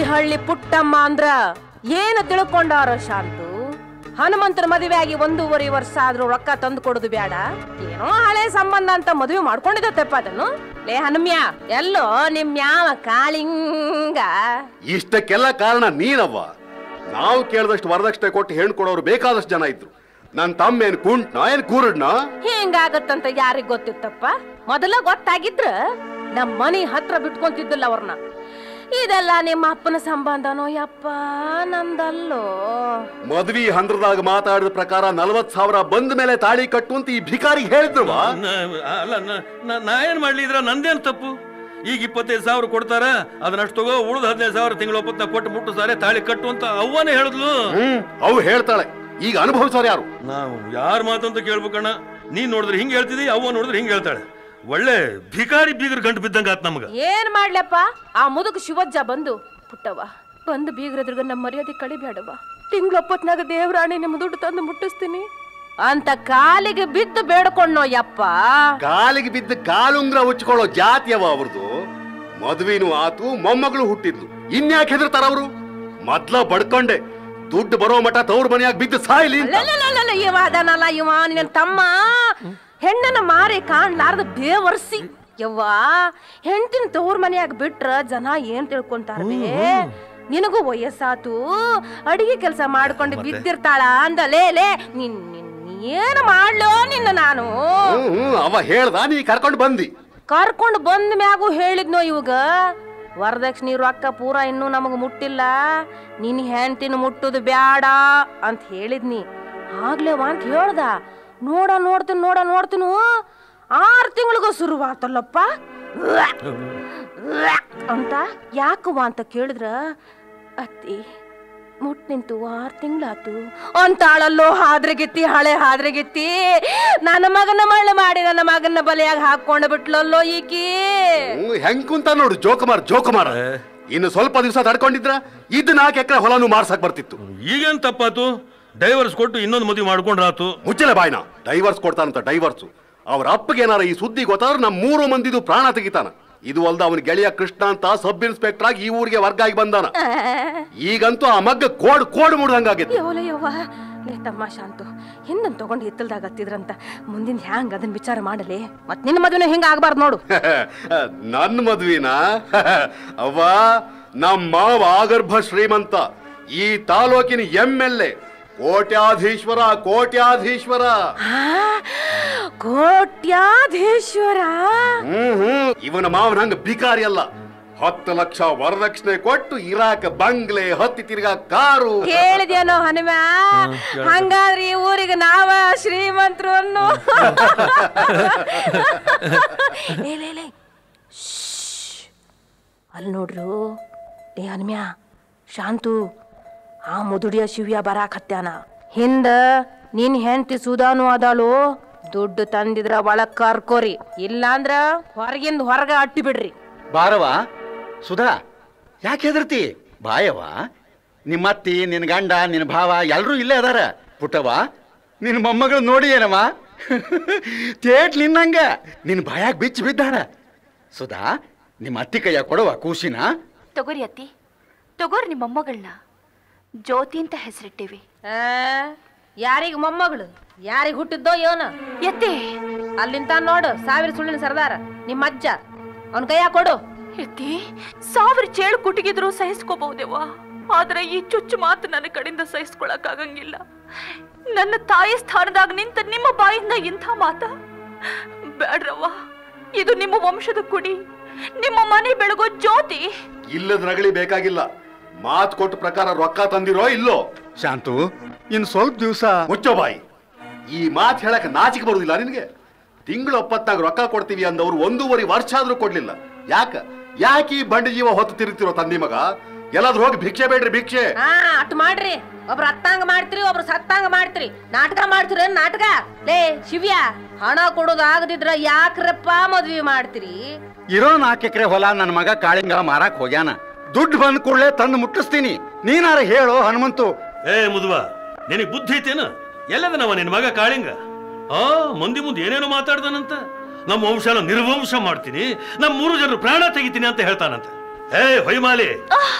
ಹಳ್ಳಿ ಪುಟ್ಟಮ್ಮ ಅಂದ್ರ ಏನು ತಿಳ್ಕೊಂಡಾರ ಶಾಂತು ಹನುಮಂತನ ಮದುವೆ ಆಗಿ ಒಂದೂವರೆ ವರ್ಷ ಆದ್ರೂ ರೊಕ್ಕ ತಂದು ಕೊಡುದು ಬೇಡ ಏನೋ ಹಳೆ ಸಂಬಂಧ ಅಂತ ಮದುವೆ ಮಾಡ್ಕೊಂಡಿದ್ದ ತೆಪ್ಪ ಅದನ್ನು ಲೇ ಹನುಮ್ಯ ಎಲ್ಲೋ ನಿಮ್ ಯಾವ ಕಾಳಿಂಗ ಇಷ್ಟಕ್ಕೆಲ್ಲ ಕಾರಣ ನೀನವ್ವ ನಾವು ಕೇಳಿದಷ್ಟು ವರದಕ್ಷಿಣೆ ಕೊಟ್ಟು ಹೆಣ್ಣು ಕೊಡೋರು ಬೇಕಾದಷ್ಟು ಜನ ಇದ್ರು ನನ್ನ ತಮ್ಮ ಏನ್ ಕುಂಟ್ನ ಏನ್ ಕೂರಡ್ನ ಹಿಂಗಾಗತ್ತಂತ ಯಾರಿಗ್ ಗೊತ್ತಿತ್ತಪ್ಪ ಮೊದಲ ಗೊತ್ತಾಗಿದ್ರ ನಮ್ ಮನಿ ಹತ್ರ ಬಿಟ್ಕೊಂತಿದ್ದಿಲ್ಲ ಅವ್ರನ್ನ ಇದೆಲ್ಲ ನಿಮ್ಮ ಅಪ್ಪನ ಸಂಬಂಧನೋ ಯಪ್ಪ ನಂದಲ್ಲೋ ಮದ್ವಿ ಹಂದ್ರದಾಗ ಮಾತಾಡಿದ ಪ್ರಕಾರ ನಲವತ್ ಸಾವಿರ ಬಂದ ಮೇಲೆ ತಾಳಿ ಕಟ್ಟು ಅಂತ ಈ ಭಿಕಾರಿಗೆ ಹೇಳಿದ್ರವಾ ನ- ಅಲ್ಲ ನ- ನ- ನಾ ಏನ್ ಮಾಡ್ಲಿ ಇದ್ರ ನಂದೇನ್ ತಪ್ಪು ಈಗ ಇಪ್ಪತ್ತೈದು ಸಾವಿರ ಕೊಡ್ತಾರ ಅದನ್ನಷ್ಟು ತಗೋ ಉಳಿದ ಹದಿನೈದು ಸಾವಿರ ತಿಂಗಳ ಒಪ್ಪತ್ತ ಕೊಟ್ಟು ಮುಟ್ಟು ಸಾರೆ ತಾಳಿ ಕಟ್ಟು ಅಂತ ಅವ್ವನೇ ಹೇಳಿದ್ಲು ಹ್ಮ್ ಅವು ಹೇಳ್ತಾಳೆ ಈಗ ಅನುಭವಿಸೋರು ಯಾರು ನಾವು ಯಾರ ಮಾತಂತ ಕೇಳ್ಬೇಕಣ್ಣ ನೀನ್ ನೋಡಿದ್ರೆ ಹಿಂಗ್ ಹೇಳ್ತಿದಿ ಅವ್ವ ನೋಡಿದ್ರೆ ಹಿಂಗ್ ಹೇಳ್ತಾಳೆ ಒಳ್ಳೆ ಭಿಕಾರಿ ಬೀಗರ್ ಗಂಟು ಬಿದ್ದಂಗ ಆತ್ ನಮ್ಗ ಏನ್ ಮಾಡ್ಲಪ್ಪ ಆ ಮುದುಕ ಶಿವಜ್ಜ ಬಂದು ಪುಟ್ಟವ್ವ ಬಂದು ಬೀಗ್ರದ್ರಗ ನಮ್ಮ ಮರ್ಯಾದೆ ಕಳಿಬೇಡವ್ವ ತಿಂಗ್ಳೊಪ್ಪತ್ನಾಗ ದೇವರಾಣಿ ನಿಮ್ಮ ದುಡ್ಡು ತಂದು ಮುಟ್ಟಿಸ್ತೀನಿ ಅಂತ ಕಾಲಿಗೆ ಬಿದ್ದು ಬೇಡ್ಕೊಂಡ್ನೋ ಯಪ್ಪ ಕಾಲಿಗೆ ಬಿದ್ದ ಕಾಲುಂಗ್ರ ಉಚ್ಕೊಳ್ಳೋ ಜಾತಿಯವ ಅವ್ರದ್ದು ಮದ್ವಿನೂ ಆತು ಮೊಮ್ಮಗಳು ಹುಟ್ಟಿದ್ಲು ಇನ್ಯಾಕೆ ಹೆದರ್ತಾರ ಅವರು ಮೊದ್ಲ ಬಡ್ಕೊಂಡೆ ದುಡ್ಡು ಬರೋ ಮಠ ತವ್ರ ಮನೆಯಾಗ ಬಿದ್ದು ಸಾಯ್ಲಿ ಅಂತ. ಅಲ್ಲಲ್ಲಲ್ಲಲ್ಲ, ಇವ ಅದನಲ್ಲ ಇವ ನಿನ್ನ ತಮ್ಮ ಹೆಣ್ಣನ ಮಾರಿ ಕಾಣ್ಲಾರ್ದ ಬೇವರ್ಸಿ ಯವ್ವ ಹೆಂಡತಿನ ತವ್ರ ಮನ್ಯಾಗ ಬಿಟ್ರ ಜನ ಏನ್ ತಿಳ್ಕೊಂತಾರೇ ನಿನಗೂ ವಯಸ್ಸಾತು ಅಡಿಗೆ ಕೆಲಸ ಮಾಡ್ಕೊಂಡು ಬಿದ್ದಿರ್ತಾಳ ಅಂದಲೇ ಲೇ ನಿನ್ ನಿನ್ ಏನು ಮಾಡ್ಲೋ ನಿನ್ನ ನಾನು ಹ್ಮ್ ಹ್ಮ್ ಅವ ಹೇಳ್ದ ನೀ ಕರ್ಕೊಂಡು ಬಂದಿ ಕರ್ಕೊಂಡು ಬಂದ ಮ್ಯಾಗೂ ಹೇಳಿದ್ನೋ ಇವಾಗ ವರದಕ್ಷಿಣೆ ರೊಕ್ಕ ಪೂರ ಇನ್ನೂ ನಮಗ ಮುಟ್ಟಿಲ್ಲ ನಿನ್ ಹೆಂಡತಿನ ಮುಟ್ಟುದು ಬ್ಯಾಡ ಅಂತ ಹೇಳಿದ್ನಿ ಆಗ್ಲೇವ ಅಂತ ಹೇಳ್ದ ನೋಡ ನೋಡ್ತೀನಿ ನೋಡ ನೋಡ್ತೀನು ಆರು ತಿಂಗಳಿಗೂ ಶುರುವಾತಲ್ಲಪ್ಪ ಅಂತ ಯಾಕವ್ವ ಅಂತ ಕೇಳಿದ್ರ ಅತ್ತಿ ಮುಟ್ ನಿಂತು ಆರು ತಿಂಗಳಾತು ಅಂತಾಳಲ್ಲೋ ಹಾದ್ರಗಿತ್ತಿ ಹಳೆ ಹಾದ್ರಗಿತ್ತಿ ನನ್ನ ಮಗನ ಮಳ್ಳ ಮಾಡಿ ನನ್ನ ಮಗನ ಬಲಿಯಾಗ ಹಾಕೊಂಡು ಬಿಟ್ಲಲ್ಲೋ ಈಕಿ ಹ್ಮ್, ಹೆಂಗ್ ಕುಂತ ನೋಡು ಜೋಕುಮಾರ್ ಜೋಕುಮಾರ ಇನ್ನು ಸ್ವಲ್ಪ ದಿವಸ ತಡ್ಕೊಂಡಿದ್ರ ಇದ್ ನಾಲ್ಕು ಎಕರೆ ಹೊಲನು ಮಾರ್ಸಕ್ ಬರ್ತಿತ್ತು ಈಗೇನ್ ತಪ್ಪಾತು ಡೈವರ್ಸ್ ಕೊಟ್ಟು ಇನ್ನೊಂದು ಮದುವೆ ಮಾಡ್ಕೊಂಡ್ರಾತು ಮುಚ್ಚಲೆ ಬಾಯ್ನ ಡೈವರ್ಸ್ ಕೊಡ್ತಾನಂತ ಡೈವರ್ಸ್ ಅವ್ರ ಅಪ್ಪಗೆ ಏನಾರ ಈ ಸುದ್ದಿ ಗೊತ್ತಾದ್ರೆ ನಮ್ಮ ಮೂರು ಮಂದಿದು ಪ್ರಾಣ ತೆಗಿತಾನ ಇದು ಅಲ್ದ ಅವನ ಗೆಳೆಯ ಕೃಷ್ಣ ಅಂತ ಸಬ್ ಇನ್ಸ್ಪೆಕ್ಟರ್ ಆಗಿ ಈ ಊರಿಗೆ ವರ್ಗ ಆಗಿ ಬಂದಾನ ಈಗಂತೂ ಆ ಮಗ್ಗ ಕೋಡ್ ಕೋಡ್ ಮುಡ್ದಂಗಾಗಿತ್ತು ಯವ್ವಲ ಯವ್ವ ಲೇ ತಮ್ಮ ಶಾಂತು ಹಿಂದನ್ ತಗೊಂಡು ಹಿತ್ತಲ್ದಾಗ ಹತ್ತಿದ್ರಂತ ಮುಂದಿನ ಹ್ಯಾಂಗ್ ಅದನ್ನ ವಿಚಾರ ಮಾಡಲಿ ಮತ್ ನಿನ್ನ ಮದುವೆ ಹಿಂಗ ಆಗ್ಬಾರ್ದು ನೋಡು ನನ್ನ ಮದ್ವಿನ ಅವ್ವ ನಮ್ಮ ಮಾವ ಆಗರ್ಭ ಶ್ರೀಮಂತ ಈ ತಾಲೂಕಿನ ಎಂ ಎಲ್ ಎ ಕೋಟ್ಯಾಧೀಶ್ವರ ಕೋಟ್ಯಾಧೀಶ್ವರ ಆ, ಕೋಟ್ಯಾಧೀಶ್ವರ ಹ್ಮ್ ಹ್ಮ್ ಇವನ ಮಾವನ ಹಂಗ ಭಿಕಾರಿ ಅಲ್ಲ ಹತ್ತು ಲಕ್ಷ ವರದಕ್ಷಿಣೆ ಕೊಟ್ಟು ಇರಾಕ ಬಂಗ್ಲೆ ಹತ್ತಿ ತಿರ್ಗಾ ಕಾರು ಕೇಳಿದ್ಯಾನೋ ಹನುಮ ಹಂಗಾದ್ರೆ ಈ ಊರಿಗೆ ನಾವ ಶ್ರೀಮಂತರು ಅನ್ನೋ ಲೇ, ಲೇ, ಲೇ. ಶ್ಶ್. ಅಲ್ಲಿ ನೋಡ್ರು ಏ ಹನುಮ್ಯ ಶಾಂತು ಆ ಮುದುಡಿಯ ಶಿವ್ಯ ಬರಾಕತ್ಯಾನ ಹಿಂದ ನಿನ್ ಹೆಂಡತಿ ಸುಧಾನು ಅದಾಳು ದುಡ್ಡು ತಂದಿದ್ರ ಒಳಗ್ ಕರ್ಕೋರಿ ಇಲ್ಲಾಂದ್ರ ಹೊರಗಿಂದ ಹೊರಗ ಅಟ್ಟಿ ಬಿಡ್ರಿ ಬಾರವ ಸುಧಾ ಯಾಕೆ ಹೆದರ್ತಿ ಬಾಯವ ನಿಮ್ಮ ಅತ್ತಿ ನಿನ್ನ ಗಂಡ ನಿನ್ನ ಭಾವ ಎಲ್ಲರೂ ಇಲ್ಲೇ ಅದಾರ ಪುಟ್ಟವ ನಿನ್ನ ಮೊಮ್ಮಗಳು ನೋಡಿ ಏನವ ತೇಟ್ ನಿನ್ನಂಗ ನಿನ್ನ ಬಾಯಾಗ ಬಿಚ್ಚಿ ಬಿದ್ದಾಳ ಸುಧಾ ನಿಮ್ಮ ಅತ್ತಿ ಕೈಯ ಕೊಡವ ಕೂಸಿನ ತಗೋರಿ ಅತ್ತಿ ತಗೋರಿ ನಿಮ್ಮ ಮೊಮ್ಮಗಳನ್ನ ಜ್ಯೋತಿ ಅಂತ ಹೆಸರಿಟ್ಟಿವಿ ಆ, ಯಾರಿಗ್ ಮೊಮ್ಮಗಳು ಯಾರಿಗ್ ಹುಟ್ಟಿದ್ದೋ ಯೋನ ಎತ್ತಿ ಅಲ್ಲಿಂದ ನೋಡು ಸಾವಿರ ಸುಳ್ಳಿನ ಸರ್ದಾರ ನಿಮ್ಮ ಅಜ್ಜ ಅವನ್ ಕೈಯಾಗ ಕೊಡು ಎತ್ತಿ ಸಾವಿರ ಚೇಳು ಕುಟುಗಿದ್ರು ಸಹಿಸ್ಕೋಬಹುದೇವ ಆದ್ರೆ ಈ ಚುಚ್ಚು ಮಾತು ನನ್ನ ಕಡೆಯಿಂದ ಸಹಿಸ್ಕೊಳಕ್ ಆಗಂಗಿಲ್ಲ ನನ್ನ ತಾಯಿ ಸ್ಥಾನದಾಗ ನಿಂತ ನಿಮ್ಮ ಬಾಯಿಂದ ಇಂಥ ಮಾತ ಬೇಡ್ರವ್ವ ಇದು ನಿಮ್ಮ ವಂಶದ ಕುಡಿ ನಿಮ್ಮ ಮನೆ ಬೆಳಗೋ ಜ್ಯೋತಿ ಇಲ್ಲದ ರಗಳಿ ಬೇಕಾಗಿಲ್ಲ ಮಾತ್ ಕೊಟ್ಟ ಪ್ರಕಾರ ರೊಕ್ಕ ತಂದಿರೋ ಇಲ್ಲೋ ಶಾಂತು ಇನ್ನು ಸ್ವಲ್ಪ ದಿವಸ ಮುಚ್ಚೋ ಬಾಯಿ ಈ ಮಾತು ಹೇಳಕ್ ನಾಚಿಕೆ ಬರುದಿಲ್ಲ ನಿನ್ಗೆ ತಿಂಗಳು ಒಪ್ಪತ್ತಾಗ ರೊಕ್ಕ ಕೊಡ್ತೀವಿ ಅಂದವ್ರು ಒಂದೂವರೆ ವರ್ಷ ಆದ್ರೂ ಕೊಡ್ಲಿಲ್ಲ ಯಾಕ ಯಾಕೆ ಈ ಬಂಡಿ ಜೀವ ಹೊತ್ತು ತಿರುಗ್ತಿರೋ ತಂದಿ ಮಗ ಎಲ್ಲಾದ್ರೂ ಹೋಗಿ ಭಿಕ್ಷೆ ಬೇಡ್ರಿ ಭಿಕ್ಷೆ ಹಾ ಅಟ್ ಮಾಡ್ರಿ ಒಬ್ರು ಹತ್ತಂಗ ಮಾಡ್ತೀರಿ ಒಬ್ರು ಸತ್ತಂಗ ಮಾಡ್ತೀರಿ ನಾಟಕ ಮಾಡ್ತೀರಿ ನಾಟಕ ಲೇ ಶಿವ್ಯ ಹಣ ಕೊಡೋದು ಆಗದಿದ್ರ ಯಾಕ್ರಪ್ಪ ಮದ್ವಿ ಮಾಡ್ತೀರಿ ಇರೋ ನಾಲ್ಕು ಎಕರೆ ಹೊಲ ನನ್ನ ಮಗ ಕಾಳಿಂಗ ಮಾರಾಕ್ ಹೋಗ್ಯಾನ ದುಡ್ಡು ಬಂದ ಕೂಡಲೇ ತಂದು ಮುಟ್ಟಿಸ್ತೀನಿ ನೀನಾರ ಹೇಳು ಹನುಮಂತು ಏ ಮುದುವ ನಿನಗೆ ಬುದ್ಧಿ ಐತೇನ ಎಲ್ಲದನವ ನಿನ್ ಮಗ ಕಾಳಿಂಗ ಆ ಮಂದಿ ಮುಂದೆ ಏನೇನೋ ಮಾತಾಡ್ತಾನಂತ ನಮ್ಮ ವಂಶನ ನಿರ್ವಂಶ ಮಾಡ್ತೀನಿ ನಮ್ಮ ಮೂರು ಜನರು ಪ್ರಾಣ ತೆಗಿತೀನಿ ಅಂತ ಹೇಳ್ತಾನಂತ ಏ ಹೊಯ್ಮಾಲಿ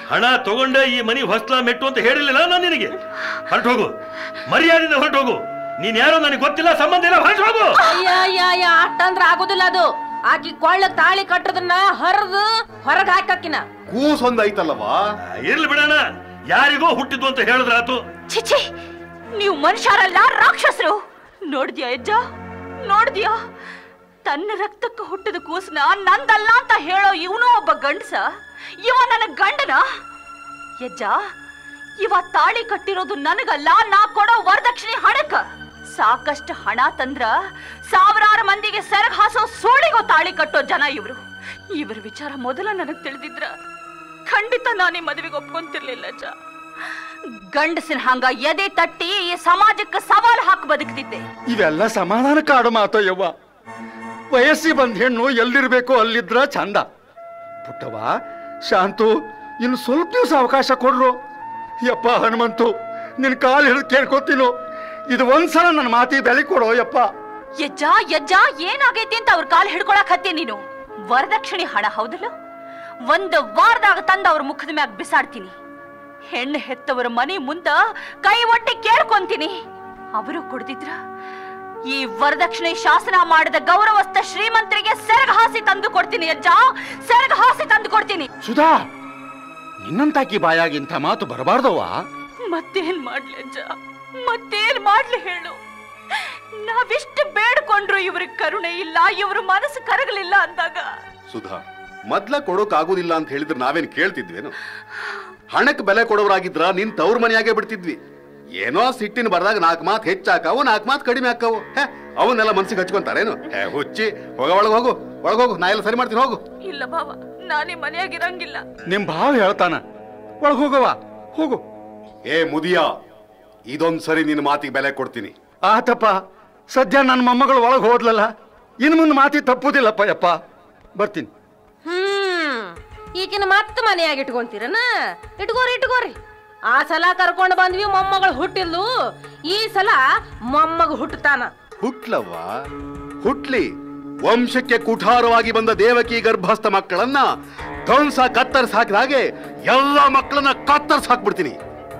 ಹಣ ತಗೊಂಡೆ ಈ ಮನಿ ಹೊಸ್ಲ ಮೆಟ್ಟು ಅಂತ ಹೇಳಿರ್ಲಿಲ್ಲ ನಾನು ನಿನಗೆ ಹೊರಟೋಗು ಮರ್ಯಾದೆಯಿಂದ ಹೊರಟೋಗು ನೀನ್ ಯಾರೋ ನನಗೆ ಗೊತ್ತಿಲ್ಲ ಸಂಬಂಧ ಇಲ್ಲ ಹೊರಟೋಗು ಅಯ್ಯ ಅಯ್ಯ ಅಯ್ಯ ಅಟ್ಟಂದ್ರ ಆಗುದಿಲ್ಲ ಅದು ಆಕಿ ಕೊಳ್ಳ ತಾಳಿ ಕಟ್ಟದನ್ನ ಹರಿದು ಹೊರಗ್ ಹಾಕಕ್ಕಿನ ಕೂಸ್ ಒಂದ್ ಐತಲ್ಲವಾ ಇರ್ಲಿ ಬಿಡೋಣ ಯಾರಿಗೋ ಹುಟ್ಟಿದ್ದು ಅಂತ ಹೇಳಿದ್ರಾತು ಚಿಚಿ ನೀವು ಮನುಷ್ಯರಲ್ಲ ರಾಕ್ಷಸರು ನೋಡ್ದ್ಯಾ ಅಜ್ಜ ನೋಡ್ದ್ಯಾ ತನ್ನ ರಕ್ತಕ್ಕೆ ಹುಟ್ಟಿದ ಕೂಸ್ನ ನಂದಲ್ಲ ಅಂತ ಹೇಳೋ ಇವನು ಒಬ್ಬ ಗಂಡಸ ಇವ ನನ್ನ ಗಂಡನ ಯಜ್ಜ ಇವ ತಾಳಿ ಕಟ್ಟಿರೋದು ನನಗಲ್ಲ ನಾ ಕೊಡೋ ವರದಕ್ಷಿಣೆ ಹಣಕ್ಕ ಸಾಕಷ್ಟು ಹಣ ತಂದ್ರ ಸಾವಿರಾರು ಮಂದಿಗೆ ಸೆರಗ್ ಹಾಸೋ ಸೋಳಿಗೋ ತಾಳಿ ಕಟ್ಟೋ ಜನ ಇವ್ರು ಇವ್ರ ವಿಚಾರ ಮೊದಲ ನನಗ್ ತಿಳಿದಿದ್ರ ಖಂಡಿತ ನಾನು ಈ ಮದುವೆಗೆ ಒಪ್ಕೊಂತಿರ್ಲಿಲ್ಲ ಅಜ್ಜ ಗಂಡಸಿನ ಹಂಗ ಎದೆ ತಟ್ಟಿ ಈ ಸಮಾಜಕ್ಕೆ ಸವಾಲು ಹಾಕಿ ಬದುಕ್ತಿದ್ದೆ ಇವೆಲ್ಲ ಸಮಾಧಾನ ಕಾಡು ಮಾತು ಯವ್ವ ವಯಸ್ಸಿ ಬಂದ ಹೆಣ್ಣು ಎಲ್ಲಿರ್ಬೇಕೋ ಅಲ್ಲಿದ್ರ ಚಂದ ಪುಟ್ಟವ ಶಾಂತು ಇನ್ನು ಸ್ವಲ್ಪ ದಿವಸ ಅವಕಾಶ ಕೊಡ್ರು ಯಪ್ಪ ಹನುಮಂತು ನಿನ್ ಕಾಲು ಹಿಡಿದು ಕೇಳ್ಕೊತೀನೋ ಇದು ಒಂದ್ಸಲ ನನ್ನ ಮಾತಿ ಬೆಲೆ ಕೊಡೋ ಯಪ್ಪ ಯಜ್ಜ ಯಜ್ಜ ಏನಾಗೈತಿ ಅಂತ ಅವ್ರ ಕಾಲ್ ಹಿಡ್ಕೊಳಕ್ ಹತ್ತಿ ನೀನು ವರದಕ್ಷಿಣೆ ಹಣ ಹೌದಲ್ಲ ಒಂದು ವಾರದಾಗ ತಂದ ಅವ್ರ ಮುಖದ ಮ್ಯಾಗ ಬಿಸಾಡ್ತೀನಿ ಹೆಣ್ಣು ಹೆತ್ತವರ ಮನೆ ಮುಂದ ಕೈ ಒಟ್ಟಿ ಕೇಳ್ಕೊಂತೀನಿ ಅವರು ಕೊಡ್ದಿದ್ರ ಈ ವರದಕ್ಷಿಣೆ ಶಾಸನ ಮಾಡಿದ ಗೌರವಸ್ಥ ಶ್ರೀಮಂತರಿಗೆ ಸೆರಗ ಹಾಸಿ ತಂದು ಕೊಡ್ತೀನಿ ಅಜ್ಜ ಸೆರಗ ಹಾಸಿ ತಂದು ಕೊಡ್ತೀನಿ ಸುಧಾ ನಿನ್ನಂತಾಕಿ ಬಾಯಾಗಿಂಥ ಮಾತು ಬರಬಾರ್ದವ್ವ ಮತ್ತೇನ್ ಮಾಡ್ಲಿ ಅಜ್ಜ ಮತ್ತೇನ್ ಮಾಡ್ಲಿ ಹೇಳು ನಾವಿಷ್ಟು ಬೇಡ್ಕೊಂಡ್ರು ಇವ್ರಿಗೆ ಕರುಣೆ ಇಲ್ಲ ಇವ್ರ ಮನಸ್ಸು ಕರಗಲಿಲ್ಲ ಅಂದಾಗ ಸುಧಾ ಮೊದ್ಲ ಕೊಡೋಕ್ ಆಗುದಿಲ್ಲ ಅಂತ ಹೇಳಿದ್ರೆ ನಾವೇನ್ ಕೇಳ್ತಿದ್ವೇನು ಹಣಕ್ಕೆ ಬೆಲೆ ಕೊಡೋರಾಗಿದ್ರ ನಿನ್ ತವ್ರ ಮನೆಯಾಗೆ ಬಿಡ್ತಿದ್ವಿ ಏನೋ ಸಿಟ್ಟಿನ ಬರ್ದಾಗ ನಾಲ್ಕು ಮಾತು ಹೆಚ್ಚಾಕಾವು ನಾಲ್ಕು ಮಾತು ಕಡಿಮೆ ಹಾಕಾವು ಹೇ ಅವನ್ನೆಲ್ಲ ಮನ್ಸಿಗೆ ಹಚ್ಕೊಂತಾರೇನು ಹೇ ಹುಚ್ಚಿ ಹೋಗ ಒಳಗೆ ಹೋಗು ಒಳಗೆ ಹೋಗು ನಾ ಎಲ್ಲ ಸರಿ ಮಾಡ್ತೀನಿ ಹೋಗು ಇಲ್ಲ ಭಾವ ನಾನೇ ಮನೆಯಾಗಿರಂಗಿಲ್ಲ ನಿಮ್ ಭಾವ ಹೇಳ್ತಾನ ಒಳಗ್ ಹೋಗವ್ವ ಹೋಗು ಏ ಮುದಿಯ ಇದೊಂದ್ ಸರಿ ನಿನ್ನ ಮಾತಿಗೆ ಬೆಲೆ ಕೊಡ್ತೀನಿ ಆತಪ್ಪ ಸದ್ಯ ನನ್ನ ಮೊಮ್ಮಗಳು ಒಳಗೆ ಹೋದ್ಲಲ್ಲ ಇನ್ನು ಮುಂದೆ ಮಾತಿ ತಪ್ಪುದಿಲ್ಲಪ್ಪ ಯಪ್ಪ ಬರ್ತೀನಿ ಹ್ಮ್ ಈಗಿನ ಮತ್ತೆ ಮನೆಯಾಗ ಇಟ್ಕೊಂತೀರನ ಇಟ್ಕೋರಿ ಇಟ್ಕೋರಿ ಆ ಸಲ ಕರ್ಕೊಂಡು ಬಂದ್ವಿ ಮೊಮ್ಮಗಳು ಹುಟ್ಟಿಲ್ಲು ಈ ಸಲ ಮೊಮ್ಮಗ ಹುಟ್ಟುತ್ತಾನ ಹುಟ್ಲವ್ವ ಹುಟ್ಲಿ ವಂಶಕ್ಕೆ ಕುಠಾರವಾಗಿ ಬಂದ ದೇವಕಿ ಗರ್ಭಸ್ಥ ಮಕ್ಕಳನ್ನ ಧ್ವಂಸ ಕತ್ತರಿಸಿ ಹಾಕಿದ ಹಾಗೆ ಎಲ್ಲ ಮಕ್ಕಳನ್ನ ಕತ್ತರಿಸಿ ಹಾಕ್ಬಿಡ್ತೀನಿ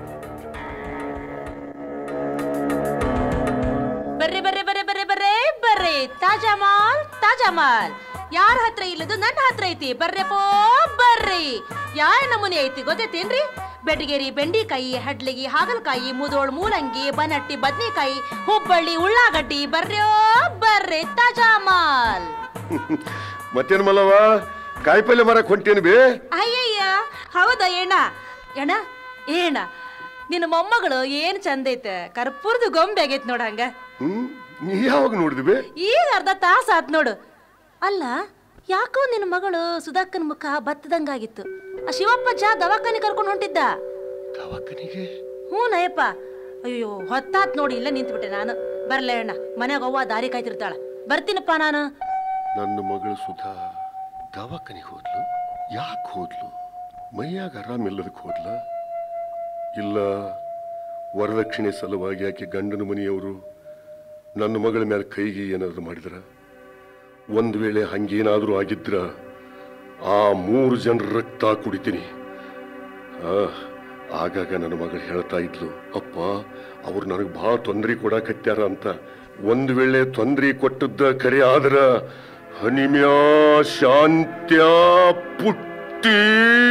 ಬರ್ರಿ ಬರ್ರಿ ಬರ್ರಿ ಬರ್ರಿ ಬರ್ರಿ ಬರ್ರಿ ತಾಜಾ ಮಾಲ್ ತಾಜಾ ಮಾಲ್ ಯಾರ ಹತ್ರ ಇಲ್ಲದು ನನ್ನ ಹತ್ರ ಐತಿ ಬರ್ರಪ್ಪೋ ಬರ್ರಿ ಯಾವ ನಮೂನೆ ಐತಿ ಗೊತ್ತೈತೇನ್ರಿ ಬೆಡಗೇರಿ ಬೆಂಡಿಕಾಯಿ ಹಡ್ಲಿಗಿ ಹಾಗಲಕಾಯಿ ಮುದೋಳ್ ಮೂಲಂಗಿ ಬನಟ್ಟಿ ಬದ್ನಿಕಾಯಿ ಹುಬ್ಬಳ್ಳಿ ಉಳ್ಳಾಗಡ್ಡಿ ಬರ್ರ್ಯೋ ಬರ್ರಿ ತಾಜಾ ಮಾಲ್ ಮತ್ತೇನ್ ಮಲ್ಲವ ಕಾಯಿಪಲ್ಲೆ ಮರಕ್ ಹೊಂಟೇನು ಬೇ ಅಯ್ಯಯ್ಯ ಹೌದಾ ಏಣ ಏಣ ಏಣ ನಿನ್ನ ಮೊಮ್ಮಗಳು ಏನ್ ಚಂದ ಐತೆ ಕರ್ಪೂರದ ಗೊಂಬೆ ಆಗೈತ್ ನೋಡಂಗ ಹ್ಮ್ ನೀ ಯಾವಾಗ ನೋಡಿದ್ವಿ ಈಗ ಅರ್ಧ ತಾಸ ಆತ್ ನೋಡು ಅಲ್ಲ ಯಾಕೋ ನಿನ್ನ ಮಗಳು ಸುಧಾಕನ್ ಮುಖ ಬತ್ತದಂಗಾಗಿತ್ತು ಆ ಶಿವಪ್ಪಜ್ಜ ದವಾಖಾನೆ ಕರ್ಕೊಂಡು ಹೊಂಟಿದ್ದ ದವಾಖಾನಿಗೆ ಹ್ಞೂ ನಯಪ್ಪ ಅಯ್ಯೋ ಹೊತ್ತಾತ್ ನೋಡಿ ಇಲ್ಲ ನಿಂತ್ಬಿಟ್ಟೆ ನಾನು ಬರ್ಲ ಅಣ್ಣ ಮನ್ಯಾಗ ಅವ್ವ ದಾರಿ ಕಾಯ್ತಿರ್ತಾಳ ಬರ್ತೀನಪ್ಪ ನಾನು ನನ್ನ ಮಗಳು ಸುಧಾ ದವಾಖಾನಿಗೆ ಹೋದ್ಲು ಯಾಕೆ ಹೋದ್ಲು ಮೈಯಾಗ ಆರಾಮಿಲ್ಲದಕ್ಕೆ ಹೋದ್ಲ ಇಲ್ಲ ವರದಕ್ಷಿಣೆ ಸಲುವಾಗಿ ಆಕೆ ಗಂಡನ ಮನೆಯವರು ನನ್ನ ಮಗಳ ಮೇಲೆ ಕೈಗೆ ಏನಾದ್ರು ಮಾಡಿದ್ರ ಒಂದು ವೇಳೆ ಹಂಗೇನಾದ್ರೂ ಆಗಿದ್ರ ಆ ಮೂರು ಜನರ ರಕ್ತ ಕುಡಿತೀನಿ ಆ, ಆಗಾಗ ನನ್ನ ಮಗಳು ಹೇಳ್ತಾ ಇದ್ಲು ಅಪ್ಪ ಅವ್ರು ನನಗೆ ಭಾಳ ತೊಂದರೆ ಕೊಡಕತ್ಯಾರ ಅಂತ ಒಂದು ವೇಳೆ ತೊಂದರೆ ಕೊಟ್ಟದ್ದ ಕರೆ ಆದ್ರ ಹನಿಮ್ಯಾ ಶಾಂತ್ಯ ಪುಟ್ಟಿ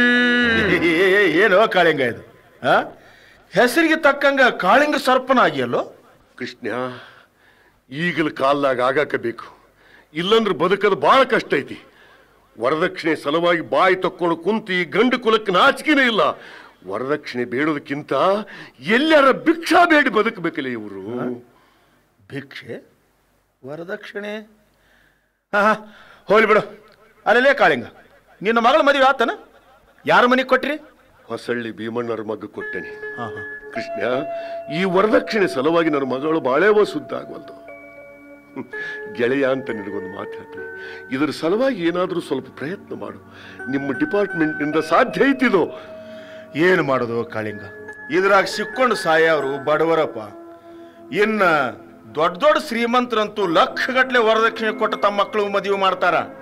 ಏನೋ ಕಾಳಿಂಗ ಇದು ಆ? ಹೆಸರಿಗೆ ತಕ್ಕಂಗ ಕಾಳಿಂಗ ಸರ್ಪನ ಆಗಿಯಲ್ಲೋ ಕೃಷ್ಣ ಈಗಲ ಕಾಲ್ದಾಗ ಆಗಾಕ ಬೇಕು ಇಲ್ಲಂದ್ರೆ ಬದುಕದು ಬಹಳ ಕಷ್ಟ ಐತಿ ವರದಕ್ಷಿಣೆ ಸಲುವಾಗಿ ಬಾಯಿ ತಕ್ಕೊಂಡು ಕುಂತು ಈ ಗಂಡು ಕುಲಕ್ಕೆ ನಾಚಿಕೆನೇ ಇಲ್ಲ ವರದಕ್ಷಿಣೆ ಬೇಡೋದಕ್ಕಿಂತ ಎಲ್ಲರ ಭಿಕ್ಷಾ ಬೇಡಿ ಬದುಕಬೇಕಲ್ಲ ಇವರು ಭಿಕ್ಷೆ ವರದಕ್ಷಿಣೆ ಹಾ ಹಾ ಹೋಗ್ಲಿ ಬಿಡು ಅಲ್ಲೇ ಕಾಳಿಂಗ ನಿನ್ನ ಮಗಳ ಮದುವೆ ಆತನ ಯಾರ ಮನೆಗೆ ಕೊಟ್ರಿ ಹೊಸಳ್ಳಿ ಭೀಮಣ್ಣರ ಮಗ ಕೊಟ್ಟೆನೆ ಹಾ ಹಾ ಕೃಷ್ಣ ಈ ವರದಕ್ಷಿಣೆ ಸಲುವಾಗಿ ನನ್ನ ಮಗಳು ಬಾಳೆವ ಸುದ್ದ ಆಗವಲ್ದು ಹ್ಮ್. ಗೆಳೆಯ ಅಂತ ನಿನಗೊಂದು ಮಾತು ಹೇಳ್ತೀನಿ ಇದರ ಸಲುವಾಗಿ ಏನಾದರೂ ಸ್ವಲ್ಪ ಪ್ರಯತ್ನ ಮಾಡು ನಿಮ್ಮ ಡಿಪಾರ್ಟ್ಮೆಂಟ್ನಿಂದ ಸಾಧ್ಯ ಐತಿದು ಏನು ಮಾಡೋದು ಕಾಳಿಂಗ ಇದ್ರಾಗ ಸಿಕ್ಕೊಂಡು ಸಾಯವ್ರು ಬಡವರಪ್ಪ ಇನ್ನ ದೊಡ್ಡ ದೊಡ್ಡ ಶ್ರೀಮಂತರಂತೂ ಲಕ್ಷಗಟ್ಲೆ ವರದಕ್ಷಿಣೆ ಕೊಟ್ಟು ತಮ್ಮ ಮಕ್ಕಳು ಮದುವೆ ಮಾಡ್ತಾರ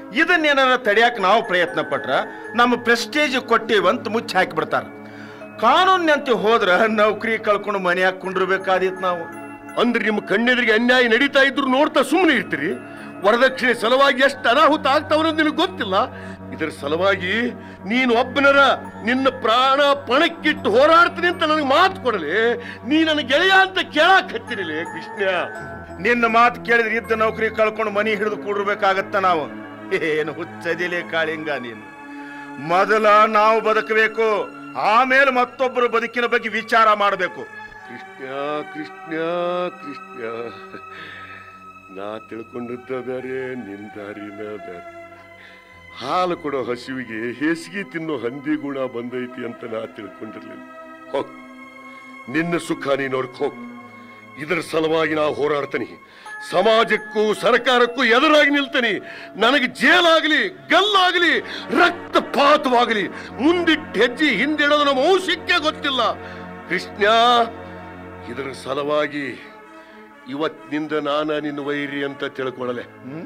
ಇದನ್ನೇನಾರ ತಡಿಯಾಕ ನಾವು ಪ್ರಯತ್ನ ಪಟ್ರ ನಮ್ಮ ಪ್ರೆಸ್ಟೇಜ್ ಕೊಟ್ಟಿವಂತ ಮುಚ್ಚಿ ಹಾಕಿಬಿಡ್ತಾರ ಕಾನೂನಿನಂತೆ ಹೋದ್ರ ನೌಕರಿ ಕಳ್ಕೊಂಡು ಮನ್ಯಾಗ ಕುಂಡಿರ್ಬೇಕಾದಿತ್ತು ನಾವು ಅಂದ್ರೆ ನಿಮ್ಮ ಕಣ್ಣೆದುರಿಗೆ ಅನ್ಯಾಯ ನಡೀತಾ ಇದ್ರು ನೋಡ್ತಾ ಸುಮ್ಮನೆ ಇರ್ತೀರಿ ವರದಕ್ಷಿಣೆ ಸಲುವಾಗಿ ಎಷ್ಟು ಅನಾಹುತ ಆಗ್ತಾವನ್ನೋದು ನಿನಗೆ ಗೊತ್ತಿಲ್ಲ ಇದರ ಸಲುವಾಗಿ ನೀನು ಒಬ್ಬನರ ನಿನ್ನ ಪ್ರಾಣ ಪಣಕ್ಕಿಟ್ಟು ಹೋರಾಡ್ತೀನಿ ಅಂತ ನನಗೆ ಮಾತು ಕೊಡಲಿ ನೀ ನನ್ನ ಗೆಳೆಯ ಅಂತ ಕೇಳಕ್ ಹತ್ತಿರಲಿ ಕೃಷ್ಣ ನಿನ್ನ ಮಾತು ಕೇಳಿದ್ರೆ ಇದ್ದ ನೌಕರಿ ಕಳ್ಕೊಂಡು ಮನಿ ಹಿಡಿದು ಕೂಡಿರ್ಬೇಕಾಗತ್ತ ನಾವು ಏನು ಹುಚ್ಚದಿಲೆ ಕಾಳಿಂಗ ನೀನು ಮೊದಲ ನಾವು ಬದುಕಬೇಕು ಆಮೇಲೆ ಮತ್ತೊಬ್ಬರ ಬದುಕಿನ ಬಗ್ಗೆ ವಿಚಾರ ಮಾಡಬೇಕು ಕೃಷ್ಣ ಕೃಷ್ಣ ಕೃಷ್ಣ ನಾ ತಿಳ್ಕೊಂಡಿದ್ದ ಬೇರೆ ನಿನ್ ದಾರಿನ ಬೇರೆ ಹಾಲು ಕೊಡೋ ಹಸಿವಿಗೆ ಹೇಸಿಗೆ ತಿನ್ನೋ ಹಂದಿ ಗುಣ ಬಂದೈತಿ ಅಂತ ನಾ ತಿಳ್ಕೊಂಡಿರ್ಲಿಲ್ಲ ಹೋಗ್ ನಿನ್ನ ಸುಖ ನೀನು ನೋಡ್ಕೊ ಹೋಗ್ ಇದರ ಸಲುವಾಗಿ ನಾ ಹೋರಾಡ್ತೀನಿ ಸಮಾಜಕ್ಕೂ ಸರ್ಕಾರಕ್ಕೂ ಎದುರಾಗಿ ನಿಲ್ತೀನಿ ನನಗೆ ಜೇಲಾಗಲಿ ಗಲ್ಲಾಗಲಿ ರಕ್ತಪಾತವಾಗಲಿ ಮುಂದಿಟ್ಟು ಹೆಜ್ಜೆ ಹಿಂದಿಡೋದು ನಮ್ಮ ವಂಶಕ್ಕೆ ಗೊತ್ತಿಲ್ಲ ಕೃಷ್ಣ ಇದರ ಸಲುವಾಗಿ ಇವತ್ತಿನಿಂದ ನಾನ ನಿನ್ನ ವೈರಿ ಅಂತ ತಿಳ್ಕೊಳ್ಳಲೆ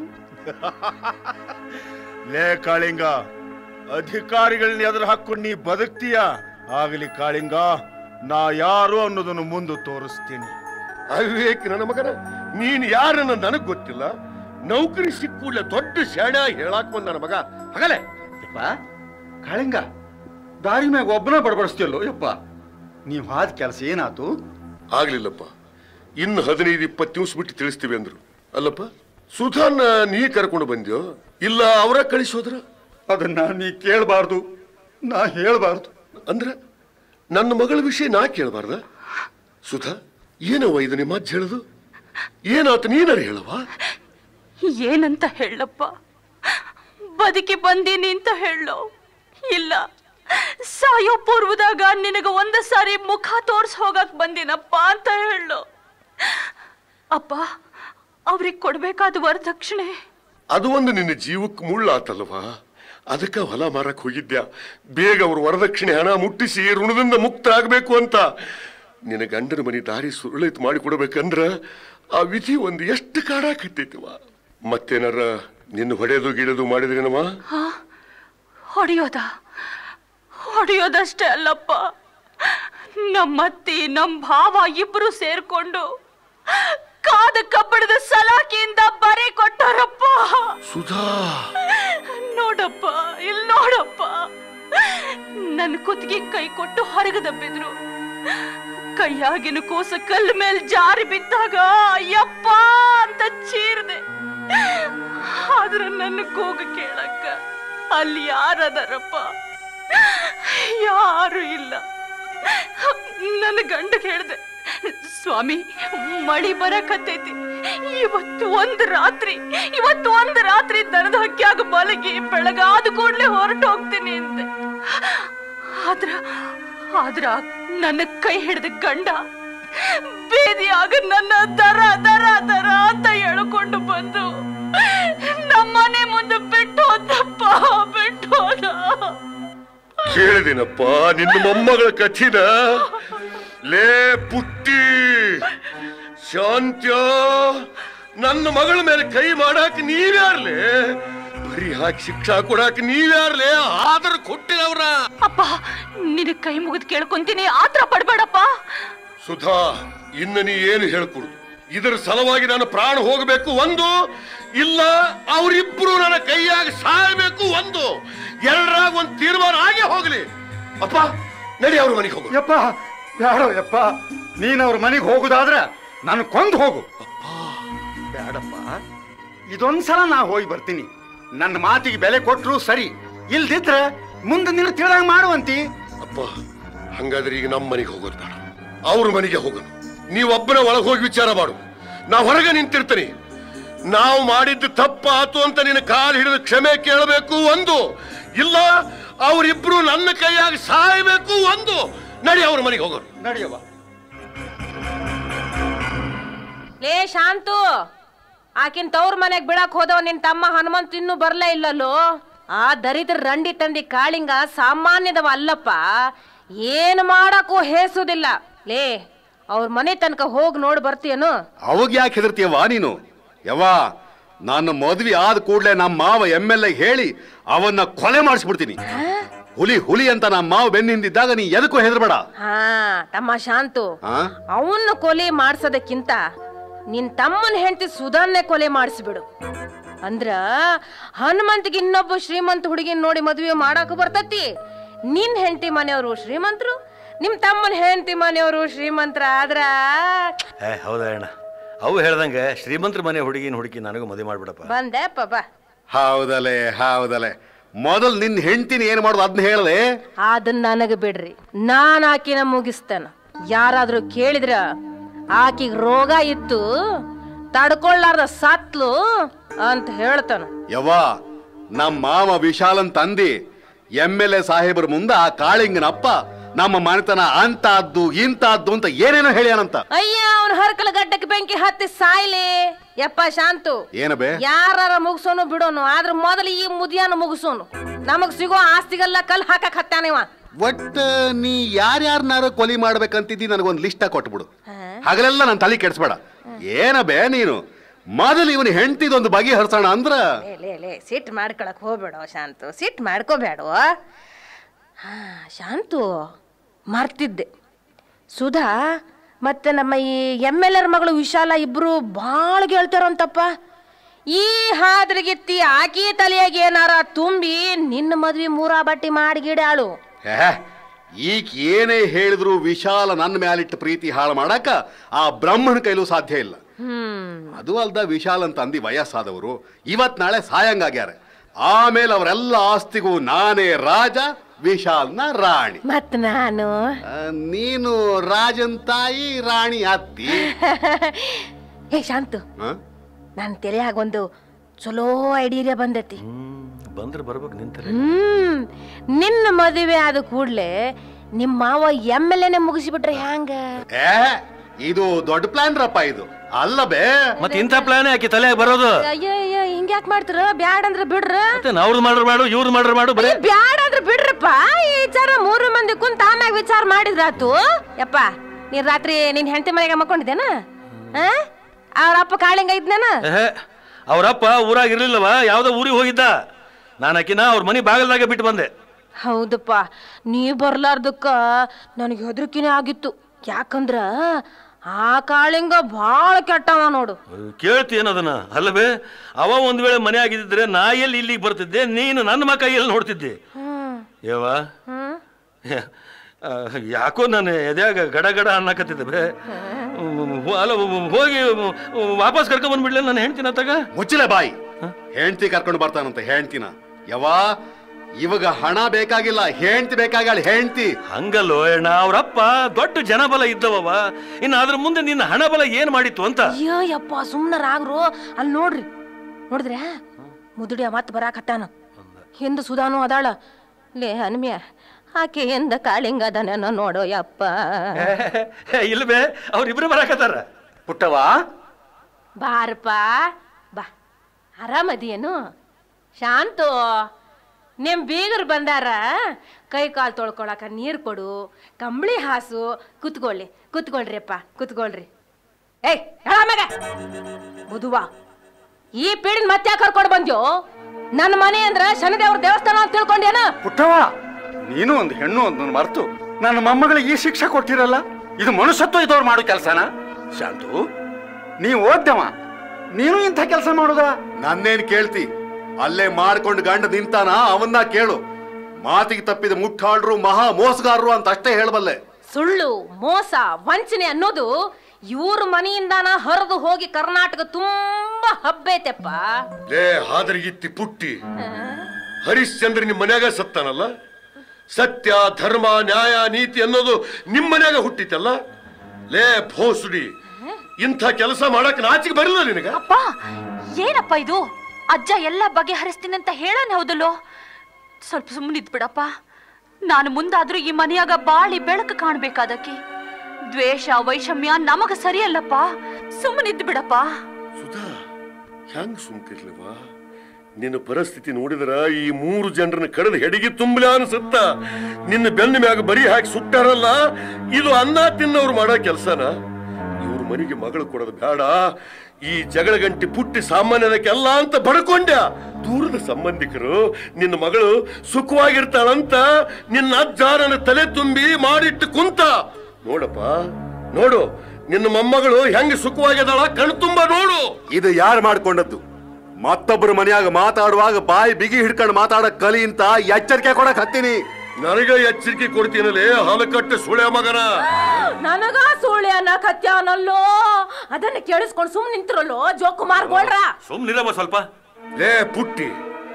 ಲೇ ಕಾಳಿಂಗ ಅಧಿಕಾರಿಗಳನ್ನ ಎದುರು ಹಾಕೊಂಡು ನೀ ಬದುಕ್ತೀಯ ಆಗಲಿ ಕಾಳಿಂಗ ನಾ ಯಾರು ಅನ್ನೋದನ್ನು ಮುಂದೆ ತೋರಿಸ್ತೀನಿ ಅವಿವೇಕ್ ನನ್ನ ಮಗನ ನೀನ್ ಯಾರನ್ನ ನನಗ್ ಗೊತ್ತಿಲ್ಲ ನೌಕರಿ ಸಿಕ್ಕೂಡ್ಲೆ ದೊಡ್ಡ ಶಾಣ ಹೇಳಾಕ್ ಬಂದ ನನ್ನ ಮಗ ಹಗಲೆ ಯಪ್ಪ ಕಾಳಿಂಗ ದಾರಿ ಮ್ಯಾಗ ಒಬ್ಬನ ಬಡಬಡಿಸ್ತಿಯಲ್ಲೋ ಯಪ್ಪ ನೀವು ಹಾದ ಕೆಲಸ ಏನಾತು ಆಗ್ಲಿಲ್ಲಪ್ಪ ಇನ್ನು ಹದಿನೈದು ಇಪ್ಪತ್ತು ದಿವಸ ಬಿಟ್ಟು ತಿಳಿಸ್ತೀವಿ ಅಂದ್ರು ಅಲ್ಲಪ್ಪ ಸುಧಾನ ನೀ ಕರ್ಕೊಂಡು ಬಂದ್ಯೋ ಇಲ್ಲ ಅವರ ಕಳಿಸೋದ್ರ ಅದನ್ನ ನೀ ಕೇಳಬಾರ್ದು ನಾ ಹೇಳ್ಬಾರ್ದು ಅಂದ್ರ ನನ್ನ ಮಗಳ ವಿಷಯ ನಾ ಕೇಳಬಾರ್ದ ಸುಧಾ ಏನವ್ವ ಇದು ನಿಮ್ಮ ಅಜ್ಜ ಹೇಳುದು ಏನಾತ ನೀನಾರ ಹೇಳವಾ ಏನಂತ ಹೇಳಪ್ಪ ಬದುಕಿ ಬಂದೀನಿ ಅಂತ ಹೇಳೋ ಇಲ್ಲ ಸಾಯೋ ಪೂರ್ವದಾಗ ನಿನಗ ಒಂದ ಸಾರಿ ಮುಖ ತೋರ್ಸ್ ಹೋಗಕ್ ಬಂದಿನಪ್ಪ ಅಂತ ಹೇಳೋ ಅಪ್ಪ ಅವ್ರಿಗೆ ಕೊಡ್ಬೇಕಾದ ವರದಕ್ಷಿಣೆ ಅದು ಒಂದು ನಿನ್ನ ಜೀವಕ್ಕೆ ಮುಳ್ಳಾತಲ್ವಾ ಅದಕ್ಕ ಹೊಲ ಮಾರಕ್ ಹೋಗಿದ್ಯಾ ಬೇಗ ಅವ್ರ ವರದಕ್ಷಿಣೆ ಹಣ ಮುಟ್ಟಿಸಿ ಋಣದಿಂದ ಮುಕ್ತ ಆಗ್ಬೇಕು ಅಂತ ನಿನ್ನ ಗಂಡನ ಮನೆ ದಾರಿ ಸುರುಳಿತ್ ಮಾಡಿ ಕೊಡ್ಬೇಕಂದ್ರ ಆ ವಿಧಿ ಒಂದು ಎಷ್ಟು ಕಾಡಾಕತ್ತೈತಿವ ಮತ್ತೇನಾರ ನಿನ್ನ ಹೊಡೆದು ಗಿಡದು ಮಾಡಿದ್ರೇನವ ಹೊಡೆಯೋದ ಹೊಡೆಯೋದಷ್ಟೇ ಅಲ್ಲಪ್ಪ ನಮ್ಮತ್ತಿ ನಮ್ ಭಾವ ಇಬ್ರು ಸೇರ್ಕೊಂಡು ಕಾದ ಕಬ್ಬಣದ ಸಲಾಕಿಯಿಂದ ಬರೆ ಕೊಟ್ಟಾರಪ್ಪ ಸುಧಾ ನೋಡಪ್ಪ ಇಲ್ಲಿ ನೋಡಪ್ಪ ನನ್ ಕುತ್ತಿಗೆ ಕೈ ಕೊಟ್ಟು ಹೊರಗದಬ್ಬಿದ್ರು ಕೈಯಾಗಿನ ಕೋಸ ಕಲ್ ಮೇಲ್ ಜಾರಿ ಬಿದ್ದಾಗ ಅಯ್ಯಪ್ಪ ಅಂತ ಚೀರ್ದೆ ಆದ್ರ ನನ್ನ ಕೂಗ ಕೇಳಕ್ಕ ಅಲ್ಲಿ ಯಾರದಾರಪ್ಪ ಯಾರು ಇಲ್ಲ ನನ್ನ ಗಂಡ ಹೇಳ್ದೆ ಸ್ವಾಮಿ ಮಳಿ ಬರಕತ್ತೈತಿ ಇವತ್ತು ಒಂದ್ ರಾತ್ರಿ ಇವತ್ತು ಒಂದ್ ರಾತ್ರಿ ದನದ ಹಕ್ಕಿಯಾಗ ಮಲಗಿ ಬೆಳಗಾದ ಕೂಡ್ಲೆ ಹೊರಟು ಹೋಗ್ತೀನಿ ಅಂದೆ ಆದ್ರ ಆದ್ರ ನನ್ನ ಕೈ ಹಿಡಿದ ಗಂಡ ಬೇದಿಯಾಗ ನನ್ನ ದರ ದರ ದರ ಅಂತ ಎಳ್ಕೊಂಡು ಬಂದು ನಮ್ಮನೆ ಮುಂದೆ ಬಿಟ್ಟು ಹೋದಪ್ಪ ಬಿಟ್ಟು ಹೋದ ಕೇಳಿದಿನಪ್ಪ ನಿನ್ನ ಮೊಮ್ಮಗಳ ಕಥಿನ ಲೇ ಪುಟ್ಟಿ ಶಾಂತ್ಯ ನನ್ನ ಮಗಳ ಮೇಲೆ ಕೈ ಮಾಡಾಕ ನೀವ್ಯಾರ್ಲೆ ಬರೀ ಹಾಕಿ ಶಿಕ್ಷಾ ಕೊಡಾಕ ನೀವ್ಯಾರ್ಲೆ ಆದ್ರ ಕೊಟ್ಟಿರವ್ರ ಅಪ್ಪ ನಿನ್ನ ಕೈ ಮುಗಿದು ಕೇಳ್ಕೊಂತೀನಿ ಆತ್ರ ಪಡ್ಬೇಡಪ್ಪ ಸುಧಾ ಇನ್ನು ನೀ ಏನು ಹೇಳ್ಕೊಡು ಇದರ ಸಲುವಾಗಿ ನಾನು ಪ್ರಾಣ ಹೋಗಬೇಕು ಒಂದು ಇಲ್ಲ ಅವರಿಬ್ರು ನನ್ನ ಕೈಯಾಗ ಸಾಯಬೇಕು ಒಂದು ಎರಡರಾಗ ಒಂದು ತೀರ್ಮಾನ ಆಗೇ ಹೋಗ್ಲಿ ಅಪ್ಪ ನಡಿ ಅವ್ರ ಮನೆಗೆ ಹೋಗು ಯಪ್ಪ ಬೇಡ ಯಪ್ಪ ನೀನ್ ಅವ್ರ ಮನೆಗೆ ಹೋಗುದಾದ್ರ ನಾನು ಕೊಂದು ಹೋಗು ಬೇಡಪ್ಪ ಇದೊಂದ್ಸಲ ನಾ ಹೋಗಿ ಬರ್ತೀನಿ ನನ್ನ ಮಾತಿಗೆ ಬೆಲೆ ಕೊಟ್ರು ಸರಿ ಇಲ್ದಿದ್ರ ಮುಂದೆ ನಿನ್ನ ತಿಳಿದಂಗ್ ಮಾಡುವಂತಿ ಅಪ್ಪ ಹಂಗಾದ್ರೆ ಈಗ ನಮ್ಮ ಮನೆಗೆ ಹೋಗೋದು ಬೇಡ ಅವ್ರ ಮನೆಗೆ ಹೋಗೋಣ ನೀವೊಬ್ಬನ ಒಳಗೆ ಹೋಗಿ ವಿಚಾರ ಮಾಡು ನಾ ಹೊರಗೆ ನಿಂತಿರ್ತೀನಿ ನಾವು ಮಾಡಿದ್ದು ತಪ್ಪಾತು ಅಂತ ನಿನ್ನ ಕಾಲು ಹಿಡಿದು ಕ್ಷಮೆ ಕೇಳಬೇಕು ಒಂದು ಇಲ್ಲ ಅವರಿಬ್ರು ನನ್ನ ಕೈಯಾಗಿ ಸಾಯಬೇಕು ಒಂದು ನಡಿ ಅವ್ರ ಮನೆಗೆ ಹೋಗೋಣ ನಡಿಯವ್ವ ಲೇ ಶಾಂತು ಆಕಿನ್ ತವ್ರ ಮನೆಗ್ ಬಿಡಕ್ ಹೋದವ ನಿನ್ ತಮ್ಮ ಹನುಮಂತ ಇನ್ನೂ ಬರ್ಲೇ ಇಲ್ಲಲ್ಲೋ ಆ ದರಿದ್ರ ರಂಡಿ ತಂದಿ ಕಾಳಿಂಗ ಸಾಮಾನ್ಯದವ ಅಲ್ಲಪ್ಪ ಏನ್ ಮಾಡಕ್ಕೂ ಹೇಸುದಿಲ್ಲ ಲೇ ಅವ್ರ ಮನೆ ತನಕ ಹೋಗಿ ನೋಡ್ ಬರ್ತೀಯನು ಅವಾಗ ಯಾಕೆ ಹೆದರ್ತೀಯವ್ವ ನೀನು ಯವ್ವ ನನ್ನ ಮದ್ವೆ ಆದ ಕೂಡಲೇ ನಮ್ಮ ಮಾವ ಎಮ್ ಎಲ್ ಎ ಹೇಳಿ ಅವನ್ನ ಕೊಲೆ ಮಾಡಿಸ್ಬಿಡ್ತೀನಿ ಹುಲಿ ಹುಲಿ ಅಂತ ನಮ್ಮ ಮಾವ ಬೆನ್ನಿಂದಿದ್ದಾಗ ನೀ ಎದಕ್ಕೂ ಹೆದರ್ಬೇಡ ಹಾ ತಮ್ಮ ಶಾಂತು ಆ? ಅವನ್ನ ಕೊಲೆ ಮಾಡ್ಸೋದಕ್ಕಿಂತ ನಿನ್ ತಮ್ಮನ ಹೆಂಡತಿ ಸುಧಾನ್ನೆ ಕೊಲೆ ಮಾಡಿಸ್ಬಿಡು ಅಂದ್ರ ಹನುಮಂತಿಗೆ ಇನ್ನೊಬ್ಬ ಶ್ರೀಮಂತ ಹುಡುಗಿನ ನೋಡಿ ಮದುವೆ ಮಾಡಾಕ ಬರ್ತತಿ ನಿನ್ ಹೆಂಡತಿ ಮನೆಯವರು ಶ್ರೀಮಂತರು ನಿಮ್ ತಮ್ಮನ ಹೆಂಡತಿ ಮನೆಯವರು ಶ್ರೀಮಂತರ ಆದ್ರ ಏ ಹೌದಾ ಅಣ್ಣ ಅವು ಹೇಳ್ದಂಗೆ ಶ್ರೀಮಂತರ ಮನೆ ಹುಡುಗಿನ ಹುಡುಕಿ ನನಗೂ ಮದುವೆ ಮಾಡ್ಬಿಡಪ್ಪ ಬಂದೆ ಬಾ ಹೌದಲೆ ಹೌದಲೆ ಮೊದಲು ನಿನ್ನ ಹೆಂಡ್ತಿನ ಏನ್ ಮಾಡೋದು ಅದನ್ನ ಹೇಳದೆ ಅದನ್ನ ನನಗೆ ಬಿಡ್ರಿ ನಾನ್ ಆಕಿನ ಮುಗಿಸ್ತೇನ ಯಾರಾದ್ರೂ ಕೇಳಿದ್ರ ಆಕಿಗ್ ರೋಗ ಇತ್ತು ತಡ್ಕೊಳ್ಳಾರ್ದ ಸತ್ಲು ಅಂತ ಹೇಳ್ತಾನ ಯವ್ವ ನಮ್ಮ ಮಾವ ವಿಶಾಲನ್ ತಂದಿ ಎಮ್ ಎಲ್ ಎ ಸಾಹೇಬ್ರ ಮುಂದೆ ಆ ಕಾಳಿಂಗನ ಅಪ್ಪ ನಮ್ಮ ಮನೆತನ ಅಂತಾದ್ದು ಇಂತಾದ್ದು ಅಂತ ಏನೇನೋ ಹೇಳ್ಯಾನಂತ ಅಯ್ಯ ಅವನ ಹರ್ಕಲ ಗಡ್ಡಕ್ಕೆ ಬೆಂಕಿ ಹತ್ತಿ ಸಾಯ್ಲಿ ಯಪ್ಪ ಶಾಂತು ಏನ ಬೇ ಯಾರ ಮುಗಿಸೋನು ಬಿಡೋನು ಆದ್ರ ಮೊದಲು ಈ ಮುದಿಯಾನ ಮುಗಿಸೋನು ನಮಗ್ ಸಿಗೋ ಆಸ್ತಿಗೆಲ್ಲ ಕಲ್ ಹಾಕಕ್ ಹತ್ತಾನಿವ ಒಟ್ಟ ನೀ ಯಾರ್ಯಾರನ್ನಾರ ಕೊಲಿ ಮಾಡ್ಬೇಕಂತಿದ್ದಿ ನನಗೊಂದು ಲಿಸ್ಟ ಕೊಟ್ಬಿಡು ಹಗಲೆಲ್ಲ ನನ್ನ ತಲೆ ಕೆಡಿಸ್ಬೇಡ ಏನ ಬೇ ನೀನು ಮೊದಲು ಇವನು ಹೆಂಡ್ತಿದೊಂದು ಬಗೆ ಹರ್ಸೋಣ ಅಂದ್ರ ಲೇ ಲೇ ಲೇ ಸಿಟ್ ಮಾಡ್ಕೊಳಕ್ ಹೋಗ್ಬೇಡ ಶಾಂತು ಸಿಟ್ ಮಾಡ್ಕೋಬೇಡ ಹಾ ಶಾಂತು ಮರ್ತಿದ್ದೆ ಸುಧಾ ಮತ್ತೆ ನಮ್ಮ ಈ ಎಮ್ ಎಲ್ ಎರ್ ಮಗಳು ವಿಶಾಲ ಇಬ್ರು ಭಾಳ ಗೆಳ್ತಾರಂತಪ್ಪ ಈ ಹಾದ್ರಿಗಿತ್ತಿ ಆಕಿ ತಲೆಯಾಗ ಏನಾರ ತುಂಬಿ ನಿನ್ನ ಮದ್ವಿ ಮೂರಾ ಬಟ್ಟಿ ಮಾಡಿ ಗಿಡಾಳು ಏ, ಈಗ್ ಏನೇ ಹೇಳಿದ್ರು ವಿಶಾಲ ನನ್ನ ಮ್ಯಾಲಿಟ್ಟ ಪ್ರೀತಿ ಹಾಳು ಮಾಡಕ ಆ ಬ್ರಹ್ಮನ ಕೈಲೂ ಸಾಧ್ಯ ಇಲ್ಲ ಹ್ಮ್ ಅದು ಅಲ್ದ ವಿಶಾಲ್ ಅಂತ ಅಂದಿ ವಯಸ್ಸಾದವರು ಇವತ್ ನಾಳೆ ಸಾಯಂಗಾಗ್ಯಾರ ಆಮೇಲೆ ಅವರೆಲ್ಲ ಆಸ್ತಿಗೂ ನಾನೇ ರಾಜ ವಿಶಾಲ್ನ ರಾಣಿ ಮತ್ ನಾನು ಆ, ನೀನು ರಾಜನ್ ತಾಯಿ ರಾಣಿ ಅತ್ತಿ ಹೇ ಶಾಂತು ಆ? ನನ್ನ ತಲೆಯಾಗ ಒಂದು ಚಲೋ ಐಡಿಯಾ ಬಂದೈತಿ ಹ್ಮ್ ಬಂದ್ರೆ ಬರ್ಬೇಕು ನಿಂತರೆ ಹ್ಮ್ ನಿನ್ನ ಮದುವೆ ಆದ ಕೂಡ್ಲೆ ನಿಮ್ಮ ಮಾವ ಎಮ್ ಎಲ್ ಎನೆ ಮುಗಿಸಿಬಿಟ್ರೆ ಹ್ಯಾಂಗ ಏ ಇದು ದೊಡ್ಡ ಪ್ಲಾನ್ ರಪ್ಪ ಇದು ಅಲ್ಲ ಬೇ ಮತ್ತೆ ಇಂಥ ಪ್ಲಾನ್ ಯಾಕೆ ತಲೆಯಾಗ ಬರೋದು ಅಯ್ಯ ಅಯ್ಯ ಹಿಂಗ್ಯಾಕ್ ಮಾಡ್ತಾರ ಬ್ಯಾಡ ಅಂದ್ರ ಬಿಡ್ರ ಮತ್ತೆ ಅವ್ರದ್ದು ಮಾಡ್ರ ಮಾಡು ಇವ್ರದ್ದು ಮಾಡ್ರ ಮಾಡು ಬರೇ ಬ್ಯಾಡ ಅಂದ್ರ ಬಿಡ್ರಪ್ಪ ಈ ವಿಚಾರ ಮೂರು ಮಂದಿ ಕುಂತ ಆಮ್ಯಾಗ ವಿಚಾರ ಮಾಡಿದ್ರಾತು ಯಪ್ಪ ನೀನ್ ರಾತ್ರಿ ನಿನ್ ಹೆಂಡತಿ ಮನೆಗೆ ಮಕ್ಕೊಂಡಿದ್ದೇನ ಅವ್ರ ಅಪ್ಪ ಕಾಳಿಂಗ ಇದ್ನೇನ ಏಹ್, ಅವ್ರಪ್ಪ ಊರಾಗ ಇರ್ಲಿಲ್ಲವ ಯಾವ್ದೋ ಊರಿಗೆ ಹೋಗಿದ್ದ ನಾನು ಆಕಿನ ಅವ್ರ ಮನೆ ಬಾಗಲ್ದಾಗೆ ಬಿಟ್ಟು ಬಂದೆ ಹೌದಪ್ಪ ನೀ ಬರ್ಲಾರ್ದಕ್ಕ ನನಗೆ ಹೆದರಿಕೆನೇ ಆಗಿತ್ತು ಯಾಕಂದ್ರ ಆ ಕಾಳಿಂಗ ಭಾಳ ಕೆಟ್ಟವ ನೋಡು ಕೇಳ್ತೀಯನ್ ಅದನ್ನ ಅಲ್ಲವೇ ಅವ ಒಂದ್ ವೇಳೆ ಮನೆ ಆಗಿದ್ದಿದ್ರೆ ನಾ ಎಲ್ಲಿ ಇಲ್ಲಿಗೆ ಬರ್ತಿದ್ದೆ ನೀನು ನನ್ನ ಮಕ್ಕ ಎಲ್ಲಿ ನೋಡ್ತಿದ್ದೆ ಹ್ಮ್ ಯವ್ವ ಹ್ಮ್ ಆ, ಯಾಕೋ ನಾನು ಎದ್ಯಾಗ ಗಡ ಗಡ ಅನ್ನಕತ್ತಿದ್ದೆ ಬೇ ಹ್ಮ್, ಅಲ್ಲ ಹೋಗಿ ವಾಪಸ್ ಕರ್ಕೊಂಡ್ ಬಂದ್ಬಿಡ್ಲೆ ನಾನು ಹೆಣ್ತಿನ ತಗ ಮುಚ್ಚಲೆ ಬಾಯಿ ಹೆಂಡ್ತಿ ಕರ್ಕೊಂಡು ಬರ್ತಾನಂತ ಹೆಂಡ್ತಿನ ಯವಾ ಇವಾಗ ಹಣ ಬೇಕಾಗಿಲ್ಲ ಹೆಂಡ್ತಿ ಬೇಕಾಗಲ್ಲ ಹೆಂಡ್ತಿ ಹಂಗಲ್ಲೋ ಅಣ್ಣ ಅವ್ರಪ್ಪ ದೊಡ್ಡ ಜನಬಲ ಇದ್ದವವ ಇನ್ನು ಅದ್ರ ಮುಂದೆ ನಿನ್ನ ಹಣಬಲ ಏನ್ ಮಾಡಿತ್ತು ಅಂತ ಅಯ್ಯೋ ಯಪ್ಪ ಸುಮ್ನರಾಗ್ರು ಅಲ್ಲಿ ನೋಡ್ರಿ ನೋಡಿದ್ರೆ ಮುದುಡಿಯ ಮತ್ ಬರಾಕತ್ತಾನ ಹಿಂದ ಸುಧಾನು ಅದಾಳ ಲೇ ಹನುಮ್ಯ ಆಕೆ ಎಂದ ಕಾಳಿಂಗ ಅದನ ನೋಡೋ ಯಪ್ಪ ಇಲ್ವೇ ಅವ್ರಿಬ್ರು ಬರಾಕತ್ತಾರ ಪುಟ್ಟವ ಬಾರಪ್ಪ ಬಾ ಆರಾಮದಿಯೇನು ಶಾಂತು ನಿಮ್ ಬೀಗರು ಬಂದಾರ ಕೈ ಕಾಲು ತೊಳ್ಕೊಳಕ ನೀರು ಕೊಡು ಕಂಬಳಿ ಹಾಸು ಕುತ್ಕೊಳ್ಳಿ ಕುತ್ಕೊಳ್ರಿಯಪ್ಪ ಕುತ್ಕೊಳ್ರಿ ಏಯ್ ಹೇಳ ಮಗ ಬುಧುವ ಈ ಪೀಡಿನ ಮತ್ತೆ ಕರ್ಕೊಂಡು ಬಂದ್ಯೋ ನನ್ನ ಮನೆ ಅಂದ್ರ ಶನಿದೇವ್ರ ದೇವಸ್ಥಾನ ಅಂತ ತಿಳ್ಕೊಂಡೇನ ಪುಟ್ಟವ ನೀನು ಒಂದು ಹೆಣ್ಣು ಒಂದು ಮರ್ತು ನನ್ನ ಮೊಮ್ಮಗಳಿಗೆ ಈ ಶಿಕ್ಷೆ ಕೊಟ್ಟಿರಲ್ಲ ಇದು ಮನುಷ್ಯತ್ವ ಇದ್ದವ್ರು ಮಾಡೋ ಕೆಲಸನ ಶಾಂತು ನೀ ಓದ್ದವ ನೀನು ಇಂಥ ಕೆಲಸ ಮಾಡೋದಾ ನನ್ನೇನ್ ಕೇಳ್ತಿ ಅಲ್ಲೇ ಮಾಡ್ಕೊಂಡು ಗಂಡ ನಿಂತಾನ ಅವನ್ನ ಕೇಳು ಮಾತಿಗೆ ತಪ್ಪಿದ ಮುಟ್ಟಾಳ್ರು ಮಹಾ ಮೋಸಗಾರರು ಅಂತ ಅಷ್ಟೇ ಹೇಳಬಲ್ಲೆ ಸುಳ್ಳು ಮೋಸ ವಂಚನೆ ಅನ್ನೋದು ಇವ್ರ ಮನೆಯಿಂದಾನ ಹರಿದು ಹೋಗಿ ಕರ್ನಾಟಕ ತುಂಬಾ ಹಬ್ಬೈತೆಪ್ಪ ಲೇ ಹಾದರಿಗಿತ್ತಿ ಪುಟ್ಟಿ ಹರಿಶ್ಚಂದ್ರ ನಿಮ್ಮ ಮನ್ಯಾಗ ಸತ್ತಾನಲ್ಲ ಸತ್ಯ ಧರ್ಮ ನ್ಯಾಯ ನೀತಿ ಅನ್ನೋದು ನಿಮ್ಮ ಮನ್ಯಾಗ ಹುಟ್ಟಿತಲ್ಲ ಲೇ ಭೋಸುಡಿ ಇಂಥ ಕೆಲಸ ಮಾಡಕ್ ನಾಚಿಕೆ ಬರಲ್ಲ ನಿನಗ ಅಪ್ಪ ಏನಪ್ಪ ಇದು ಅಜ್ಜ ಎಲ್ಲ ಬಗೆಹರಿಸ್ತೀನಿ ಅಂತ ಹೇಳೋಣ ಹೌದಲ್ಲೋ ಸ್ವಲ್ಪ ಸುಮ್ಮನಿದ್ ಬಿಡಪ್ಪ ನಾನು ಮುಂದಾದ್ರೂ ಈ ಮನೆಯಾಗ ಬಾಳಿ ಬೆಳಕು ಕಾಣ್ಬೇಕಾದಕ್ಕೆ ದ್ವೇಷ ವೈಷಮ್ಯ ನಮಗ ಸರಿಯಲ್ಲಪ್ಪ ಸುಮ್ಮನಿದ್ ಬಿಡಪ್ಪ ಸುಧಾ ಹೆಂಗ್ ಸುಮ್ಕಿರ್ಲಿವ ನಿನ್ನ ಪರಿಸ್ಥಿತಿ ನೋಡಿದ್ರ ಈ ಮೂರು ಜನರನ್ನ ಕಡದ ಹೆಡಿಗೆ ತುಂಬಲ ಅನ್ಸುತ್ತ ನಿನ್ನ ಬೆನ್ನ ಮ್ಯಾಗ ಬರಿ ಹಾಕಿ ಸುಟ್ಟಾರಲ್ಲ ಇದು ಅನ್ನ ತಿನ್ನೋರು ಮಾಡೋ ಕೆಲ್ಸನ ಇವ್ರ ಮನೆಗೆ ಮಗಳು ಕೊಡೋದು ಬೇಡ ಈ ಜಗಳ ಗಂಟಿ ಪುಟ್ಟಿ ಸಾಮಾನ್ಯದಕ್ಕೆಲ್ಲ ಅಂತ ಬಡ್ಕೊಂಡ ದೂರದ ಸಂಬಂಧಿಕರು ನಿನ್ನ ಮಗಳು ಸುಖವಾಗಿರ್ತಾಳಂತ ನಿನ್ನ ಅಜ್ಜ ನನ್ನ ತಲೆ ತುಂಬಿ ಮಾಡಿಟ್ಟು ಕುಂತ ನೋಡಪ್ಪ ನೋಡು ನಿನ್ನ ಮೊಮ್ಮಗಳು ಹೆಂಗ್ ಸುಖವಾಗಿದ್ದಾಳ ಕಣ್ ತುಂಬ ನೋಡು ಇದು ಯಾರು ಮಾಡ್ಕೊಂಡದ್ದು ಮತ್ತೊಬ್ಬರ ಮನ್ಯಾಗ ಮಾತಾಡುವಾಗ ಬಾಯಿ ಬಿಗಿ ಹಿಡ್ಕೊಂಡು ಮಾತಾಡಕ್ ಕಲಿ ಅಂತ ಎಚ್ಚರಿಕೆ ಕೊಡಕ್ ಹತ್ತೀನಿ ನನಗ ಎಚ್ಚರಿಕೆ ಕೊಡ್ತೀನಲ್ಲೇ ಹಲಕಟ್ಟೆ ಸುಳೆ ಮಗನ ನನಗ ಸುಳ್ಳಿ ಅನ್ನಕತ್ಯಾನಲ್ಲೋ ಅದನ್ನ ಕೇಳಿಸ್ಕೊಂಡು ಸುಮ್ ನಿಂತಿರಲ್ಲೋ ಜೋಕುಮಾರ್ಗೋಳ್ರ ಸುಮ್ನಿರಮ್ಮ ಸ್ವಲ್ಪ ಲೇ ಪುಟ್ಟಿ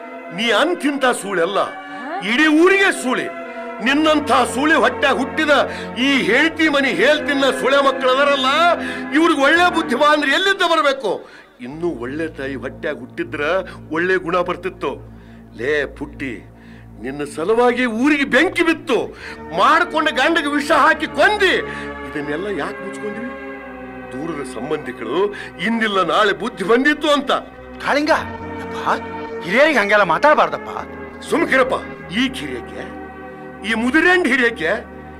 ನೀ ಅಂತಿಂತ ಸೂಳೆಲ್ಲ ಇಡೀ ಊರಿಗೆ ಸೂಳಿ ನಿನ್ನಂಥ ಸೂಳಿ ಹೊಟ್ಟೆ ಹುಟ್ಟಿದ ಈ ಹೇಳ್ತಿ ಮನಿ ಹೇಳ್ತಿನ್ನ ಸುಳೆ ಮಕ್ಕಳು ಅದರಲ್ಲ ಇವ್ರಿಗೆ ಒಳ್ಳೆ ಬುದ್ಧಿ ಬಾ ಅಂದ್ರೆ ಎಲ್ಲಿಂದ ಬರಬೇಕು ಇನ್ನೂ ಒಳ್ಳೆ ತಾಯಿ ಹೊಟ್ಟೆಯಾಗ ಹುಟ್ಟಿದ್ರ ಒಳ್ಳೆ ಗುಣ ಬರ್ತಿತ್ತು ಲೇ ಪುಟ್ಟಿ ನಿನ್ನ ಸಲುವಾಗಿ ಊರಿಗೆ ಬೆಂಕಿ ಬಿತ್ತು ಮಾಡ್ಕೊಂಡ ಗಂಡಗೆ ವಿಷ ಹಾಕಿ ಕೊಂದಿ ಇದನ್ನೆಲ್ಲ ಯಾಕೆ ಮುಚ್ಕೊಂಡಿವಿ ದೂರದ ಸಂಬಂಧಿಕರು ಇಂದಿಲ್ಲ ನಾಳೆ ಬುದ್ಧಿ ಬಂದಿತ್ತು ಅಂತ ಕಾಳಿಂಗ ಯಪ್ಪ ಹಿರಿಯರಿಗೆ ಹಂಗೆಲ್ಲ ಮಾತಾಡಬಾರ್ದಪ್ಪ ಸುಮ್ಕಿರಪ್ಪ ಈ ಕಿರಿಯಕ್ಕೆ ಈ ಮುದಿರೆಂಡ್ ಹಿರಿಯಕ್ಕೆ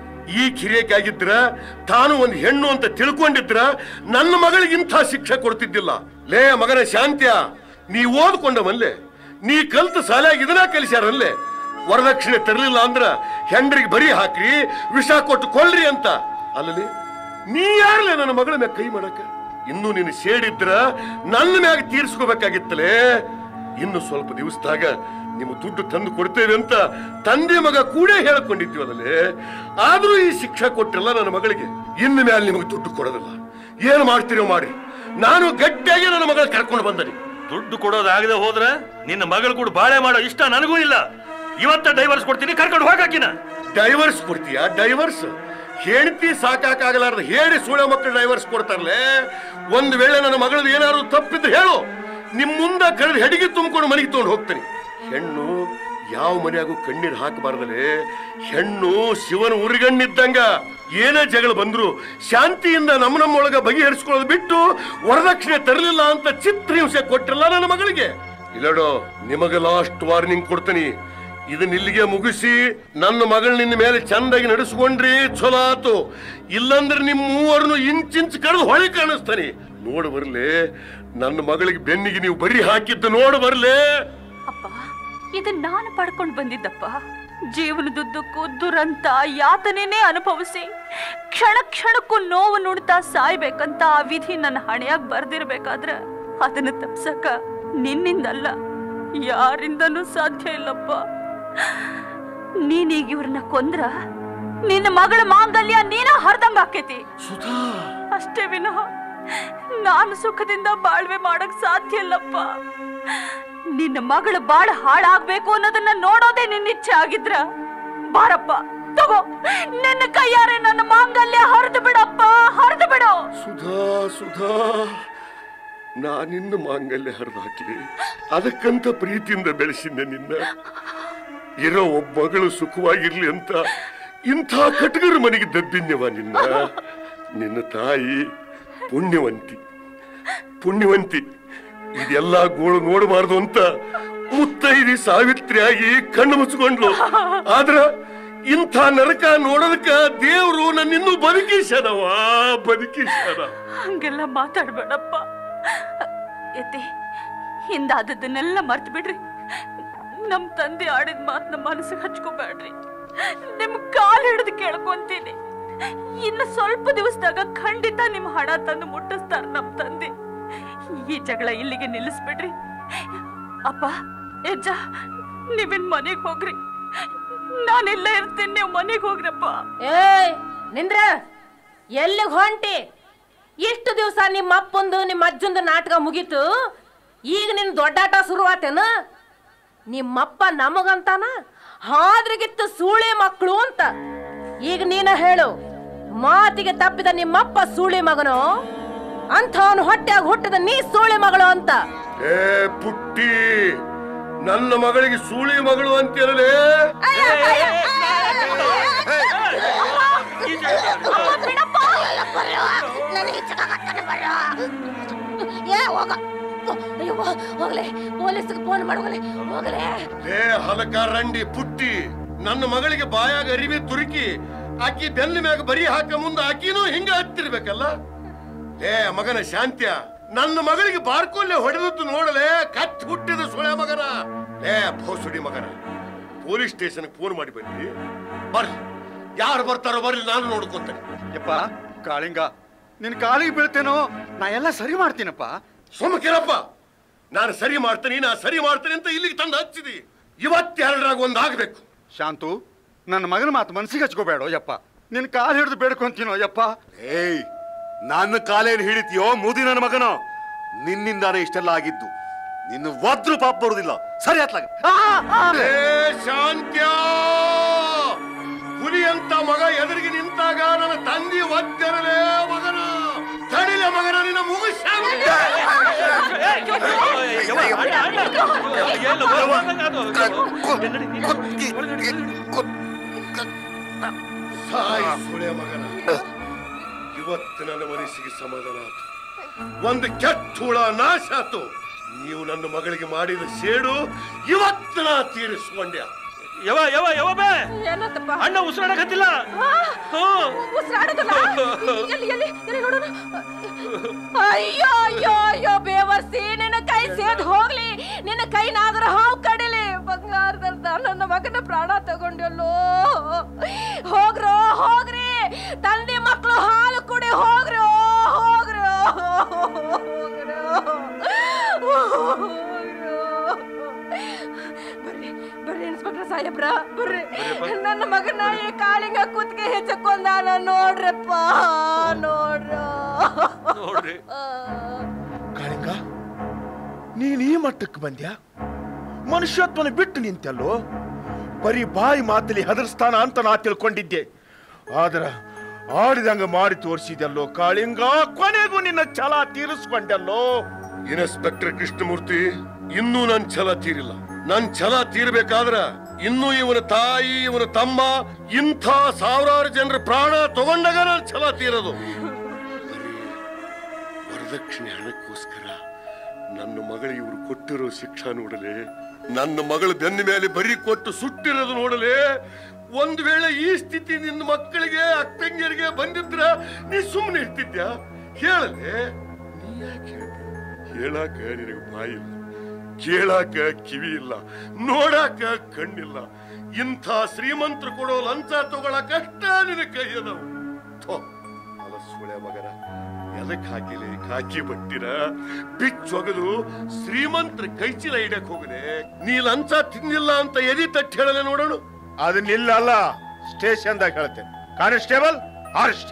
ಈ ಕಿರಿಯಕ್ಕೆ ಆಗಿದ್ರ ತಾನು ಒಂದು ಹೆಣ್ಣು ಅಂತ ತಿಳ್ಕೊಂಡಿದ್ರ ನನ್ನ ಮಗಳಿಗೆ ಇಂಥ ಶಿಕ್ಷೆ ಕೊಡ್ತಿದ್ದಿಲ್ಲ ಲೇ ಮಗನ ಶಾಂತ್ಯ ನೀ ಓದ್ಕೊಂಡವಲ್ಲೇ ನೀ ಕಲ್ತ ಶಾಲೆಯಾಗ ಇದನ್ನ ಕಲಿಸ್ಯಾರಲ್ಲೇ ವರದಕ್ಷಿಣೆ ತರಲಿಲ್ಲ ಅಂದ್ರ ಹೆಂಡ್ರಿಗೆ ಬರಿ ಹಾಕ್ರಿ ವಿಷ ಕೊಟ್ಟು ಕೊಲ್ರಿ ಅಂತ ಅಲ್ಲಲ್ಲಿ ನೀ ಯಾರಲ್ಲ ನನ್ನ ಮಗಳ ಮ್ಯಾಗ ಕೈ ಮಾಡಕ ಇನ್ನು ನೀನು ಸೇಡಿದ್ರ ನನ್ನ ಮ್ಯಾಗ ತೀರ್ಸ್ಕೋಬೇಕಾಗಿತ್ತಲೇ ಇನ್ನು ಸ್ವಲ್ಪ ದಿವಸದಾಗ ನಿಮ್ಮ ದುಡ್ಡು ತಂದು ಕೊಡ್ತೇವೆ ಅಂತ ತಂದೆ ಮಗ ಕೂಡ ಹೇಳ್ಕೊಂಡಿದ್ವಲ್ಲೇ ಆದ್ರೂ ಈ ಶಿಕ್ಷೆ ಕೊಟ್ಟಿಲ್ಲ ನನ್ನ ಮಗಳಿಗೆ ಇನ್ನು ಮೇಲೆ ನಿಮಗೆ ದುಡ್ಡು ಕೊಡೋದಿಲ್ಲ ಏನು ಮಾಡ್ತೀರೋ ಮಾಡಿ ನಾನು ಗಟ್ಟಿಯಾಗಿ ನನ್ನ ಮಗಳ ಕರ್ಕೊಂಡು ಬಂದನಿ ದುಡ್ಡು ಕೊಡೋದಾಗದೆ ಹೋದ್ರ ನಿನ್ನ ಮಗಳು ಕೂಡ ಬಾಳೆ ಮಾಡೋ ಇಷ್ಟ ನನಗೂ ಇಲ್ಲ ಇವತ್ತ ಡೈವರ್ಸ್ ಕೊಡ್ತೀನಿ ಕರ್ಕೊಂಡು ಹೋಗಾಕಿನ ಡೈವರ್ಸ್ ಕೊಡ್ತೀಯಾ ಡೈವರ್ಸ್ ಹೆಂಡತಿ ಸಾಕಾಗಲಾರ್ದ ಹೇಳಿ ಸುಳ್ಳ ಮಕ್ಕಳು ಡೈವರ್ಸ್ ಕೊಡ್ತಾರಲ್ಲೇ ಒಂದ್ ವೇಳೆ ನನ್ನ ಮಗಳದ್ದು ಏನಾದ್ರು ತಪ್ಪಿದ್ರೆ ಹೇಳು ನಿಮ್ ಮುಂದ ಕರೆದು ಹೆಡಿಗೆ ತುಂಬಿಕೊಂಡು ಮನೆಗೆ ತಗೊಂಡು ಹೋಗ್ತೀನಿ ಹೆಣ್ಣು ಯಾವ ಮನೆಯಾಗೂ ಕಣ್ಣೀರು ಹಾಕಬಾರ್ದಲೇ ಹೆಣ್ಣು ಶಿವನ ಉರಿಗಣ್ಣಿದ್ದಂಗ ಏನೇ ಜಗಳ ಬಂದ್ರು ಶಾಂತಿಯಿಂದ ನಮ್ಮ ನಮ್ಮೊಳಗ ಬಗೆಹರಿಸ್ಕೊಳ್ಳೋದು ಬಿಟ್ಟು ವರದಕ್ಷಿಣೆ ತರಲಿಲ್ಲ ಅಂತ ಚಿತ್ರಹಿಂಸೆ ಕೊಟ್ಟಿರಲ್ಲ ನನ್ನ ಮಗಳಿಗೆ ಇಲ್ಲಡೋ ನಿಮಗೆ ಲಾಸ್ಟ್ ವಾರ್ನಿಂಗ್ ಕೊಡ್ತೀನಿ ಇದನ್ನ ಇಲ್ಲಿಗೆ ಮುಗಿಸಿ ನನ್ನ ಮಗಳ ನಿನ್ನ ಮೇಲೆ ಚಂದಾಗಿ ನಡೆಸ್ಕೊಂಡ್ರಿ ಚಲೋ ಆತು ಇಲ್ಲಂದ್ರೆ ನಿಮ್ ಮೂವರನ್ನು ಇಂಚಿಂಚ್ ಕಳೆದು ಹೊಳೆ ಕಾಣಿಸ್ತಾನೆ ನೋಡು ಬರ್ಲೆ ನನ್ನ ಮಗಳಿಗೆ ಬೆನ್ನಿಗೆ ನೀವು ಬರಿ ಹಾಕಿದ್ದು ನೋಡು ಬರ್ಲೆ ಅಪ್ಪ ಇದನ್ನ ನಾನು ಪಡ್ಕೊಂಡು ಬಂದಿದ್ದಪ್ಪ ಜೀವನದುದ್ದಕ್ಕೂ ದುರಂತ ಯಾತನೆನೇ ಅನುಭವಿಸಿ ಕ್ಷಣ ಕ್ಷಣಕ್ಕೂ ನೋವು ನುಡ್ತಾ ಸಾಯ್ಬೇಕಂತ ಆ ವಿಧಿ ನನ್ನ ಹಣೆಯಾಗ ಬರ್ದಿರ್ಬೇಕಾದ್ರ ಅದನ್ನ ತಪ್ಸಕ ನಿನ್ನಿಂದಲ್ಲ ಯಾರಿಂದನೂ ಸಾಧ್ಯ ಇಲ್ಲಪ್ಪ ನೀನೀಗ ಇವ್ರನ್ನ ಕೊಂದ್ರ ನಿನ್ನ ಮಗಳ ಮಾಂಗಲ್ಯ ನೀನ ಹರ್ದಂಗ ಆಕೇತಿ ಅಷ್ಟೇ ವಿನಃ ನಾನು ಸುಖದಿಂದ ಬಾಳ್ವೆ ಮಾಡಕ್ ಸಾಧ್ಯ ಇಲ್ಲಪ್ಪ ನಿನ್ನ ಮಗಳು ಬಾಳ ಹಾಳಾಗ್ಬೇಕು ಅನ್ನೋದನ್ನ ನೋಡೋದೇ ನಿನ್ನ ಇಚ್ಛೆ ಆಗಿದ್ರ ಬಾರಪ್ಪ ತಗೋ ನಿನ್ನ ಕೈಯಾರೆ ನನ್ನ ಮಾಂಗಲ್ಯ ಹರಿದು ಬಿಡಪ್ಪ ಹರಿದು ಬಿಡು ಸುಧಾ ಸುಧಾ ನಾನಿನ್ನ ಮಾಂಗಲ್ಯ ಹರಿದು ಹಾಕಿ ಅದಕ್ಕಂತ ಪ್ರೀತಿಯಿಂದ ಬೆಳೆಸಿದ್ದೆ ನಿನ್ನ ಇರೋ ಒಬ್ಬ ಮಗಳು ಸುಖವಾಗಿರ್ಲಿ ಅಂತ ಇಂಥ ಕಟಗರ ಮನೆಗೆ ದಬ್ಬಿನ್ಯವ ನಿನ್ನ ನಿನ್ನ ತಾಯಿ ಪುಣ್ಯವಂತಿ ಪುಣ್ಯವಂತಿ ಇದೆಲ್ಲ ಗೋಳು ನೋಡಬಾರ್ದು ಅಂತ ಮುತ್ತೈದಿ ಸಾವಿತ್ರಿಯಾಗಿ ಕಣ್ಣು ಮುಚ್ಕೊಂಡ್ಲು ಆದ್ರ ಇಂಥ ನರಕ ನೋಡೋದಕ್ಕ ದೇವ್ರು ನನ್ನಿನ್ನೂ ಬದುಕಿಸ್ಯಾನವ ಬದುಕಿಸ್ಯಾನ ಹಂಗೆಲ್ಲ ಮಾತಾಡ್ಬೇಡಪ್ಪ ಎತ್ತಿ ಹಿಂದಾದದ್ದನ್ನೆಲ್ಲ ಮರ್ತು ಬಿಡ್ರಿ ನಮ್ ತಂದೆ ಆಡಿದ ಮಾತನ್ನ ಮನಸ್ಸಿಗೆ ಹಚ್ಕೋಬೇಡ್ರಿ ನಿಮ್ ಕಾಲ್ ಹಿಡಿದು ಕೇಳ್ಕೊಂತೀನಿ ಇನ್ನು ಸ್ವಲ್ಪ ದಿವಸದಾಗ ಖಂಡಿತ ನಿಮ್ ಹಣ ತಂದು ಮುಟ್ಟಿಸ್ತಾರ ನಮ್ ತಂದೆ ಈ ಜಗಳ ಇಲ್ಲಿಗೆ ನಿಲ್ಲಿಸ್ಬಿಡ್ರಿ ಅಪ್ಪ ಯಜ್ಜ ನೀವಿನ್ ಮನೆಗ್ ಹೋಗ್ರಿ ನಾನೆಲ್ಲ ಇರ್ತೀನಿ ನೀವು ಮನೆಗ್ ಹೋಗ್ರಪ್ಪ ಏಯ್ ನಿಂದ್ರ ಎಲ್ಲಿಗೆ ಹೊಂಟಿ ಇಷ್ಟು ದಿವಸ ನಿಮ್ಮ ಅಪ್ಪಂದು ನಿಮ್ಮ ಅಜ್ಜಂದು ನಾಟಕ ಮುಗೀತು ಈಗ ನಿನ್ ದೊಡ್ಡಾಟ ಶುರುವಾತೇನ ನಿಮ್ಮಪ್ಪ ನಮಗಂತಾನ ಹಾದ್ರಿಗಿತ್ತು ಸೂಳೆ ಮಕ್ಕಳು ಅಂತ ಈಗ ನೀನ ಹೇಳು ಮಾತಿಗೆ ತಪ್ಪಿದ ನಿಮ್ಮಪ್ಪ ಸೂಳೆ ಮಗನು ಅಂಥವನು ಹೊಟ್ಟೆಯಾಗ ಹುಟ್ಟಿದ ನೀ ಸೂಳೆ ಮಗಳು ಅಂತ ಏ ಪುಟ್ಟಿ ನನ್ನ ಮಗಳಿಗೆ ಸೂಳಿ ಮಗಳು ಅಂತಿರಲೇ ಏ ಹೋಗ ಅಯ್ಯೋ ಹೋಗ್ಲೆ ಪೊಲೀಸ್ಗೆ ಫೋನ್ ಮಾಡೋಗ್ಲೆ ಹೋಗ್ಲೆ ಲೇ ಹಲಕ ರಂಡಿ ಪುಟ್ಟಿ ನನ್ನ ಮಗಳಿಗೆ ಬಾಯಾಗ ಅರಿವಿ ತುರುಕಿ ಆಕಿ ಬೆನ್ನ ಮ್ಯಾಗ ಬರಿ ಹಾಕ ಮುಂದ ಆಕಿನೂ ಹಿಂಗ ಹತ್ತಿರ್ಬೇಕಲ್ಲ ಲೇ ಮಗನ ಶಾಂತ್ಯ ನನ್ನ ಮಗಳಿಗೆ ಬಾರ್ಕೊಲ್ಲೆ ಹೊಡೆದದ್ದು ನೋಡಲೇ ಕಚ್ ಹುಟ್ಟಿದ ಸುಳೆ ಮಗನ ಲೇ ಭೋಸುಡಿ ಮಗನ ಪೊಲೀಸ್ ಸ್ಟೇಷನ್ ಫೋನ್ ಮಾಡಿ ಬನ್ನಿ ಬರ್ರಿ ಯಾರು ಬರ್ತಾರೋ ಬರ್ಲಿ ನಾನು ನೋಡ್ಕೊಂತೇನೆ ಯಪ್ಪ ಕಾಳಿಂಗ ನಿನ್ ಕಾಲಿಗೆ ಬೀಳ್ತೇನೋ ನಾ ಎಲ್ಲ ಸರಿ ಮಾಡ್ತೀನಪ್ಪ ಸುಮ್ಮಕಿರಪ್ಪ ನಾನು ಸರಿ ಮಾಡ್ತೀನಿ ನಾ ಸರಿ ಮಾಡ್ತೀನಿ ಅಂತ ಇಲ್ಲಿಗೆ ತಂದು ಹಚ್ಚಿದಿ ಇವತ್ತೆರಡರಾಗ ಒಂದಾಗಬೇಕು ಶಾಂತು ನನ್ನ ಮಗನ ಮಾತು ಮನ್ಸಿಗೆ ಹಚ್ಕೋಬೇಡ ಯಪ್ಪ ನಿನ್ ಕಾಲು ಹಿಡಿದು ಬೇಡ್ಕೊಂತೀನೋ ಯಪ್ಪ ಏಯ್ ನನ್ನ ಕಾಲೇನು ಹಿಡಿತೀಯೋ ಮುದಿ ನನ್ನ ಮಗನ ನಿನ್ನಿಂದಾನೇ ಇಷ್ಟೆಲ್ಲ ಆಗಿದ್ದು ನಿನ್ನ ಒದ್ರು ಪಾಪ ಬರುದಿಲ್ಲ ಸರಿ ಅತ್ಲಾಗ ಏ ಶಾಂತ್ಯ ಹುಲಿ ಅಂತ ಮಗ ಎದುರಿಗೆ ನಿಂತಾಗ ನನ್ನ ತಂದಿ ಒದ್ದರಲೇ ಮಗನ ತಡಿಲೆ ಮಗನ ನಿನ್ನ ಮುಗಿಸ ಸಾಯಿ ಸುಳೆ ಮಗನ ಇವತ್ತು ನನ್ನ ಮನಸ್ಸಿಗೆ ಸಮಾಧಾನ ಆತು ಒಂದು ಕೆಟ್ಟ ಹುಳ ನಾಶ ಆತು ನೀವು ನನ್ನ ಮಗಳಿಗೆ ಮಾಡಿದ ಸೇಡು ಇವತ್ತು ನಾ ತೀರಿಸ್ಕೊಂಡ್ಯ ಯವ ಯವ ಯವ ಬೇ ಏನತ್ತಪ್ಪ ಅಣ್ಣ ಉಸಿರಾಡಕತ್ತಿಲ್ಲ ಹ್ಮ್. ಉಸಿರಾಡೋದಲ್ಲ ಎಲ್ಲಿ ಎಲ್ಲಿ ಎಲ್ಲಿ ನೋಡೋಣ ಅಯ್ಯೋ ಅಯ್ಯೋ ಅಯ್ಯೋ ಬೇವರ್ಸಿ ನಿನ್ನ ಕೈ ಸೇದ್ ಹೋಗ್ಲಿ ನಿನ್ನ ಕೈ ನಾಗರ ಹಾವು ಕಡಿಲಿ ಬಂಗಾರದಂತ ನನ್ನ ಮಗನ ಪ್ರಾಣ ತಗೊಂಡಲ್ಲೋ ಹೋಗ್ರೋ ಹೋಗ್ರಿ ತಂದೆ ಮಕ್ಕಳು ಹಾಲು ಕುಡಿ ಹೋಗ್ರಿ ಹೋಗ್ರಿ ಹೋಗ್ರಿ ಬರ್ರಿ ಬರ್ರಿ ಇನ್ಸ್ಪೆಕ್ಟರ್ ಸಾಹೇಬ್ರ ಬರ್ರಿ ನನ್ನ ಮಗನ ಈ ಕಾಳಿಂಗ ಕುತ್ತಿಗೆ ಹೆಚ್ಚಕೊಂದಾನ ನೋಡ್ರಪ್ಪ ನೋಡ್ರ ನೋಡ್ರಿ ಕಾಳಿಂಗ ನೀನ್ ಈ ಮಟ್ಟಕ್ಕೆ ಬಂದ್ಯಾ ಮನುಷ್ಯತ್ವನ ಬಿಟ್ಟು ನಿಂತಲ್ಲೋ ಬರೀ ಬಾಯಿ ಮಾತಲ್ಲಿ ಹೆದರ್ಸ್ತಾನ ಅಂತ ನಾ ತಿಳ್ಕೊಂಡಿದ್ದೆ ಆದ್ರ ಆಡಿದಂಗ ಮಾಡಿ ತೋರಿಸಿದಲ್ಲೋ ಕಾಳಿಂಗ ಕೊನೆಗೂ ನಿನ್ನ ಛಲ ತೀರಿಸ್ಕೊಂಡಲ್ಲೋ ಇನ್ಸ್ಪೆಕ್ಟರ್ ಕೃಷ್ಣಮೂರ್ತಿ ಇನ್ನೂ ನನ್ ಛಲ ತೀರಿಲ್ಲ ನನ್ ಛಲ ತೀರ್ಬೇಕಾದ್ರ ಇನ್ನೂ ಇವನ ತಾಯಿ ಇವನ ತಮ್ಮ ಇಂಥ ಸಾವಿರಾರು ಜನರ ಪ್ರಾಣ ತಗೊಂಡಾಗ ನನ್ ಛಲ ತೀರದು ಬರೀ ವರದಕ್ಷಿಣೆ ಹಣಕ್ಕೋಸ್ಕರ ನನ್ನ ಮಗಳಿಗೆ ಇವರು ಕೊಟ್ಟಿರೋ ಶಿಕ್ಷಾ ನೋಡಲೆ ನನ್ನ ಮಗಳ ಬೆನ್ನ ಮೇಲೆ ಬರಿ ಕೊಟ್ಟು ಸುಟ್ಟಿರೋದು ನೋಡಲೆ ಒಂದ್ ವೇಳೆ ಈ ಸ್ಥಿತಿ ನಿನ್ನ ಮಕ್ಕಳಿಗೆ ಅಕ್ಕಂಗಿಯರಿಗೆ ಬಂದಿದ್ರ ನೀ ಸುಮ್ಮನೆ ಇರ್ತಿದ್ಯಾ ಹೇಳಲೆ ನೀ ಯಾಕೆ ಹೇಳ್ದೆ? ಹೇಳಾಕ ನಿನಗೆ ಬಾಯಿಲ್ಲ ಕೇಳಾಕ ಕಿವಿ ಇಲ್ಲ ನೋಡಾಕ ಕಣ್ಣಿಲ್ಲ ಇಂಥ ಶ್ರೀಮಂತರು ಕೊಡೋ ಲಂಚ ತಗೊಳ ಕಷ್ಟ ನಿನ್ನ ಕೈ ಅದಾವು ಥೋ, ಅಲ ಸುಳೆ ಮಗನ ಎದಕ್ ಹಾಕಿಲಿ ಹಾಕಿ ಬಟ್ಟಿರ ಬಿಚ್ಚೊಗದು ಶ್ರೀಮಂತರ ಕೈಚೀಲ ಇಡಕ್ ಹೋಗದೆ ನೀ ಲಂಚ ತಿಂದಿಲ್ಲ ಅಂತ ಎದಿ ತಟ್ಟಿ ಹೇಳಲೆ ನೋಡೋಣ ಅದನ್ನಿಲ್ಲ ಅಲ್ಲ ಸ್ಟೇಷನ್ದಾಗ ಹೇಳ್ತೇನೆ ಕಾನ್ಸ್ಟೇಬಲ್ ಅರೆಸ್ಟ್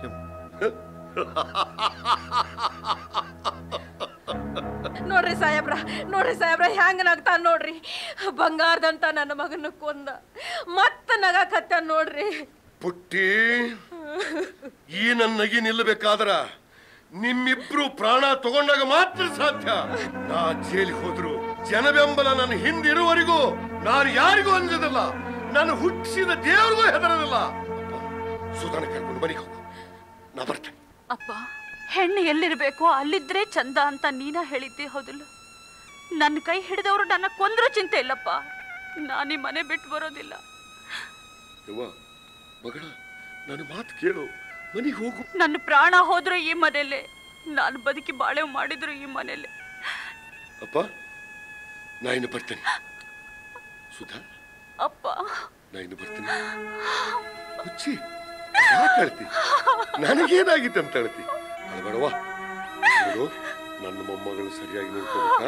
ನೋಡ್ರಿ ಸಾಹೇಬ್ರ ನೋಡ್ರಿ ಸಾಹೇಬ್ರ ಹೆಂಗ ನಗ್ತಾನ ನೋಡ್ರಿ ಬಂಗಾರದಂತ ನನ್ನ ಮಗನ ಕೊಂದ ಮತ್ತ ನಗಾಕತ್ತ ನೋಡ್ರಿ ಪುಟ್ಟಿ ಈ ನನ್ನ ನಗಿ ನಿಲ್ಲಬೇಕಾದ್ರ ನಿಮ್ಮಿಬ್ರು ಪ್ರಾಣ ತಗೊಂಡಾಗ ಮಾತ್ರ ಸಾಧ್ಯ ನಾ ಜೈಲಿಗೆ ಹೋದ್ರು ಜನಬೆಂಬಲ ನನ್ನ ಹಿಂದಿರುವವರೆಗೂ ನಾನು ಯಾರಿಗೂ ಅಂಜದಿಲ್ಲ ನಾನು ಹುಟ್ಟಿಸಿದ ದೇವ್ರಿಗೂ ಹೆದರದಿಲ್ಲ ಸುಧಾನ ಕರ್ಕೊಂಡು ಮನೆಗೆ ಹೋಗು ನಾ ಬರ್ತೇನೆ ಅಪ್ಪ ಹೆಣ್ಣು ಎಲ್ಲಿರ್ಬೇಕೋ ಅಲ್ಲಿದ್ರೆ ಚಂದ ಅಂತ ನೀನ ಹೇಳಿದ್ದೆ ಹೌದಲ್ಲ ನನ್ನ ಕೈ ಹಿಡಿದವರು ನನ್ನ ಕೊಂದ್ರೂ ಚಿಂತೆ ಇಲ್ಲಪ್ಪ ನಾನೀ ಮನೆ ಬಿಟ್ಟು ಬರೋದಿಲ್ಲ ಯವ್ವ ಮಗಳ ನನ್ನ ಮಾತು ಕೇಳು ಮನೆಗೆ ಹೋಗು ನನ್ನ ಪ್ರಾಣ ಹೋದ್ರು ಈ ಮನೇಲೆ ನಾನು ಬದುಕಿ ಬಾಳೆ ಮಾಡಿದ್ರು ಈ ಮನೇಲೆ ಅಪ್ಪ ನಾ ಇನ್ನು ಬರ್ತೇನೆ ಸುಧಾ ಅಪ್ಪ ನಾ ಇನ್ನು ಬರ್ತೀನಿ ಹುಚ್ಚಿ ಯಾಕೆ ಅಳ್ತಿ ನನಗೇನಾಗಿತ್ತು ಅಂತ ಅಳ್ತಿ ಅಳ್ಬೇಡವಾ ನೋಡು ನನ್ನ ಮೊಮ್ಮಗಳು ಸರಿಯಾಗಿ ನೋಡ್ಕೋಬೇಕಾ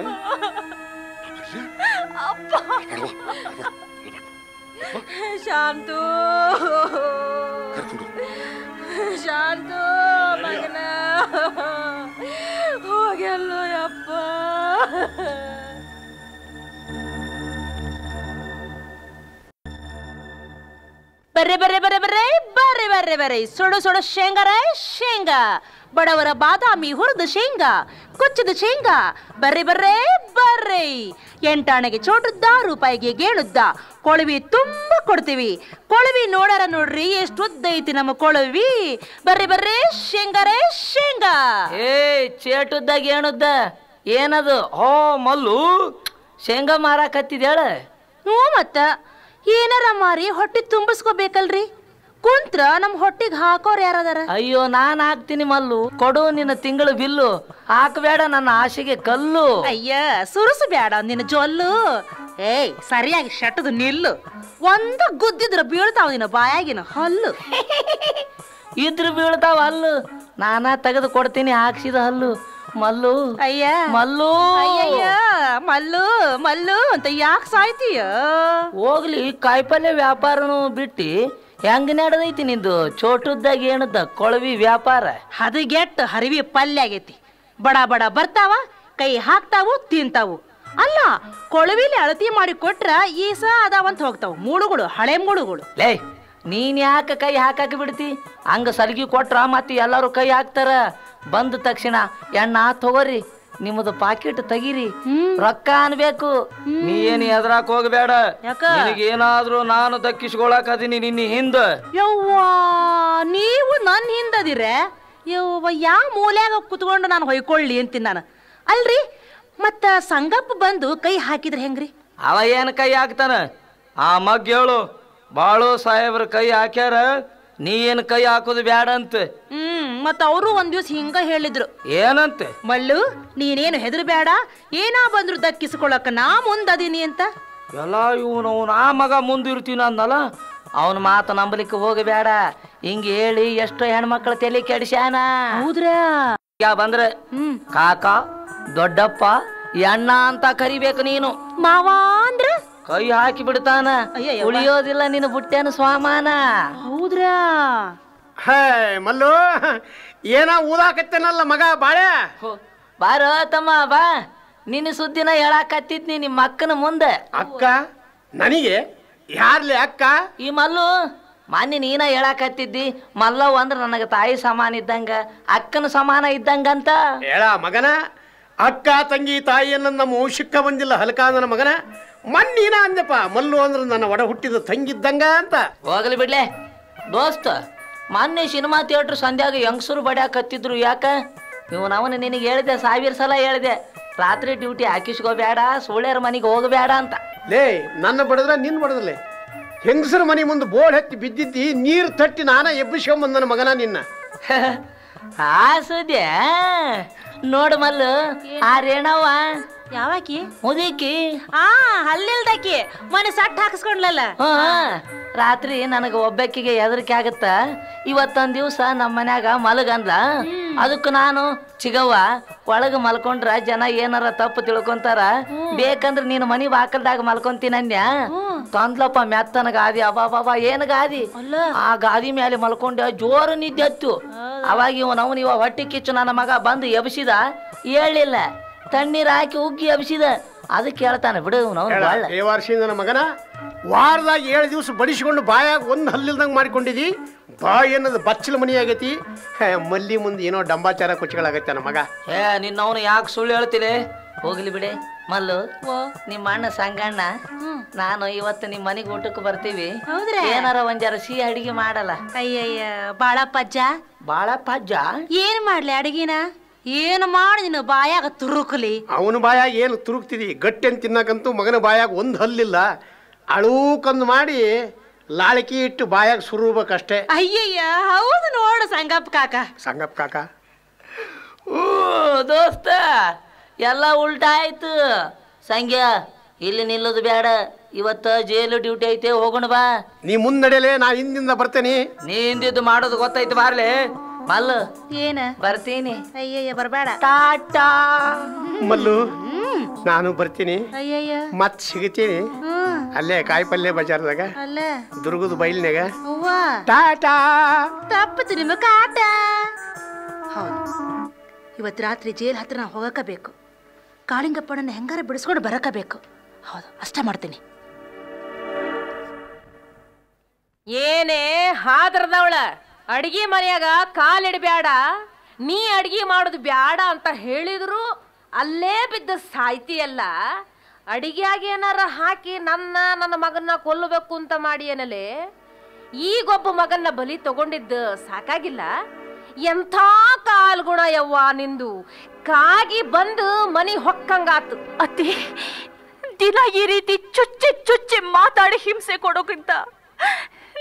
ಅಳ್ಬೇಡವಾ? ಅಳ್ಬೇಡ. ಶಾಂತು ಕರ್ಕೊಂಡು ಹೋಗು. ಶಾಂತು ಮಗನ ಹೋಗೆಲ್ಲೋ ಯಪ್ಪ ಬರ್ರೆ ಬರ್ರೆ ಬರ್ರೆ ಬರ್ರೆ ಬರ್ರೆ ಬರ್ರೆ ಬರ್ರೆ ಸುಡು ಸುಡು ಶೇಂಗಾರ ಶೇಂಗಾ ಬಡವರ ಬಾದಾಮಿ ಹುರಿದ ಶೇಂಗಾ ಕುಚ್ಚಿದ ಶೇಂಗಾ ಬರ್ರಿ ಬರ್ರೆ ಬರ್ರಿ ಎಂಟಾಣೆಗೆ ಚೋಟುದ್ದ ರೂಪಾಯಿಗೆ ಗೇಣುದ್ದ ಕೊಳವಿ ತುಂಬಾ ಕೊಡ್ತೀವಿ ಕೊಳವಿ ನೋಡಾರ ನೋಡ್ರಿ ಎಷ್ಟು ಉದ್ದ ಐತಿ ನಮ್ಮ ಕೊಳವಿ ಬರ್ರಿ ಬರ್ರೆ ಶೇಂಗಾರೇ ಶೇಂಗಾ ಏ ಚೇಟುದ್ದಾಗ ಏನುದ್ದ ಏನದು ಹೋ ಮಲ್ಲು ಶೇಂಗಾ ಮಾರಾಕತ್ತಿದ್ಯಾಳ ಹ್ಞೂ ಮತ್ತ ಏನಾರ ಮಾರಿ ಹೊಟ್ಟೆ ತುಂಬಿಸ್ಕೋಬೇಕಲ್ರಿ ಕುಂತ್ರ ನಮ್ ಹೊಟ್ಟಿಗೆ ಹಾಕೋರ್ ಯಾರದಾರ ಅಯ್ಯೋ ನಾನ್ ಹಾಕ್ತೀನಿ ಮಲ್ಲು ಕೊಡು ನಿನ್ನ ತಿಂಗಳ ಬಿಲ್ಲು ಹಾಕಬೇಡ ನನ್ನ ಆಸೆಗೆ ಕಲ್ಲು ಅಯ್ಯ ಸುರುಸು ಬೇಡ ನಿನ್ನ ಜೊಲ್ಲು ಏಯ್ ಸರಿಯಾಗಿ ಶಟದು ನಿಲ್ಲು ಒಂದ ಗುದ್ದಿದ್ರ ಬೀಳ್ತಾವ ನಿನ್ನ ಬಾಯಾಗಿನ ಹಲ್ಲು ಇದ್ರ ಬೀಳ್ತಾವ ಹಲ್ಲು ನಾನಾ ತೆಗೆದು ಕೊಡ್ತೀನಿ ಹಾಕ್ಸಿದ ಹಲ್ಲು ಮಲ್ಲು ಅಯ್ಯ ಮಲ್ಲು ಅಯ್ಯಯ್ಯ ಮಲ್ಲು ಮಲ್ಲು ಅಂತ ಯಾಕೆ ಸಾಯ್ತೀಯ ಹೋಗ್ಲಿ ಕಾಯಿಪಲ್ಯ ವ್ಯಾಪಾರನು ಬಿಟ್ಟಿ ಹೆಂಗ್ ನಡೆದೈತಿ ನಿಂದು ಚೋಟುದ್ದಾಗ ಏನದ ಕೊಳವಿ ವ್ಯಾಪಾರ ಹದಗೆಟ್ಟು ಹರಿವಿ ಪಲ್ಯ ಆಗೈತಿ ಬಡ ಬಡ ಬರ್ತಾವ ಕೈ ಹಾಕ್ತಾವು ತಿಂತಾವು ಅಲ್ಲ ಕೊಳವಿಲಿ ಅಳತಿ ಮಾಡಿ ಕೊಟ್ರ ಈಸ ಅದಾವಂತ ಹೋಗ್ತಾವ ಮೂಳುಗಳು ಹಳೆ ಮೂಳುಗಳು ಲೇ ನೀನ್ ಯಾಕೆ ಕೈ ಹಾಕಕ್ ಬಿಡ್ತಿ ಹಂಗ ಸಲ್ಗಿ ಕೊಟ್ರ ಮತ್ತೆ ಎಲ್ಲರೂ ಕೈ ಹಾಕ್ತಾರ ಬಂದ ತಕ್ಷಣ ಎಣ್ಣ ತಗೋರಿ ನಿಮ್ಮದು ಪಾಕೆಟ್ ತೆಗೀರಿ ರೊಕ್ಕ ಅನ್ಬೇಕು ನೀ ಏನ್ ಎದ್ರಾಕ್ ಹೋಗ್ಬೇಡ ಯಾಕ? ಏನಾದ್ರೂ ನಾನು ದಕ್ಕಿಸ್ಕೊಳಕ್ ಅದೀನಿ ನಿನ್ನ ಹಿಂದ ಯವ್ವಾ ನೀವು ನನ್ನ ಹಿಂದದಿರೆ ಯವ್ವ ಯಾವ ಮೂಲ್ಯಾಗ ಕುತ್ಕೊಂಡು ನಾನು ಹೊಯ್ಕೊಳ್ಳಿ ಅಂತೀನಿ ನಾನು ಅಲ್ರಿ ಮತ್ತ ಸಂಗಪ್ಪ ಬಂದು ಕೈ ಹಾಕಿದ್ರೆ ಹೆಂಗ್ರಿ ಅವ ಏನ್ ಕೈ ಹಾಕ್ತಾನ ಆ ಮಗ್ ಹೇಳು ಬಾಳು ಸಾಹೇಬ್ರ ಕೈ ಹಾಕ್ಯಾರ ನೀ ಏನ್ ಕೈ ಹಾಕೋದು ಬ್ಯಾಡ ಅಂತ ಹ್ಮ್ ಮತ್ತ ಅವರು ಒಂದ್ ದಿವ್ಸ ಹಿಂಗ ಹೇಳಿದ್ರು ಏನಂತೆ ಮಳ್ಳು ನೀನೇನು ಹೆದರ್ ಬೇಡ ಏನಾ ಬಂದ್ರು ದಕ್ಕಿಸ್ಕೊಳಕ ನಾ ಮುಂದದೀನಿ ಅಂತ ಎಲ್ಲ ಇವನು ಆ ಮಗ ಮುಂದಿರ್ತೀನ ಅಂದಲ್ಲ ಅವನ ಮಾತು ನಂಬಲಿಕ್ಕೆ ಹೋಗಬೇಡ ಹಿಂಗ ಹೇಳಿ ಎಷ್ಟೋ ಹೆಣ್ಮಕ್ಳ ತಲೆ ಕೆಡಿಸ್ಯಾನ ಹೌದ್ರಾ ಯಾ ಬಂದ್ರೆ ಕಾಕ ದೊಡ್ಡಪ್ಪ ಎಣ್ಣ ಅಂತ ಕರಿಬೇಕು ನೀನು ಮಾವ ಅಂದ್ರ ಕೈ ಹಾಕಿ ಬಿಡ್ತಾನ ಅಯ್ಯಯ್ಯವ್ವ. ಉಳಿಯೋದಿಲ್ಲ ನಿನ್ನ ಬುಟ್ಟೆನ ಸ್ವಾಮಾನ ಹೌದ್ರಾ ಹೇ ಮಲ್ಲು ಏನ ಊದಾಕತ್ತೇನಲ್ಲ ಮಗ ಬಾಳೆ ಹೋ, ಬಾರೋ ತಮ್ಮ ಬಾ ನಿನ್ನ ಸುದ್ದಿನ ಹೇಳಾಕತ್ತಿದ್ನಿ ನಿಮ್ಮ ಅಕ್ಕನ ಮುಂದೆ ಅಕ್ಕ ನನಗೆ ಯಾರ್ಲಿ ಅಕ್ಕ ಈ ಮಲ್ಲು ಮೊನ್ನೆ ನೀನ ಹೇಳಾಕತ್ತಿದ್ದಿ ಮಲ್ಲವ್ ಅಂದ್ರ ನನಗೆ ತಾಯಿ ಸಮಾನ ಇದ್ದಂಗ ಅಕ್ಕನ ಸಮಾನ ಇದ್ದಂಗಂತ ಹೇಳ ಮಗನ ಅಕ್ಕ ತಂಗಿ ತಾಯಿಯನ್ನ ನಮ್ಮ ವಂಶಕ್ಕ ಬಂದಿಲ್ಲ ಹಲಕ ನನ್ನ ಮಗನ ಮಣ್ಣೀನ ಅಂದಪ್ಪ ಮಲ್ಲು ಅಂದ್ರೆ ನನ್ನ ಒಡ ಹುಟ್ಟಿದ ತಂಗಿದ್ದಂಗ ಅಂತ ಹೋಗ್ಲಿ ಬಿಡ್ಲೆ ದೋಸ್ತ ಮೊನ್ನೆ ಸಿನಿಮಾ ಥಿಯೇಟ್ರ್ ಸಂಧ್ಯಾಗ ಯಂಗ್ಸರು ಬಡ್ಯಾಕತ್ತಿದ್ರು ಯಾಕ ಇವನು ಅವನು ನಿನಗೆ ಹೇಳಿದೆ ಸಾವಿರ ಸಲ ಹೇಳಿದೆ ರಾತ್ರಿ ಡ್ಯೂಟಿ ಹಾಕಿಸ್ಕೋಬೇಡ ಸೂಳ್ಯರ ಮನೆಗೆ ಹೋಗಬೇಡ ಅಂತ ಲೇ ನನ್ನ ಬಡದ್ರ ನಿನ್ ಬಡದ್ಲೆ ಹೆಂಗಸರ ಮನೆ ಮುಂದೆ ಬೋರ್ಡ್ ಹತ್ತಿ ಬಿದ್ದಿದ್ದಿ ನೀರು ತಟ್ಟಿ ನಾನ ಎಬ್ಬಿಸ್ಕೊಂಬಂದ ನನ್ನ ಮಗನ ನಿನ್ನ ಆ ಸುದ್ಯ ನೋಡು ಮಲ್ಲು ಆ ರೇಣವ್ವ ಯಾವಾಕಿ ಮುದುಕಿ ಆ ಹಲ್ಲಿಲ್ದಾಕಿ ಮನೆ ಸಟ್ ಹಾಕಿಸ್ಕೊಂಡ್ಲಲ್ಲ ಹಾ ರಾತ್ರಿ ನನಗೆ ಒಬ್ಬಕ್ಕಿಗೆ ಹೆದರಿಕೆ ಆಗತ್ತ ಇವತ್ತೊಂದ್ ದಿವ್ಸ ನಮ್ಮ ಮನ್ಯಾಗ ಮಲಗಂದ್ಲ ಅದಕ್ಕೆ ನಾನು ಚಿಗವ್ವ ಒಳಗ ಮಲ್ಕೊಂಡ್ರ ಜನ ಏನಾರ ತಪ್ಪು ತಿಳ್ಕೊಂತಾರ ಬೇಕಂದ್ರ ನೀನು ಮನಿ ಬಾಕಲ್ದಾಗ ಮಲ್ಕೊಂತೀನನ್ಯ ತಂದ್ಲಪ್ಪ ಮೆತ್ತನ ಗಾದಿ ಅಬಾಬಾಬಾ ಏನ್ ಗಾದಿ ಆ ಗಾದಿ ಮೇಲೆ ಮಲ್ಕೊಂಡೆ ಜೋರು ನಿದ್ದೆ ಹತ್ತು ಅವಾಗ ಇವನ್ ಅವನ್ ಇವ ಹೊಟ್ಟೆ ಕಿಚ್ಚು ನನ್ನ ಮಗ ಬಂದು ಎಬ್ಸಿದ ಹೇಳಿಲ್ಲ ತಣ್ಣೀರ್ ಹಾಕಿ ಉಗ್ಗಿ ಎಬ್ಸಿದ ಅದಕ್ಕೆ ಹೇಳ್ತಾನೆ ಬಿಡು ಅವ್ನು ಬಾಳ ಏ ವರ್ಷದಿಂದ ನನ್ನ ಮಗನ ವಾರದಾಗ ಏಳು ದಿವಸ ಬಡಿಸ್ಕೊಂಡು ಬಾಯಾಗ ಒಂದು ಹಲ್ಲಿಲ್ದಂಗೆ ಮಾಡಿಕೊಂಡಿದಿ ಬಾಯಿ ಅನ್ನೋದು ಬಚ್ಚಲ ಮನಿ ಆಗೈತಿ ಹೇ, ಮಲ್ಲಿ ಮುಂದೆ ಏನೋ ಡಂಬಾಚಾರ ಕುಚ್ಗಳಾಗತ್ತೆ ನನ್ನ ಮಗ ಏ ನಿನ್ನವನು ಯಾಕೆ ಸುಳ್ಳು ಹೇಳ್ತಿಲೆ ಹೋಗ್ಲಿ ಬಿಡೆ ಮಲ್ಲು ನಿಮ್ಮ ಅಣ್ಣ ಸಂಗಣ್ಣ ನಾನು ಇವತ್ತು ನಿಮ್ಮ ಮನೆಗೆ ಊಟಕ್ಕೆ ಬರ್ತೀವಿ ಹೌದ್ರಾ? ಏನಾರ ಒಂದ್ ಜರ ಸಿಹಿ ಅಡಿಗೆ ಮಾಡಲ್ಲ ಅಯ್ಯಯ್ಯ ಬಾಳಪ್ಪಜ್ಜ ಬಾಳ ಪಜ್ಜ ಏನ್ ಮಾಡ್ಲಿ ಅಡಗಿನ ಏನು ಮಾಡಿ ನಿನ್ನ ಬಾಯಾಗ ತುರುಕಲಿ ಅವನ ಬಾಯಾಗ ಏನು ತುರುಕ್ತಿದಿ ಗಟ್ಟಿ ಅಂತ ತಿನ್ನಕಂತೂ ಮಗನ ಬಾಯಾಗ ಒಂದು ಹಲ್ಲಿಲ್ಲ ಅಳೂಕಂದು ಮಾಡಿ ಲಾಳಿಕಿ ಇಟ್ಟು ಬಾಯಾಗ ಸುರುಬೇಕಷ್ಟೇ ಅಯ್ಯಯ್ಯ ಹೌದು ನೋಡು ಸಂಗಪ್ಪ ಕಾಕ ಸಂಗಪ್ಪ ಕಾಕ ಊ ದೋಸ್ತ ಎಲ್ಲ ಉಲ್ಟಾ ಆಯ್ತು ಸಂಗ್ಯ ಇಲ್ಲಿ ನಿಲ್ಲೋದು ಬೇಡ ಇವತ್ತ ಜೈಲು ಡ್ಯೂಟಿ ಐತೆ ಹೋಗೋಣ ಬಾ ನೀ ಮುನ್ನಡೆಯಲೇ ನಾ ಹಿಂದಿಂದ ಬರ್ತೇನೆ ನೀ ಹಿಂದಿದ್ದು ಮಾಡೋದು ಗೊತ್ತೈತೆ ಬಾರ್ಲೆ ಮಲ್ಲು ಏನ ಬರ್ತೀನಿ ಅಯ್ಯಯ್ಯ ಬರಬೇಡ ಟಾಟಾ ಮಲ್ಲು ನಾನು ಬರ್ತೀನಿ ಅಯ್ಯಯ್ಯ ಮತ್ ಸಿಗ್ತೀನಿ ಹ್ಮ್ ಅಲ್ಲೇ ಕಾಯಿಪಲ್ಯ ಬಜಾರ್ದಾಗ ಅಲ್ಲ ದುರ್ಗದ ಬೈಲ್ನಾಗ ಅವ್ವ ಟಾಟಾ ತಪ್ಪತು ನಿಮ್ಮ ಕಾಟ ಹೌದು ಇವತ್ತು ರಾತ್ರಿ ಜೈಲ್ ಹತ್ರ ನಾ ಹೋಗಕಬೇಕು ಕಾಳಿಂಗಪ್ಪನನ್ನ ಹೆಂಗಾರ ಬಿಡಿಸ್ಕೊಂಡು ಬರಕಬೇಕು ಹೌದು ಅಷ್ಟ ಮಾಡ್ತೀನಿ ಏನೇ ಹಾದ್ರದವಳ ಅಡಿಗೆ ಮನೆಯಾಗ ಕಾಲಿಡಬ್ಯಾಡ ನೀ ಅಡಿಗೆ ಮಾಡೋದು ಬ್ಯಾಡ ಅಂತ ಹೇಳಿದ್ರು ಅಲ್ಲೇ ಬಿದ್ದು ಸಾಯ್ತಿಯಲ್ಲ ಅಡಿಗೆಯಾಗ ಏನಾರ ಹಾಕಿ ನನ್ನ ನನ್ನ ಮಗನ್ನ ಕೊಲ್ಲಬೇಕು ಅಂತ ಮಾಡಿ ಏನಲೆ ಈಗೊಬ್ಬ ಮಗನ್ನ ಬಲಿ ತಗೊಂಡಿದ್ದು ಸಾಕಾಗಿಲ್ಲ ಎಂಥ ಕಾಲ್ಗುಣ ಯವ್ವ ನಿಂದು ಕಾಗಿ ಬಂದು ಮನಿ ಹೊಕ್ಕಂಗಾತು ಅತ್ತಿ ದಿನ ಈ ರೀತಿ ಚುಚ್ಚಿ ಚುಚ್ಚಿ ಮಾತಾಡಿ ಹಿಂಸೆ ಕೊಡೋಕ್ಕಿಂತ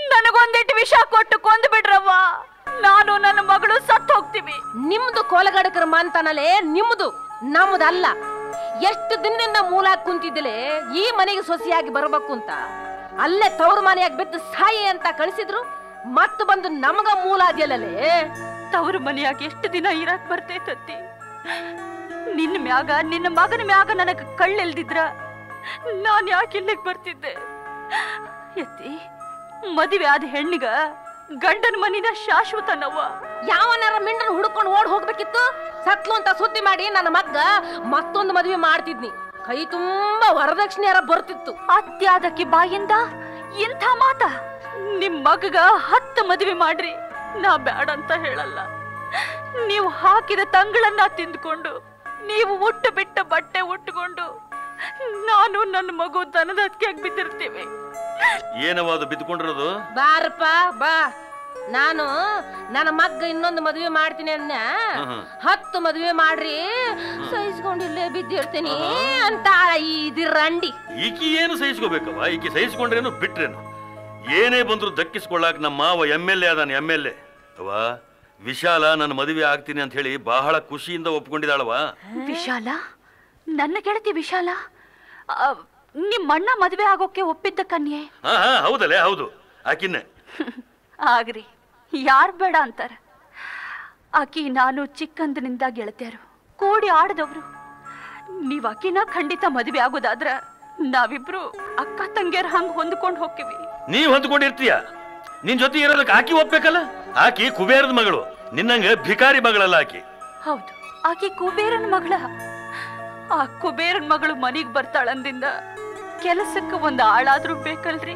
ನನಗೊಂದಿಟ್ಟು ವಿಷ ಕೊಟ್ಟು ಕೊಂದು ಬಿಡ್ರವ್ವ ನಾನು ನನ್ನ ಮಗಳು ಸತ್ತು ಹೋಗ್ತೀವಿ ನಿಮ್ದು ಕೊಲಗಡಕರ ಮಂತನಲೇ ನಿಮ್ದು ನಮ್ದಲ್ಲ ಎಷ್ಟು ದಿನದಿಂದ ಮೂಲ ಕುಂತಿದ್ದಲೆ ಈ ಮನೆಗೆ ಸೊಸೆಯಾಗಿ ಬರಬೇಕು ಅಂತ ಅಲ್ಲೇ ತವ್ರ ಮನೆಯಾಗಿ ಬಿದ್ದು ಸಾಯಿ ಅಂತ ಕಳಿಸಿದ್ರು ಮತ್ತೆ ಬಂದು ನಮಗ ಮೂಲ ಅದೆಯಲ್ಲೇ ತವರು ಮನೆಯಾಗ ಎಷ್ಟು ದಿನ ಇರಕ್ ಬರ್ತೈತತ್ತಿ ನಿನ್ನ ಮ್ಯಾಗ ನಿನ್ನ ಮಗನ ಮ್ಯಾಗ ನನಗ ಕಳ್ಳೆಲ್ದಿದ್ರ ನಾನ್ ಯಾಕೆ ಇಲ್ಲಿಗೆ ಬರ್ತಿದ್ದೆ ಎತ್ತಿ ಮದುವೆ ಆದ ಹೆಣ್ಣಿಗ ಗಂಡನ ಮನಿನ ಶಾಶ್ವತನವ್ವ ಯಾವನಾರ ಮಿಂಡನ್ ಹುಡ್ಕೊಂಡು ಓಡ್ ಹೋಗ್ಬೇಕಿತ್ತು ಸತ್ಲು ಅಂತ ಸುದ್ದಿ ಮಾಡಿ ನನ್ನ ಮಗ್ಗ ಮತ್ತೊಂದು ಮದುವೆ ಮಾಡ್ತಿದ್ನಿ ಕೈ ತುಂಬಾ ವರದಕ್ಷಿಣೆ ಯಾರ ಬರ್ತಿತ್ತು ಅತ್ಯಾದಕ್ಕೆ ಬಾಯಿಂದ ಇಂಥ ಮಾತ ನಿಮ್ ಮಗಗ ಹತ್ತು ಮದುವೆ ಮಾಡ್ರಿ ನಾ ಬ್ಯಾಡ ಅಂತ ಹೇಳಲ್ಲ ನೀವು ಹಾಕಿದ ತಂಗಳನ್ನ ತಿಂದ್ಕೊಂಡು ನೀವು ಉಟ್ಟು ಬಿಟ್ಟ ಬಟ್ಟೆ ಉಟ್ಟುಕೊಂಡು ನಾನು ನನ್ನ ಮಗು ದನದಕ್ಕೆ ಬಿದ್ದಿರ್ತೀವಿ ಏನವ ಅದು ಬಿದ್ದುಕೊಂಡಿರೋದು ಬಾರಪ್ಪ ಬಾ ನಾನು ನನ್ನ ಮಗ್ಗ ಇನ್ನೊಂದು ಮದುವೆ ಮಾಡ್ತೀನಿ ಅನ್ನ ಹತ್ತು ಮದುವೆ ಮಾಡ್ರಿ ಸಹಿಸ್ಕೊಂಡು ಇಲ್ಲೇ ಬಿದ್ದಿರ್ತೀನಿ ಅಂತ ಈ ರಂಡಿ ಈಕಿ ಏನು ಸಹಿಸ್ಕೋಬೇಕವ ಈಕಿ ಸಹಿಸ್ಕೊಂಡ್ರೇನು ಬಿಟ್ರೇನು ಏನೇ ಬಂದ್ರು ದಕ್ಕಿಸ್ಕೊಳ್ಳಾಕ ನಮ್ಮ ಮಾವ ಎಮ್ ಎಲ್ ಎ ಅದಾನ ಎಮ್ ಎಲ್ ಎ ಅವ ವಿಶಾಲ ನನ್ನ ಮದುವೆ ಆಗ್ತೀನಿ ಅಂತ ಹೇಳಿ ಬಹಳ ಖುಷಿಯಿಂದ ಒಪ್ಕೊಂಡಿದ್ದಾಳವ ವಿಶಾಲ ನನ್ನ ಗೆಳತಿ ವಿಶಾಲ ಆ, ನಿಮ್ಮ ಅಣ್ಣ ಮದುವೆ ಆಗೋಕೆ ಒಪ್ಪಿದ್ದ ಕನ್ಯೆ ಹಾ ಹಾ ಹೌದಲ್ಲೇ ಹೌದು ಆಕಿನ್ನೆ ಆಗ್ರಿ ಯಾರ್ ಬೇಡ ಅಂತಾರ ಆಕಿ ನಾನು ಚಿಕ್ಕಂದಿನಿಂದ ಗೆಳತಿಯರು ಕೂಡಿ ಆಡದವ್ರು ನೀವ್ ಆಕಿನ ಖಂಡಿತ ಮದುವೆ ಆಗೋದಾದ್ರ ನಾವಿಬ್ರು ಅಕ್ಕ ತಂಗಿಯರ್ ಹಂಗ್ ಹೊಂದ್ಕೊಂಡ್ ಹೋಗ್ತೀವಿ ನೀವ್ ಹೊಂದ್ಕೊಂಡಿರ್ತೀಯ ನಿನ್ ಜೊತೆ ಇರೋದಕ್ಕೆ ಆಕಿ ಒಪ್ಬೇಕಲ್ಲ ಆಕಿ ಕುಬೇರದ ಮಗಳು ನಿನ್ನಂಗ ಭಿಕಾರಿ ಮಗಳಲ್ಲ ಆಕಿ ಹೌದು ಆಕಿ ಕುಬೇರನ್ ಮಗಳ ಆ ಕುಬೇರನ್ ಮಗಳು ಮನಿಗ್ ಬರ್ತಾಳಂದಿಂದ ಕೆಲಸಕ್ಕೆ ಒಂದು ಆಳಾದ್ರೂ ಬೇಕಲ್ರಿ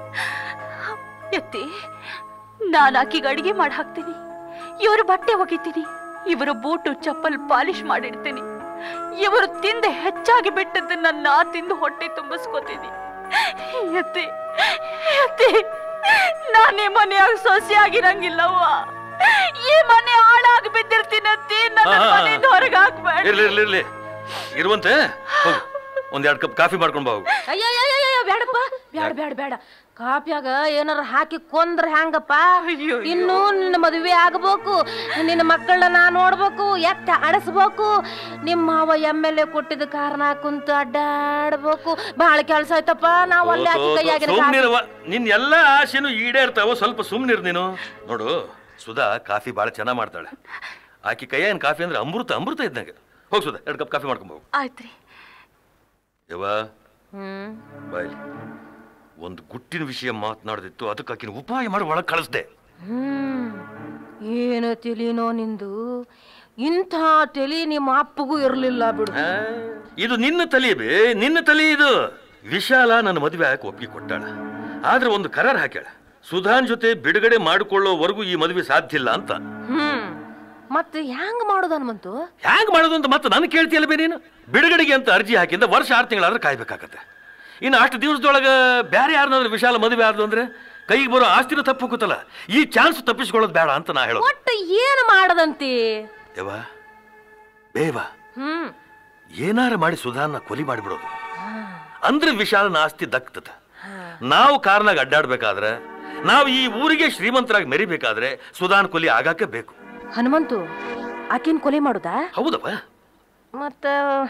ಎತ್ತಿ ನಾನು ಆಕಿಗೆ ಅಡಿಗೆ ಮಾಡಿ ಹಾಕ್ತೀನಿ ಇವರು ಬಟ್ಟೆ ಒಗಿತೀನಿ ಇವರು ಬೂಟು ಚಪ್ಪಲ್ ಪಾಲಿಶ್ ಮಾಡಿಡ್ತೀನಿ ಇವರು ತಿಂದು ಹೆಚ್ಚಾಗಿ ಬಿಟ್ಟದ್ದನ್ನ ನಾ ತಿಂದು ಹೊಟ್ಟೆ ತುಂಬಿಸ್ಕೋತೀನಿ ಎತ್ತಿ ಎತ್ತಿ ನಾನೇ ಮನೆಯಾಗ ಸೊಸೆಯಾಗಿರಂಗಿಲ್ಲವ್ವ ಈ ಮನೆ ಹಾಳಾಗಿ ಬಿದ್ದಿರ್ತೀನತ್ತಿ ನನ್ನ ಹಾ, ಹಾ, ಹಾ. ಮನೆಯಿಂದ ಹೊರಗೆ ಹಾಕ್ಬೇಡ ಇರ್ಲಿ ಇರ್ಲಿ ಇರ್ಲಿ ಇರುವಂತೆ ಹೋಗು ಒಂದ್ ಎರಡು ಕಪ್ ಕಾಫಿ ಮಾಡ್ಕೊಂಡ್ ಬಾ ಹೋಗು ಅಯ್ಯಯ್ಯಯ್ಯಯ್ಯ ಬೇಡಪ್ಪ ಬೇಡ ಬೇಡ ಬೇಡ ಕಾಪ್ಯಾಗ ಏನಾರ ಹಾಕಿ ಕೊಂದ್ರ ಹ್ಯಾಂಗಪ್ಪ ಇನ್ನು ನಿನ್ನ ಮದುವೆ ಆಗಬೇಕು ನಿನ್ನ ಮಕ್ಕಳನ್ನ ನಾ ನೋಡ್ಬೇಕು ಎತ್ತ ಆಡಸ್ಬೇಕು ನಿಮ್ಮ ಮಾವ ಎಮ್ ಎಲ್ ಎ ಕೊಟ್ಟಿದ್ದ ಕಾರಣ ಕುಂತ ಅಡ್ಡಾಡ್ಬೇಕು ಬಹಳ ಕೆಲಸ ಆಯ್ತಪ್ಪ ನಾವು ಅಲ್ಲೇ ಆಕಿ ಕೈಯಾಗಿನ ಕಾಫಿ- ಸುಮ್ನಿರವ ನಿನ್ ಎಲ್ಲಾ ಆಸೆನು ಈಡೇರ್ತಾವ ಸ್ವಲ್ಪ ಸುಮ್ನಿರ್ ನೀನು ನೋಡು ಸುಧಾ ಕಾಫಿ ಬಹಳ ಚೆನ್ನಾಗ್ ಮಾಡ್ತಾಳೆ ಆಕಿ ಕೈಯಾಗಿನ ಕಾಫಿ ಅಂದ್ರೆ ಅಮೃತ ಅಮೃತ ಇದ್ದಂಗೆ ಹೋಗ್ ಸುಧಾ ಎರಡು ಕಪ್ ಕಾಫಿ ಮಾಡ್ಕೊಂಡ್ ಹೋಗು ಆಯ್ತ್ರಿ ಯವ್ವ ಹ್ಮ್ ಬಾಯ್ ಒಂದು ಗುಟ್ಟಿನ ವಿಷಯ ಮಾತನಾಡ್ದಿತ್ತು ಅದಕ್ಕೆ ಆಕಿನ ಉಪಾಯ ಮಾಡಿ ಒಳಗೆ ಕಳಿಸ್ದೆ ಹ್ಮ್ ಏನು ತಿಳಿನೋ ನಿಂದು ಇಂಥ ತಲಿ ನಿಮ್ಮ ಅಪ್ಪಗೂ ಇರ್ಲಿಲ್ಲ ಬಿಡು ಆ, ಇದು ನಿನ್ನ ತಲೆ ಬೇ ನಿನ್ನ ತಲೆ ಇದು ವಿಶಾಲ ನನ್ನ ಮದುವೆ ಹಾಕಿ ಒಪ್ಪಿಗೆ ಕೊಟ್ಟಾಳ ಆದ್ರೆ ಒಂದು ಕರಾರ್ ಹಾಕ್ಯಾಳ ಸುಧಾನ್ ಜೊತೆ ಬಿಡುಗಡೆ ಮಾಡಿಕೊಳ್ಳೋವರೆಗೂ ಈ ಮದುವೆ ಸಾಧ್ಯ ಇಲ್ಲ ಅಂತ ಹ್ಮ್ ಮತ್ತೆ ಹ್ಯಾಂಗ್ ಮಾಡೋದು ಹನುಮಂತು ಹ್ಯಾಂಗ್ ಮಾಡೋದು ಅಂತ ಮತ್ತೆ ನಾನು ಕೇಳ್ತಿಯಲ್ಲ ಬೇ ನೀನು ಬಿಡುಗಡೆಗೆ ಅಂತ ಅರ್ಜಿ ಹಾಕಿಂದ ವರ್ಷ ಆರು ತಿಂಗಳಾದ್ರೆ ಕಾಯ್ಬೇಕಾಗತ್ತೆ ಇನ್ನು ಅಷ್ಟು ದಿವಸದೊಳಗೆ ಬೇರೆ ಯಾರನ್ನಾದ್ರೂ ವಿಶಾಲ ಮದುವೆ ಆದ್ರು ಅಂದ್ರೆ ಕೈಗೆ ಬರೋ ಆಸ್ತಿನ ತಪ್ಪು ಹೋಗುತ್ತಲ್ಲ ಈ ಚಾನ್ಸ್ ತಪ್ಪಿಸ್ಕೊಳ್ಳೋದು ಬೇಡ ಅಂತ ನಾ ಹೇಳೋದು ಒಟ್ಟು ಏನು ಮಾಡದಂತಿ ದೇವಾ ಬೇವಾ ಹ್ಮ್ ಏನಾರ ಮಾಡಿ ಸುಧಾನ್ನ ಕೊಲಿ ಮಾಡಿಬಿಡೋದು ಅಂದ್ರೆ ವಿಶಾಲನ ಆಸ್ತಿ ದಕ್ತದ ನಾವು ಕಾರ್ನಾಗ ಅಡ್ಡಾಡ್ಬೇಕಾದ್ರೆ ನಾವು ಈ ಊರಿಗೆ ಶ್ರೀಮಂತರಾಗಿ ಮೆರಿಬೇಕಾದ್ರೆ ಸುಧಾನ್ ಕೊಲಿ ಆಗಾಕ ಬೇಕು ಹನುಮಂತು ಆಕಿನ್ ಕೊಲೆ ಮಾಡುದಾ ಹೌದಪ್ಪ ಮತ್ತ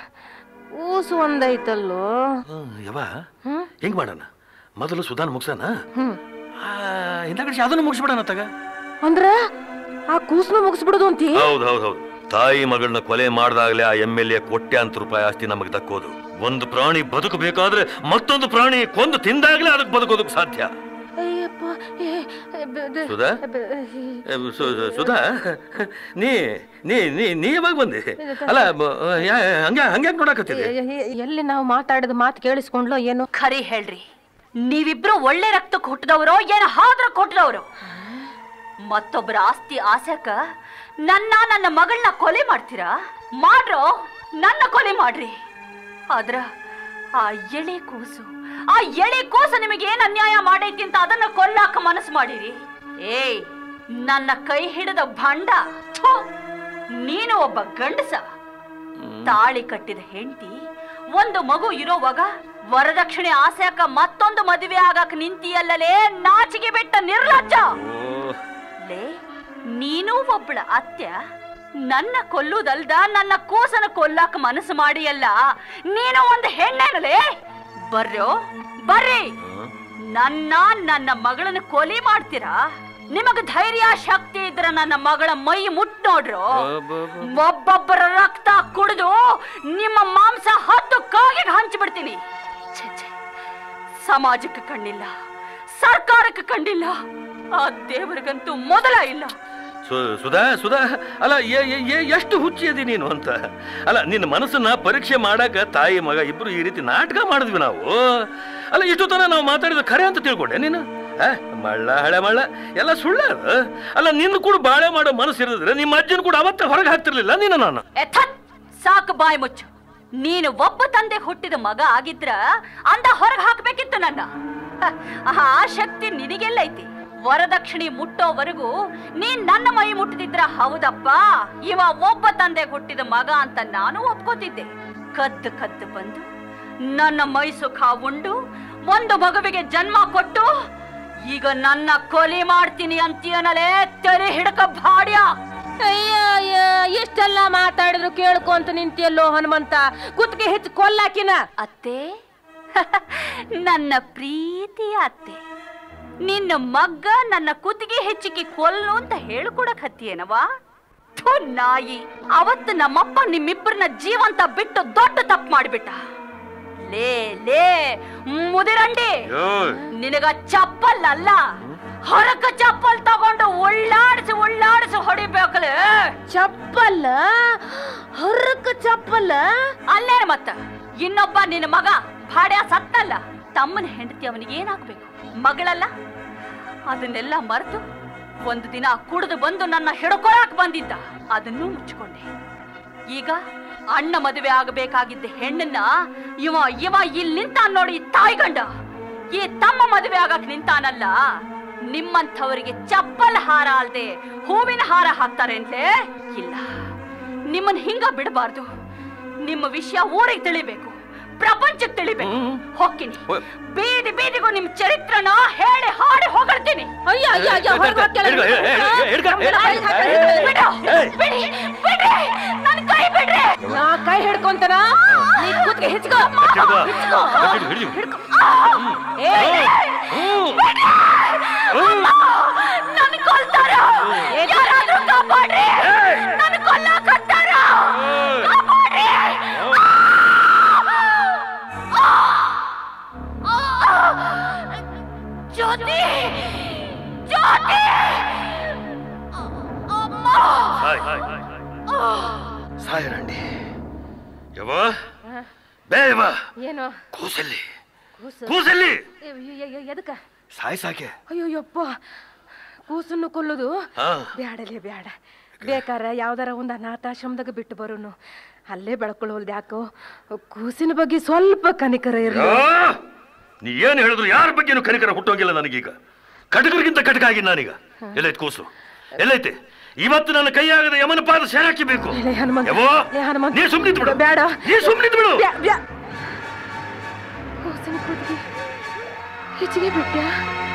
ಊಸು ಒಂದೈತಲ್ಲೋ ಯವ ಹ್ಮ್ ಹೆಂಗ್ ಮಾಡೋಣ ಮೊದಲು ಸುಧಾನ್ ಮುಗ್ಸನ ಹ್ಮ್ ಹಿಂದಗಡೆ ಅದನ್ನು ಮುಗಿಸ್ಬಿಡೋಣ ತಗ ಅಂದ್ರ ಆ ಕೂಸ್ನ ಮುಗಿಸ್ಬಿಡುದು ಅಂತಿ ಹೌದು ಹೌದು ಹೌದು ತಾಯಿ ಮಗಳನ್ನ ಕೊಲೆ ಮಾಡ್ದಾಗ್ಲೇ ಆ ಎಮ್ ಎಲ್ ಎ ಕೋಟ್ಯಾಂತರ ರೂಪಾಯಿ ಆಸ್ತಿ ನಮಗೆ ದಕ್ಕೋದು ಒಂದು ಪ್ರಾಣಿ ಬದುಕಬೇಕಾದ್ರೆ ಮತ್ತೊಂದು ಪ್ರಾಣಿ ಕೊಂದು ತಿಂದಾಗ್ಲೇ ಅದಕ್ಕೆ ಬದುಕೋದಕ್ಕೆ ಸಾಧ್ಯ ಅಯ್ಯಪ್ಪ ಏ, ಬ- ದ- ಸುಧಾ? ಬ- ಏ, ಸು- ಸು- ಸುಧಾ ನೀ ನೀ ನೀ ನೀ ಯಾವಾಗ ಬಂದೆ ಅಲ್ಲ ಬ- ಯಾ- ಹಂಗ ಹಂಗ್ಯಾಕ್ ನೋಡಕತ್ತಿದೆ ಎ- ಎ- ಎಲ್ಲಿ ನಾವು ಮಾತಾಡಿದ ಮಾತು ಕೇಳಿಸ್ಕೊಂಡ್ಲೋ ಏನೋ ಖರಿ ಹೇಳ್ರಿ ನೀವಿಬ್ರು ಒಳ್ಳೆ ರಕ್ತಕ್ಕೆ ಹುಟ್ಟಿದವರು ಏನ ಹಾದ್ರ ಕೊಟ್ಟಿದವರು ಮತ್ತೊಬ್ಬರ ಆಸ್ತಿ ಆಸೆಕ ನನ್ನ ನನ್ನ ಮಗಳನ್ನ ಕೊಲೆ ಮಾಡ್ತೀರಾ ಮಾಡ್ರೋ ನನ್ನ ಕೊಲೆ ಮಾಡ್ರಿ ಆದ್ರ ಆ ಎಳೆ ಕೂಸು ಆ ಎಳೆ ಕೂಸು ನಿಮಗೆ ಏನ್ ಅನ್ಯಾಯ ಮಾಡೈತಿ ಅಂತ ಅದನ್ನ ಕೊಲ್ಲಾಕ ಮನಸ್ಸು ಮಾಡಿರಿ ಏಯ್ ನನ್ನ ಕೈ ಹಿಡಿದ ಭಂಡ ಥು, ನೀನು ಒಬ್ಬ ಗಂಡಸ ತಾಳಿ ಕಟ್ಟಿದ ಹೆಂಡತಿ ಒಂದು ಮಗು ಇರೋವಾಗ ವರದಕ್ಷಿಣೆ ಆಸೆಯಾಕ ಮತ್ತೊಂದು ಮದುವೆ ಆಗಕ್ ನಿಂತಿಯಲ್ಲಲೇ ನಾಚಿಗೆ ಬಿಟ್ಟ ನಿರ್ಲಜ್ಜ ಲೇ ನೀನು ಒಬ್ಬಳ ಅತ್ಯ ನನ್ನ ಕೊಲ್ಲುದಲ್ದ ನನ್ನ ಕೂಸನ ಕೊಲ್ಲಾಕ ಮನಸ್ಸು ಮಾಡಿಯಲ್ಲ ನೀನು ಒಂದು ಹೆಣ್ಣೇನಲೇ ಬರ್ರೋ ಬರ್ರಿ ನನ್ನ ನನ್ನ ಮಗಳನ್ನ ಕೊಲಿ ಮಾಡ್ತೀರಾ ನಿಮಗ ಧೈರ್ಯ ಶಕ್ತಿ ಇದ್ರ ನನ್ನ ಮಗಳ ಮೈ ಮುಟ್ ನೋಡ್ರು ಒಬ್ಬೊಬ್ಬರ ರಕ್ತ ಕುಡಿದು ನಿಮ್ಮ ಮಾಂಸ ಹತ್ತು ಕಾಗಿಗೆ ಹಂಚ್ಬಿಡ್ತೀನಿ ಛೆ, ಛೆ. ಸಮಾಜಕ್ಕೆ ಕಣ್ಣಿಲ್ಲ ಸರ್ಕಾರಕ್ಕೆ ಕಣ್ಣಿಲ್ಲ ಆ ದೇವರಿಗಂತೂ ಮೊದಲ ಇಲ್ಲ ಸು- ಸುಧಾ ಸುಧಾ ಅಲ್ಲ ಎ- ಎ- ಎ- ಎಷ್ಟು ಹುಚ್ಚಿ ಅದಿ ನೀನು ಅಂತ ಅಲ್ಲ ನಿನ್ನ ಮನಸ್ಸನ್ನ ಪರೀಕ್ಷೆ ಮಾಡಾಕ ತಾಯಿ ಮಗ ಇಬ್ರು ಈ ರೀತಿ ನಾಟಕ ಮಾಡಿದ್ವಿ ನಾವು ಅಲ್ಲ ಇಷ್ಟು ತನ ನಾವು ಮಾತಾಡಿದ ಖರೆ ಅಂತ ತಿಳ್ಕೊಂಡೆ ನೀನು ಆ, ಮಳ್ಳ ಹಳೆ ಮಳ್ಳ ಎಲ್ಲ ಸುಳ್ಳ ಅದು. ಅಲ್ಲ ನಿನ್ನ ಕೂಡ ಬಾಳೆ ಮಾಡೋ ಮನಸ್ಸು ಇರಿದ್ರೆ ನಿಮ್ಮ ಅಜ್ಜನ ಕೂಡ ಅವತ್ತ ಹೊರಗೆ ಹಾಕ್ತಿರ್ಲಿಲ್ಲ ನೀನು ನಾನು ಎಥತ್ ಸಾಕು ಬಾಯ್ ಮುಚ್ಚು ನೀನು ಒಬ್ಬ ತಂದೆ ಹುಟ್ಟಿದ ಮಗ ಆಗಿದ್ರ ಅಂದ ಹೊರಗೆ ಹಾಕ್ಬೇಕಿತ್ತು ನನ್ನ ಹ, ಆ ಶಕ್ತಿ ನಿನಗೆಲ್ಲೈತಿ ವರದಕ್ಷಿಣೆ ಮುಟ್ಟೋವರೆಗೂ ನೀನ್ ನನ್ನ ಮೈ ಮುಟ್ಟದಿದ್ರ ಹೌದಪ್ಪ ಇವ ಒಬ್ಬ ತಂದೆ ಹುಟ್ಟಿದ ಮಗ ಅಂತ ನಾನು ಒಪ್ಕೋತಿದ್ದೆ ಕದ್ದು ಕದ್ದು ಬಂದು ನನ್ನ ಮೈ ಸುಖ ಉಂಡು ಒಂದು ಮಗುವಿಗೆ ಜನ್ಮ ಕೊಟ್ಟು ಈಗ ನನ್ನ ಕೊಲಿ ಮಾಡ್ತೀನಿ ಅಂತೀಯನಲೇ ತೆರೆ ಹಿಡಕ ಭಾಡ್ಯ ಅಯ್ಯ ಅಯ್ಯ ಇಷ್ಟೆಲ್ಲ ಮಾತಾಡಿದ್ರು ಕೇಳ್ಕೊಂತ ನಿಂತಿಯಲ್ಲೋ ಹನುಮಂತ ಕುತ್ತಿಗೆ ಹೆಚ್ಚು ಕೊಲ್ಲಾಕಿನ ಅತ್ತೆ ನನ್ನ ಪ್ರೀತಿಯ ಅತ್ತೆ ನಿನ್ನ ಮಗ್ಗ ನನ್ನ ಕುತ್ತಿಗೆ ಹೆಚ್ಚಿಗೆ ಕೊಲ್ಲು ಅಂತ ಹೇಳ್ಕೊಡಕ್ ಹತ್ತಿಯೇನವಾ ಥು ನಾಯಿ ಅವತ್ತು ನಮ್ಮಪ್ಪ ನಿಮ್ಮಿಬ್ಬರನ್ನ ಜೀವಂತ ಬಿಟ್ಟು ದೊಡ್ಡ ತಪ್ಪು ಮಾಡ್ಬಿಟ್ಟ ಲೇ ಲೇ ಮುದಿರಂಡಿ ನಿನಗ ಚಪ್ಪಲ್ ಅಲ್ಲ ಹೊರಕ ಚಪ್ಪಲ್ ತಗೊಂಡು ಉಳ್ಳಾಡಿಸಿ ಉಳ್ಳಾಡಿಸಿ ಹೊಡಿಬೇಕಲೇ ಚಪ್ಪಲ್ಲ ಹೊರಕ ಚಪ್ಪಲ್ಲ ಅಲ್ಲೇ ಮತ್ತ ಇನ್ನೊಬ್ಬ ನಿನ್ನ ಮಗ ಭಾಡ್ಯ ಸತ್ತಲ್ಲ ತಮ್ಮನ ಹೆಂಡತಿ ಅವನಿಗೆ ಏನಾಗ್ಬೇಕು ಮಗಳಲ್ಲ ಅದನ್ನೆಲ್ಲ ಮರೆತು ಒಂದು ದಿನ ಕುಡಿದು ಬಂದು ನನ್ನ ಹಿಡ್ಕೊಳಕ್ ಬಂದಿದ್ದ ಅದನ್ನೂ ಮುಚ್ಚಿಕೊಂಡೆ ಈಗ ಅಣ್ಣ ಮದುವೆ ಆಗಬೇಕಾಗಿದ್ದ ಹೆಣ್ಣನ್ನ ಇವ ಇವ ಇಲ್ಲಿ ನಿಂತ ನೋಡಿ ತಾಯ್ಗಂಡ ಈ ತಮ್ಮ ಮದುವೆ ಆಗಕ್ ನಿಂತಾನಲ್ಲ ನಿಮ್ಮಂಥವರಿಗೆ ಚಪ್ಪಲ್ ಹಾರ ಅಲ್ದೆ ಹೂವಿನ ಹಾರ ಹಾಕ್ತಾರೆ ಅಂತೆ ಇಲ್ಲ ನಿಮ್ಮನ್ ಹಿಂಗ ಬಿಡಬಾರ್ದು ನಿಮ್ಮ ವಿಷಯ ಊರಿಗೆ ತಿಳಿಬೇಕು ಪ್ರಪಂಚಕ್ಕೆ ತಿಳಿಬೇಕು ಹೋಗ್ತೀನಿ ಬೀದಿ ಬೀದಿಗೂ ನಿಮ್ ಚರಿತ್ರನ ಹೇಳಿ ಹಾಡಿ ಹೊಗಳ್ತೀನಿ ಅಯ್ಯ ಅಯ್ಯ ಅಯ್ಯ ಹೊರಗ್ ಹಾಕ್ಯಾಳ. ಹಿಡ್ಕೊ, ಹಿಡ್ಕೊ, ಹಿಡ್ಕೊ, ಹಿಡ್ಕೊ, ಬಿಡು, ಬಿಡಿ, ಬಿಡ್ರಿ, ನನ್ ಕೈ ಬಿಡ್ರಿ ನಾ ಕೈ ಹಿಡ್ಕೊಂತನ ನೀ ಕುತ್ತಿಗೆ ಹೆಚ್ಚಿಕೋ ಹಿಡ್ಕೊ. ಹೆಚ್ಚಿಕೋ ಹಿಡ್ಕೊ, ಹಿಡ್ಕೊ. ಏ ನನ್ ಕೊಲ್ತಾರ ಯಾರಾದ್ರೂ ಕಾಪಾಡ್ರಿ ನನ್ ಕೊಲ್ಲಕತ್ತಾರ ಕಾಪಾಡ್ರಿ ಜ್ಯೋತಿ ಜ್ಯೋತಿ ಅಮ್ಮ ಸಾಯರಂಡಿ ಯವ ಬೇವ ಏನು ಕೂಸಲ್ಲಿ ಕೂಸು ಕೂಸಲ್ಲಿ ಎ- ಎ- ಎ- ಎದಕ್ಕ ಸಾಯ್ ಸಾಕೆ ಅಯ್ಯೋ ಯಪ್ಪ ಕೂಸನ್ನು ಕೊಲ್ಲೋದು ಹಾ. ಬ್ಯಾಡಲೇ ಬ್ಯಾಡ ಬೇಕಾರ ಯಾವ್ದಾರ ಒಂದು ಅನಾಥಾಶ್ರಮದಾಗ ಬಿಟ್ಟು ಬರೋನು ಅಲ್ಲೇ ಬೆಳ್ಕೊಳ್ಳೋಲ್ದು ಯಾಕೋ ಕೂಸಿನ ಬಗ್ಗೆ ಸ್ವಲ್ಪ ಕನಿಕರ ಇರಲಿ ಆ! ನೀ ಏನು ಹೇಳಿದ್ರು ಯಾರ ಬಗ್ಗೆನೂ ಕನಿಕರ ಹುಟ್ಟೋಗಿಲ್ಲ ನನಗೀಗ ಕಟಕರಿಗಿಂತ ಕಟಕ ಆಗಿ ನಾನೀಗ ಎಲ್ಲೈತೆ ಕೂಸು ಎಲ್ಲೈತೆ ಇವತ್ತು ನನ್ನ ಕೈಯಾಗದ ಯಮನ ಪಾದ ಸೇರಾಕಿ ಬೇಕು ಲೇ ಹನುಮಂತ ಯವ್ವೋ, ಲೇ ಹನುಮಂತ ನೀ ಸುಮ್ಮನೆ ಬಿಡು ಬೇಡ ನೀ ಸುಮ್ಮನೆ ಬಿಡು ಬ್ಯಾ- ಬ್ಯಾ- ಕೂಸಿನ ಕೂತಿಗೆ ಹೆಚ್ಚಿಗೆ ಬಿಟ್ಟ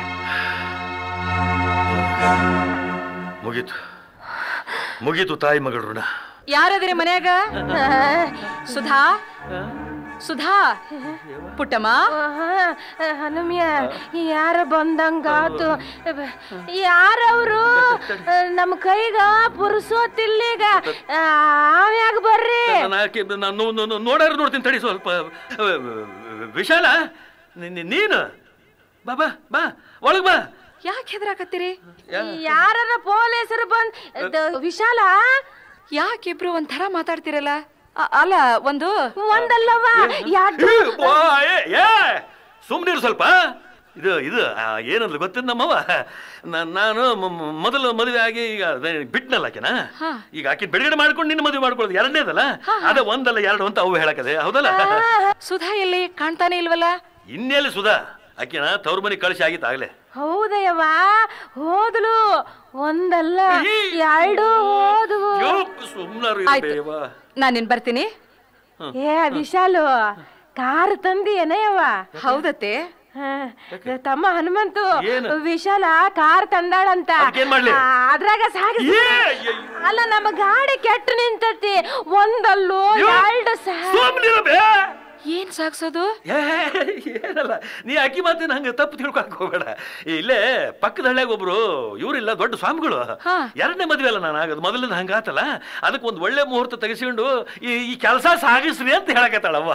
ಮುಗೀತು ಮುಗೀತು ತಾಯಿ ಮಗಳ ಋಣ ಯಾರದಿರಿ ಮನ್ಯಾಗ ಸುಧಾ ಸುಧಾ ಪುಟ್ಟಮ್ಮ ಹನುಮ್ಯ ಯಾರ ಬಂದಂಗಾತು ಯಾರವ್ರು ನಮ್ಮ ಕೈಗ ಪುರುಸೋತಿಲ್ಲೀಗ ಆಮ್ಯಾಗ ಬರ್ರಿ ನಾನು ಆಕೆ ನಾನು ನೋ- ನೋ- ನೋಡಾರು ನೋಡ್ತೀನಿ ತಡಿ ಸ್ವಲ್ಪ ಅಹ್, ವಿಶಾಲ ನೀ- ನೀ- ನೀನು ಬಾ ಬಾ ಬಾ ಒಳಗ್ ಬಾ ಯಾಕೆ ಹೆದರಾಕತ್ತೀರಿ ಯಾರ ಪೊಲೀಸರು ಬಂದ್ ದ- ವಿಶಾಲ ಯಾಕಿಬ್ರು ಒಂಥರ ಮಾತಾಡ್ತಿರಲ್ಲ ಅ- ಅಲ್ಲ ಒಂದು ಒಂದಲ್ಲವ ಎರಡು ಓ, ಏ, ಏ ಸುಮ್ಮನಿರು ಸ್ವಲ್ಪ ಇದು ಇದು ಆ, ಏನಂದ್ರೆ ಗೊತ್ತಿದ್ ನಮ್ಮವ್ವ ನಾ- ನಾನು ಮ- ಮ- ಮೊದಲು ಮದುವೆ ಆಗಿ ಈಗ ಅದೇ ಬಿಟ್ನಲ್ಲ ಆಕೆನ ಈಗ ಆಕೆ ಬಿಡುಗಡೆ ಮಾಡ್ಕೊಂಡು ನಿನ್ನ ಮದುವೆ ಮಾಡ್ಕೊಳ್ಳೋದು ಎರಡನೇದಲ್ಲ ಅದ ಒಂದಲ್ಲ ಎರಡು ಅಂತ ಅವು ಹೇಳಕದೆ ಹೌದಲ್ಲ ಸುಧಾ ಎಲ್ಲಿ ಕಾಣ್ತಾನೆ ಇಲ್ವಲ್ಲ ಇನ್ನೆಲ್ಲಿ ಸುಧಾ ಆಕೆನ ತವ್ರ ಮನೆ ಕಳಿಸಿ ಆಗಿತ್ತು ಆಗ್ಲೇ ಹೌದಯ್ಯವ್ವ ಹೋದ್ಲು ಒಂದಲ್ಲ ಎರಡು ಹೋದ್ವು ಸುಮ್ಮನಾರು ಆಯ್ತು. ನಾನಿನ್ ಬರ್ತೀನಿ ಏ ವಿಶಾಲು ಕಾರ್ ತಂದಿ ಏನಯ್ಯವ್ವ ಹೌದತ್ತೆ ಹಾ, ತಮ್ಮ ಹನುಮಂತು ಏನು? ವಿಶಾಲ ಕಾರ್ ತಂದಾಳಂತ ಅದಕ್ಕೇನ್ ಮಾಡ್ಲಿ? ಆ, ಅದ್ರಾಗ ಸಾಗಿ ಏ, ಅಯ್ಯಯ್ಯೋ. ಅಲ್ಲ ನಮ್ಮ ಗಾಡಿ ಕೆಟ್ಟು ನಿಂತತಿ ಒಂದಲ್ಲೋ ಯೋ, ಎರಡು ಸಾ ಸುಮ್ನಿರು ಬೇ. ಏನ್ ಸಾಗ್ಸೋದು ಏ, ಏನಲ್ಲ ನೀ ಅಕ್ಕಿ ಮಾತಿನ ಹಂಗ ತಪ್ಪು ತಿಳ್ಕೊಳಕ್ ಹೋಗ್ಬೇಡ ಇಲ್ಲೇ ಪಕ್ಕದ ಹಳ್ಳ್ಯಾಗ ಒಬ್ರು ಇವ್ರಿಲ್ಲ ದೊಡ್ಡ ಸ್ವಾಮಿಗಳು ಎರಡನೇ ಮದ್ವೆ ಅಲ್ಲ ನಾನು ಆಗದು ಮೊದಲಿಂದ ಹಂಗಾತಲ್ಲ ಅದಕ್ಕೆ ಒಂದು ಒಳ್ಳೆ ಮುಹೂರ್ತ ತೆಗೆಸಿಕೊಂಡು ಈ ಈ ಕೆಲಸ ಸಾಗಿಸ್ರಿ ಅಂತ ಹೇಳಕತ್ತಾಳವ್ವ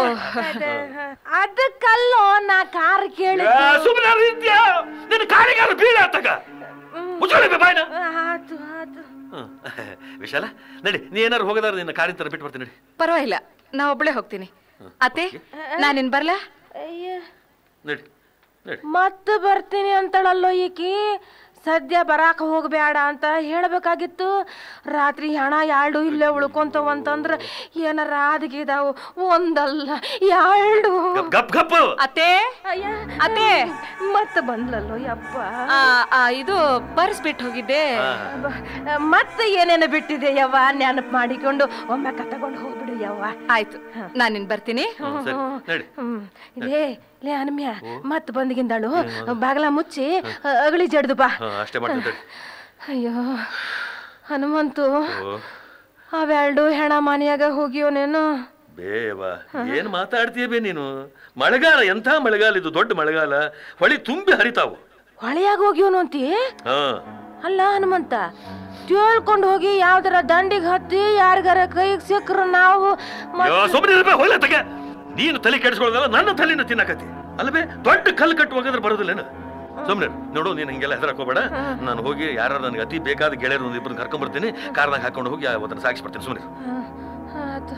ಅದಕ್ಕಲ್ಲೋ ನಾ ಕಾರ್ ಕೇಳಿ ಸುಮ್ಮನೆ ರೀತ್ಯ ನಿನ್ನ ಕಾರಿಗಾರ ಬೀಳ ತಗ ಮುಚ್ಚೋಳಿ ಬೇ ಬಾಯ್ನ ಆತು ಆತು ಹ್ಮ್. ವಿಶಾಲ ನಡಿ ನೀ ಏನಾರು ಹೋಗದಾರ ನಿನ್ನ ಕಾರಿನ ತರ ಬಿಟ್ಟು ಬರ್ತೀನಿ ನಡಿ ಪರವಾಗಿಲ್ಲ ನಾ ಒಬ್ಳೆ ಹೋಗ್ತೀನಿ ಅತ್ತೆ ನಾನಿನ್ ಬರ್ಲಾ ಅಯ್ಯ ನಡಿ ನಡಿ ಮತ್ತೆ ಬರ್ತೀನಿ ಅಂತಳಲ್ಲೋ ಈಕಿ ಸದ್ಯ ಬರಾಕ ಹೋಗ್ಬೇಡ ಅಂತ ಹೇಳ್ಬೇಕಾಗಿತ್ತು ರಾತ್ರಿ ಹಣ ಎರಡು ಇಲ್ಲೇ ಉಳ್ಕೊಂತವಂತಂದ್ರ ಏನಾರ ಆದ್ಗಿದಾವು ಒಂದಲ್ಲ ಎರಡು ಗಪ್ ಗಪ್ ಗಪ್ ಅತ್ತೆ ಅಯ್ಯ ಅತ್ತೆ ಮತ್ತೆ ಬಂದ್ಲಲ್ಲೋ ಯಪ್ಪ ಆ, ಆ, ಇದು ಪರ್ಸ್ ಬಿಟ್ಟು ಹೋಗಿದ್ದೆ ಬ- ಮತ್ತೆ ಏನೇನು ಬಿಟ್ಟಿದೆ ಯವ್ವ ನೆನಪು ಮಾಡಿಕೊಂಡು ಒಮ್ಮೆ ತಗೊಂಡು ಹೋಗ್ಬಿಡು ಯವ್ವ ಆಯ್ತು ನಾನಿನ್ ಬರ್ತೀನಿ ಹ್ಮ್, ಸರಿ ನಡಿ ಹ್ಮ್ ಲೇ ಲೇ ಅನಮ್ಯ ಮತ್ ಬಂದ್ಗಿಂದಾಳು ಬಾಗಲ ಮುಚ್ಚಿ ಅಗಳಿ ಜಡ್ದು ಬಾ ಹಾ, ಅಷ್ಟೇ ಮಾಡ್ತೀನಿ ತಡಿ. ಅಯ್ಯೋ ಹನುಮಂತು ಓ ಅವೆರಡು ಹೆಣ ಮನೆಯಾಗ ಹೋಗಿಯೋನೇನು ಬೇವ ಏನ್ ಮಾತಾಡ್ತೀಯ ಬೇ ನೀನು ಮಳೆಗಾಲ ಎಂಥ ಮಳೆಗಾಲ ಇದು ದೊಡ್ಡ ಮಳೆಗಾಲ ಹೊಳಿ ತುಂಬಿ ಹರಿತಾವು ಹೊಳೆಯಾಗ ಹೋಗಿಯೋನು ಅಂತಿ ಹಾ ಅಲ್ಲ ಹನುಮಂತ ತಿಳ್ಕೊಂಡು ಹೋಗಿ ಯಾವ್ದಾರ ದಂಡಿಗೆ ಹತ್ತಿ ಯಾರಿಗಾರ ಕೈಗೆ ಸಿಕ್ಕ್ರ ನಾವು ಮತ್ತ್- ಸುಮ್ಮನೆ ಹೊಲೆ ತಗ ನೀನು ತಲೆ ಕೆಡಿಸ್ಕೊಳ್ಳೋದಲ್ಲ ನನ್ನ ತಲೆನ ತಿನ್ನಕತ್ತಿ ಅಲ್ವೇ ದೊಡ್ಡ ಕಲ್ಲು ಕಟ್ಟು ಹೋಗಿದ್ರೆ ಬರೋದಿಲ್ಲೇನು ಸುಮ್ಮನೆ ನೋಡು ನೀನು ಹಿಂಗೆಲ್ಲ ಹೆದರಕ್ ಹೋಗ್ಬೇಡ ನಾನು ಹೋಗಿ ಯಾರು ನನಗೆ ಅತಿ ಬೇಕಾದ ಗೆಳೆಯರು ಒಂದು ಇಬ್ಬರನ್ನ ಕರ್ಕೊಂಡ್ ಬರ್ತೀನಿ ಕಾರ್ನಾಗ ಹಾಕೊಂಡು ಹೋಗಿ ಅದನ್ನ ಸಾಗಿಸಿ ಬರ್ತೀನಿ ಸುಮ್ಮನೆ ಆತು.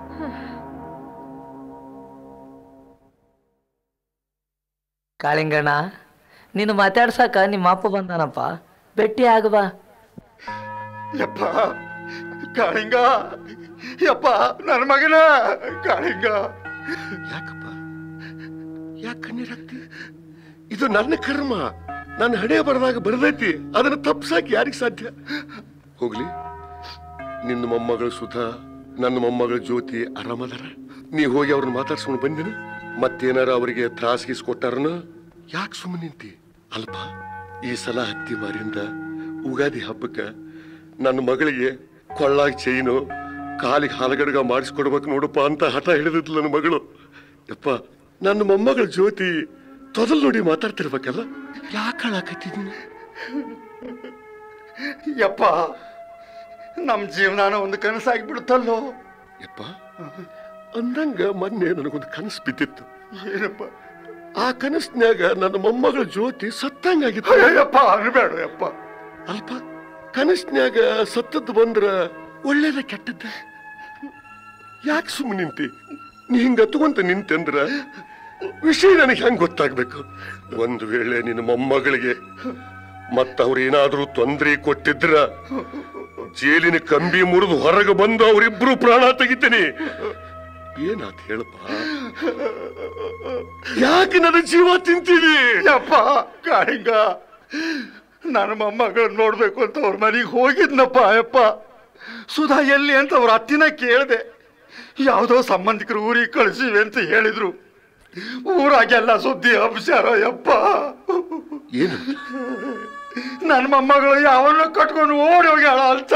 ಕಾಳಿಂಗಣ್ಣ ನೀನು ಮಾತಾಡ್ಸಕ ನಿಮ್ಮ ಅಪ್ಪ ಬಂದಾನಪ್ಪ ಭೇಟಿ ಆಗಬಾ ಯಪ್ಪ ಕಾಳಿಂಗ ಯಪ್ಪ ನನ್ನ ಮಗನ ಕಾಳಿಂಗ ಯಾಕಪ್ಪ ಯಾಕೆ ಕಣ್ಣೀರಾಗ್ತಿ ಇದು ನನ್ನ ಕರ್ಮ ನನ್ನ ಹಣೆ ಬರದಾಗ ಬರದೈತಿ ಅದನ್ನ ತಪ್ಸಕ್ ಯಾರಿಗ್ ಸಾಧ್ಯ ಹೋಗ್ಲಿ ನಿನ್ನ ಮೊಮ್ಮಗಳು ಸುಧಾ ನನ್ನ ಮೊಮ್ಮಗಳು ಜ್ಯೋತಿ ಆರಾಮದಾರ ನೀ ಹೋಗಿ ಅವ್ರನ್ನ ಮಾತಾಡ್ಸ್ಕೊಂಡು ಬಂದಿನ ಮತ್ತೇನಾರ ಅವರಿಗೆ ತ್ರಾಸ್ ಕೊಟ್ಟಾರನ ಯಾಕೆ ಸುಮ್ಮನೆ ನಿಂತಿ ಅಲ್ಪ ಈ ಸಲ ಹತ್ತಿ ಮಾರಿಂದ ಉಗಾದಿ ಹಬ್ಬಕ್ಕ ನನ್ನ ಮಗಳಿಗೆ ಕೊಳ್ಳಾಗ ಚೈನು ಕಾಲಿಗೆ ಹಾಲಗಡ್ಗ ಮಾಡಿಸ್ಕೊಡ್ಬೇಕು ನೋಡಪ್ಪ ಅಂತ ಹಠ ಹಿಡಿದಿದ್ಲು ನನ್ನ ಮಗಳು ಯಪ್ಪ ನನ್ನ ಮೊಮ್ಮಗಳ ಜ್ಯೋತಿ ತೊದಲ್ ನೋಡಿ ಮಾತಾಡ್ತಿರ್ಬೇಕಲ್ಲ ಯಾಕೆ ಹಾಳಾಕತ್ತಿದ್ದೀನಿ ಯಪ್ಪ ನಮ್ಮ ಜೀವನಾನ ಒಂದು ಕನಸಾಗಿ ಬಿಡುತ್ತಲ್ಲೋ ಯಪ್ಪ ಅಂದಂಗ ಮೊನ್ನೆ ನನಗೊಂದು ಕನಸು ಬಿದ್ದಿತ್ತು ಏನಪ್ಪ ಆ ಕನಸ್ನ್ಯಾಗ ನನ್ನ ಮೊಮ್ಮಗಳ ಜ್ಯೋತಿ ಸತ್ತಂಗಾಗಿತ್ತು ಅಯ್ಯಪ್ಪ ಅನ್ಬೇಡ ಯಪ್ಪ ಅಲ್ಪ ಕನಸ್ನ್ಯಾಗ ಸತ್ತದ್ದು ಬಂದ್ರ ಒಳ್ಳೇದ ಕೆಟ್ಟದ್ದ ಯಾಕೆ ಸುಮ್ಮನೆ ನಿಂತಿ ನೀ ಹಿಂಗ ಹತ್ಕೊಂತ ನಿಂತಂದ್ರ ವಿಷಯ ನನಗೆ ಹೆಂಗ್ ಗೊತ್ತಾಗ್ಬೇಕು ಒಂದು ವೇಳೆ ನಿನ್ನ ಮೊಮ್ಮಗಳಿಗೆ ಮತ್ತ ಅವ್ರೇನಾದ್ರೂ ತೊಂದರೆ ಕೊಟ್ಟಿದ್ರ ಜೇಲಿನ ಕಂಬಿ ಮುರಿದು ಹೊರಗೆ ಬಂದು ಅವರಿಬ್ರು ಪ್ರಾಣ ತೆಗಿತೀನಿ ಏನಾತ್ ಹೇಳಪ್ಪ ಯಾಕೆ ನನ್ನ ಜೀವ ತಿಂತೀವಿ ಯಪ್ಪ ಕಾಳಿಂಗ ನನ್ನ ಮೊಮ್ಮಗಳನ್ನ ನೋಡ್ಬೇಕು ಅಂತ ಅವ್ರ ಮನೆಗೆ ಹೋಗಿದ್ನಪ್ಪ ಯಪ್ಪ ಸುಧಾ ಎಲ್ಲಿ ಅಂತ ಅವ್ರ ಅತ್ತಿನ ಕೇಳಿದೆ ಯಾವುದೋ ಸಂಬಂಧಿಕರು ಊರಿಗೆ ಕಳಿಸಿವೆ ಅಂತ ಹೇಳಿದ್ರು ಊರಾಗೆಲ್ಲ ಸುದ್ದಿ ಹಬ್ಸ್ಯಾರ ಯಪ್ಪ ಏನು ನನ್ನ ಮೊಮ್ಮಗಳು ಯಾವನ್ನ ಕಟ್ಕೊಂಡು ಓಡಿ ಹೋಗ್ಯಾಳ ಅಂತ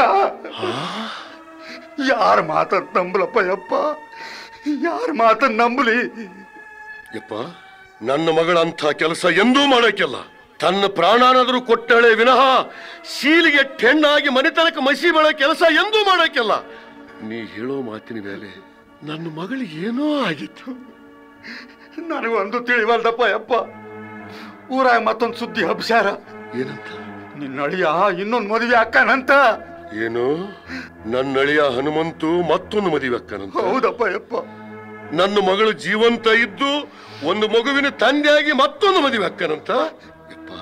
ಯಾರ ಮಾತನ್ನ ನಂಬಲಪ್ಪ ಯಪ್ಪ ಯಾರ ಮಾತನ್ನ ನಂಬಲಿ ಯಪ್ಪ ನನ್ನ ಮಗಳಂಥ ಕೆಲಸ ಎಂದೂ ಮಾಡಕ್ಕಿಲ್ಲ ತನ್ನ ಪ್ರಾಣನಾದರೂ ಕೊಟ್ಟಳೆ ವಿನಃ ಶೀಲಿಗೆ ಟೆಣ್ಣಾಗಿ ಮನೆತನಕ ಮಸಿ ಬೆಳ ಕೆಲಸ ಎಂದೂ ಮಾಡಕ್ಕಿಲ್ಲ ನೀ ಹೇಳೋ ಮಾತಿನ ಮೇಲೆ ನನ್ನ ಮಗಳಿಗೆ ಏನೋ ಆಗಿತ್ತು ನನಗೊಂದು ತಿಳಿವಲ್ದಪ್ಪ ಯಪ್ಪ ಊರಾಗ ಮತ್ತೊಂದು ಸುದ್ದಿ ಹಬ್ಸ್ಯಾರ ಏನಂತ ನಿನ್ನ ಅಳಿಯ ಇನ್ನೊಂದು ಮದುವೆ ಅಕ್ಕನಂತ ಏನು ನನ್ನ ಅಳಿಯ ಹನುಮಂತು ಮತ್ತೊಂದು ಮದುವೆ ಅಕ್ಕನಂತ ಹೌದಪ್ಪ ಯಪ್ಪ ನನ್ನ ಮಗಳು ಜೀವಂತ ಇದ್ದು ಒಂದು ಮಗುವಿನ ತಂದೆಯಾಗಿ ಮತ್ತೊಂದು ಮದುವೆ ಅಕ್ಕನಂತ ಯಪ್ಪ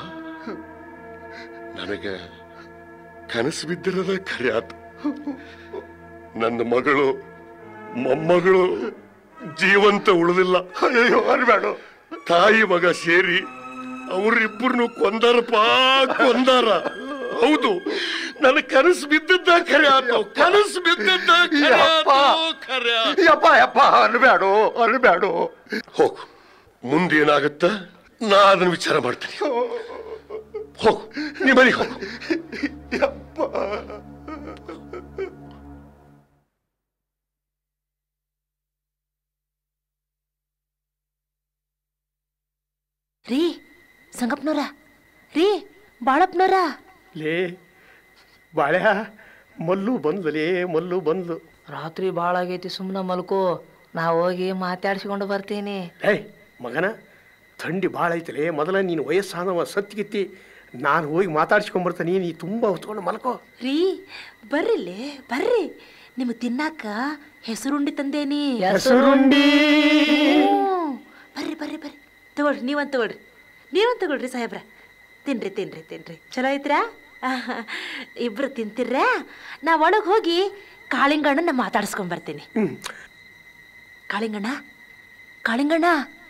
ನನಗೆ ಕನಸು ಬಿದ್ದಿರೋದ ಖರೆ ಆತು ನನ್ನ ಮಗಳು ಮೊಮ್ಮಗಳು ಜೀವಂತ ಉಳಿದಿಲ್ಲ ಅಯ್ಯೋ ಅನ್ಬೇಡ ತಾಯಿ ಮಗ ಸೇರಿ ಅವರಿಬ್ಬರನ್ನು ಕೊಂದಾರಪ್ಪ ಕೊಂದಾರ ಹೌದು ನನ್ನ ಕನಸು ಬಿದ್ದದ್ದ ಖರೆ ಆತು ಕನಸು ಬಿದ್ದದ್ದ ಖರೆ ಯಪ್ಪ. ಆತು, ಖರೆ ಆತು. ಯಪ್ಪ ಯಪ್ಪ ಅನ್ಬ್ಯಾಡು ಅನ್ಬ್ಯಾಡು ಹೋಗು ಮುಂದೇನಾಗತ್ತ ನಾ ಅದನ್ನ ವಿಚಾರ ಮಾಡ್ತೀನಿ ಹೋಗು ನೀ ಮನೆಗೆ ಹೋಗು ರೀ ಸಂಗಪ್ಪನವ್ರ ರೀ ಬಾಳಪ್ಪನವ್ರ ಲೇ ಬಾಳ್ಯ ಮಲ್ಲು ಬಂದ್ಲೇ ಮಲ್ಲು ಬಂದ್ಲು ರಾತ್ರಿ ಭಾಳ ಆಗೈತಿ ಸುಮ್ಮನೆ ಮಲ್ಕೋ ನಾ ಹೋಗಿ ಮಾತಾಡ್ಸ್ಕೊಂಡು ಬರ್ತೀನಿ ಏಯ್ ಮಗನ ಥಂಡಿ ಭಾಳ ಐತಲೇ ಮೊದಲ ನೀನು ವಯಸ್ಸಾದವ ಸತ್ಗಿತ್ತಿ ನಾನು ಹೋಗಿ ಮಾತಾಡ್ಸ್ಕೊಂಬರ್ತೀನಿ ನೀ ತುಂಬ ಹೊತ್ಕೊಂಡು ಮಲ್ಕೋ ರೀ ಬರ್ರಿಲೇ ಬರ್ರಿ ನಿಮಗೆ ತಿನ್ನಾಕ ಹೆಸರುಂಡಿ ತಂದೇನಿ ಹೆಸರುಂಡಿ ಹ್ಞೂ. ಬರ್ರಿ ಬರ್ರಿ ಬರ್ರಿ ತಗೊಳ್ರಿ ನೀವಂತ ತಗೊಳ್ರಿ ನೀವಂತ ತಗೊಳ್ರಿ ಸಾಹೇಬ್ರ ತಿನ್ರಿ ತಿನ್ರಿ ತಿನ್ರಿ ಚಲೋ ಐತ್ರಾ ಆಹಾ. ಇಬ್ರು ತಿಂತಿರ್ರಾ ನಾ ಒಳಗೆ ಹೋಗಿ ಕಾಳಿಂಗಣ್ಣನ ಮಾತಾಡ್ಸ್ಕೊಂಡ್ ಬರ್ತೀನಿ ಕಾಳಿಂಗಣ್ಣ ಕಾಳಿಂಗಣ್ಣ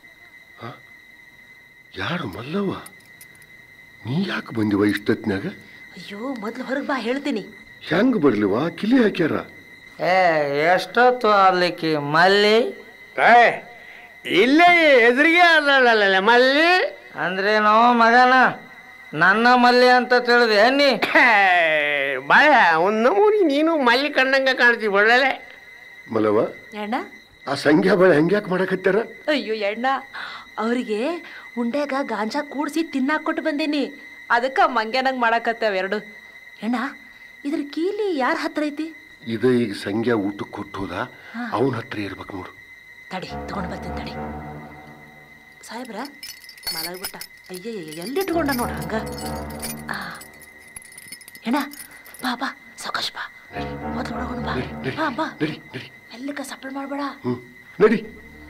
ಯಾರು ಮಲ್ಲವ್ವ ನೀ ಯಾಕೆ ಬಂದಿವ ಇಷ್ಟೊತ್ನ್ಯಾಗ ಅಯ್ಯೋ ಮೊದ್ಲು ಹೊರಗೆ ಬಾ ಹೇಳ್ತೀನಿ ಹೆಂಗ್ ಬರ್ಲಿವ ಕಿಲಿ ಹಾಕ್ಯಾರ ಏ ಎಷ್ಟೊತ್ತು ಅಲ್ಲಿಕ್ಕಿ ಮಲ್ಲಿ ಏ ಇಲ್ಲೇ ಎದುರಿಗೆ ಅದಲ್ಲ ಮಲ್ಲಿ ಅಂದ್ರೆ ನಾವು ಮಗನ ನನ್ನ ಮಲ್ಲಿ ಅಂತ ತಿಳಿದೆ ನೀ ಬಾಯ ಒಂದು ನಮೂನಿ ನೀನು ಮಲ್ಲಿ ಕಂಡಂಗ ಕಾಣ್ತೀವಿ ಒಳ್ಳೆ ಮಲ್ಲವ್ವ ಅಣ್ಣ ಆ ಸಂಖ್ಯಾ ಬಳೆ ಹೆಂಗ್ಯಾಕ್ ಮಾಡಕತ್ತಾರ ಅಯ್ಯೋ ಎಣ್ಣ ಅವರಿಗೆ ಉಂಡ್ಯಾಗ ಗಾಂಜಾ ಕೂಡಿಸಿ ತಿನ್ನಾಕ್ ಕೊಟ್ಟು ಬಂದೇನಿ ಅದಕ್ಕೆ ಮಂಗ್ಯಾನಂಗ್ ಮಾಡಕತ್ತೇವ ಎರಡು ಎಣ್ಣ ಇದ್ರ ಕೀಲಿ ಯಾರ ಹತ್ರ ಐತಿ ಇದ ಈಗ ಸಂಖ್ಯಾ ಊಟಕ್ಕೆ ಕೊಟ್ಟೋದ ಅವನ ಹತ್ರ ಇರ್ಬೇಕು ನೋಡು ತಡಿ ತಗೊಂಡು ಬರ್ತೀನಿ ತಡಿ ಸಾಹೇಬ್ರ ಮಲಗ್ಬಿಟ್ಟ ಅಯ್ಯಯ್ಯ ಎಲ್ಲಿಟ್ಕೊಂಡ ನೋಡ ಹಂಗ ಆ. ಎಣ್ಣ ಬಾ ಬಾ ಸಾವಕಾಶ ಬಾ ಮೊದ್ಲು ಒಳಗೋಣ ಬಾ ಬಾ ಬಾ ನಡಿ ನಡಿ ಮೆಲ್ಲಕ ಸಪ್ಪಳ ಮಾಡ್ಬೇಡ ಹ್ಮ್ ನಡಿ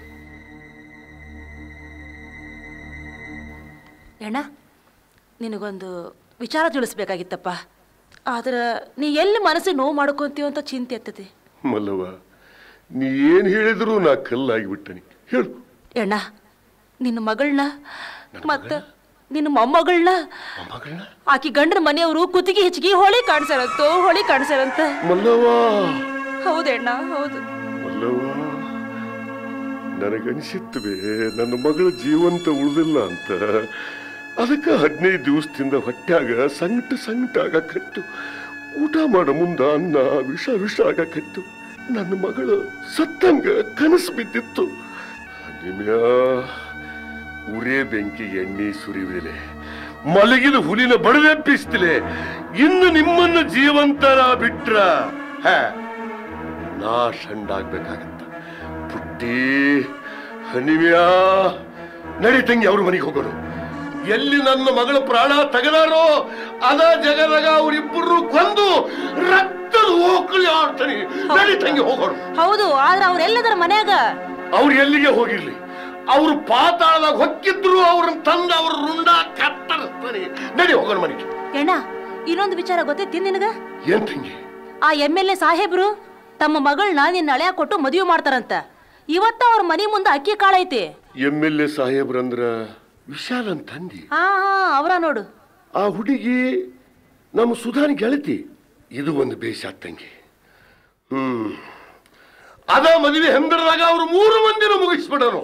ಅಣ್ಣ ನಿನಗೊಂದು ವಿಚಾರ ತಿಳಿಸ್ಬೇಕಾಗಿತ್ತಪ್ಪ ಆದ್ರೆ ನೀ ಎಲ್ಲಿ ಮನಸ್ಸಿಗೆ ನೋವು ಮಾಡ್ಕೊಂತೀವ ಅಂತ ಚಿಂತೆ ಎತ್ತತಿ ಮಲ್ಲವ್ವ ನೀ ಏನ್ ಹೇಳಿದ್ರು ನಾ ಕಲ್ಲಾಗಿಬಿಟ್ಟನಿ ಹೇಳು ಅಣ್ಣ ನಿನ್ನ ಮಗಳನ್ನ ಮತ್ತ ನಿನ್ನ ಮೊಮ್ಮಗಳನ್ನ ಮಗಳನ್ನ ಆಕಿ ಗಂಡ್ರ ಮನೆಯವರು ಕುತ್ತಿಗೆ ಹೆಚ್ಚಿಗೆ ಹೋಳಿ ಕಾಣಿಸ್ಯಾರಂತ ಹೋಳಿ ಕಾಣಿಸ್ಯಾರಂತ ಮಲ್ಲವ್ವ ಹೌದಣ್ಣ ಹೌದು ಮಲ್ಲವ್ವ ನನಗನ್ಸಿತ್ತು ಬೇ ನನ್ನ ಮಗಳು ಜೀವಂತ ಉಳಿದಿಲ್ಲ ಅಂತ ಅದಕ್ಕೆ ಹದಿನೈದು ದಿವಸದಿಂದ ಹೊಟ್ಯಾಗ ಸಂಕಟ ಸಂಕಟ ಆಗಕತ್ತು ಊಟ ಮಾಡೋ ಮುಂದ ಅನ್ನ ವಿಷ ವಿಷ ಆಗಕತ್ತು ನನ್ನ ಮಗಳು ಸತ್ತಂಗ ಕನಸು ಬಿದ್ದಿತ್ತು ನಿಮ್ಯ ಉರೇ ಬೆಂಕಿ ಎಣ್ಣೆ ಸುರಿವಿಲೆ ಮಲಗಿದ ಹುಲಿನ ಬಡವೆಪ್ಪಿಸ್ತಿಲೆ ಇನ್ನು ನಿಮ್ಮನ್ನು ಜೀವಂತರ ಬಿಟ್ರ ಹೇ ನಾ ಶಂಡಾಗ್ಬೇಕಾಗತ್ತ ಪುಟ್ಟಿ ಹನಿವ್ಯಾ ನಡಿ ತಂಗಿ ಅವ್ರ ಮನೆಗೆ ಹೋಗೋಣ ಎಲ್ಲಿ ನನ್ನ ಮಗಳ ಪ್ರಾಣ ತೆಗೆದಾರೋ ಅದ ಜಗದಾಗ ಅವರಿಬ್ಬರು ಕೊಂದು ರಕ್ತದ ಹೋಕಳಿ ಆಡ್ತಾನೆ ನಡಿ ತಂಗಿ ಹೋಗೋಣ ಹೌದು ಆದ್ರೆ ಅವ್ರೆಲ್ಲದರ ಮನ್ಯಾಗ ಅವ್ರು ಎಲ್ಲಿಗೆ ಹೋಗಿರ್ಲಿ ಅವ್ರು ಪಾತಾಳದಾಗ ಹೊಕ್ಕಿದ್ರು ಅವ್ರನ್ನ ತಂದು ಅವ್ರ ರುಂಡ ಕತ್ತರಿಸ್ತಾನೆ ನಡಿ ಹೋಗೋಣ ಮನೆಗೆ ಅಣ್ಣ ಇನ್ನೊಂದು ವಿಚಾರ ಗೊತ್ತೈತಿ ನಿನಗ ಏನ್ ತಂಗಿ ಆ ಎಮ್ ಎಲ್ ಎ ಸಾಹೇಬ್ರು ತಮ್ಮ ಮಗಳನ್ನ ನಿನ್ನ ಹಳೆಯ ಕೊಟ್ಟು ಮದುವೆ ಮಾಡ್ತಾರಂತ ಇವತ್ತ ಅವ್ರ ಮನೆ ಮುಂದೆ ಅಕ್ಕಿ ಕಾಳೈತಿ ಎಮ್ ಎಲ್ ಎ ಸಾಹೇಬ್ರಂದ್ರ ವಿಶಾಲ್ ಅಂತ ತಂದಿ ಹಾ ಹಾ ಅವರ ನೋಡು ಆ ಹುಡುಗಿ ನಮ್ಮ ಸುಧಾನಿ ಗೆಳತಿ ಇದು ಒಂದು ಬೇಷ ತಂಗಿ ಹ್ಮ್ ಅದ ಮದುವೆ ಹೆಂದರದಾಗ ಅವ್ರು ಮೂರು ಮಂದಿನ ಮುಗಿಸ್ಬಿಡರು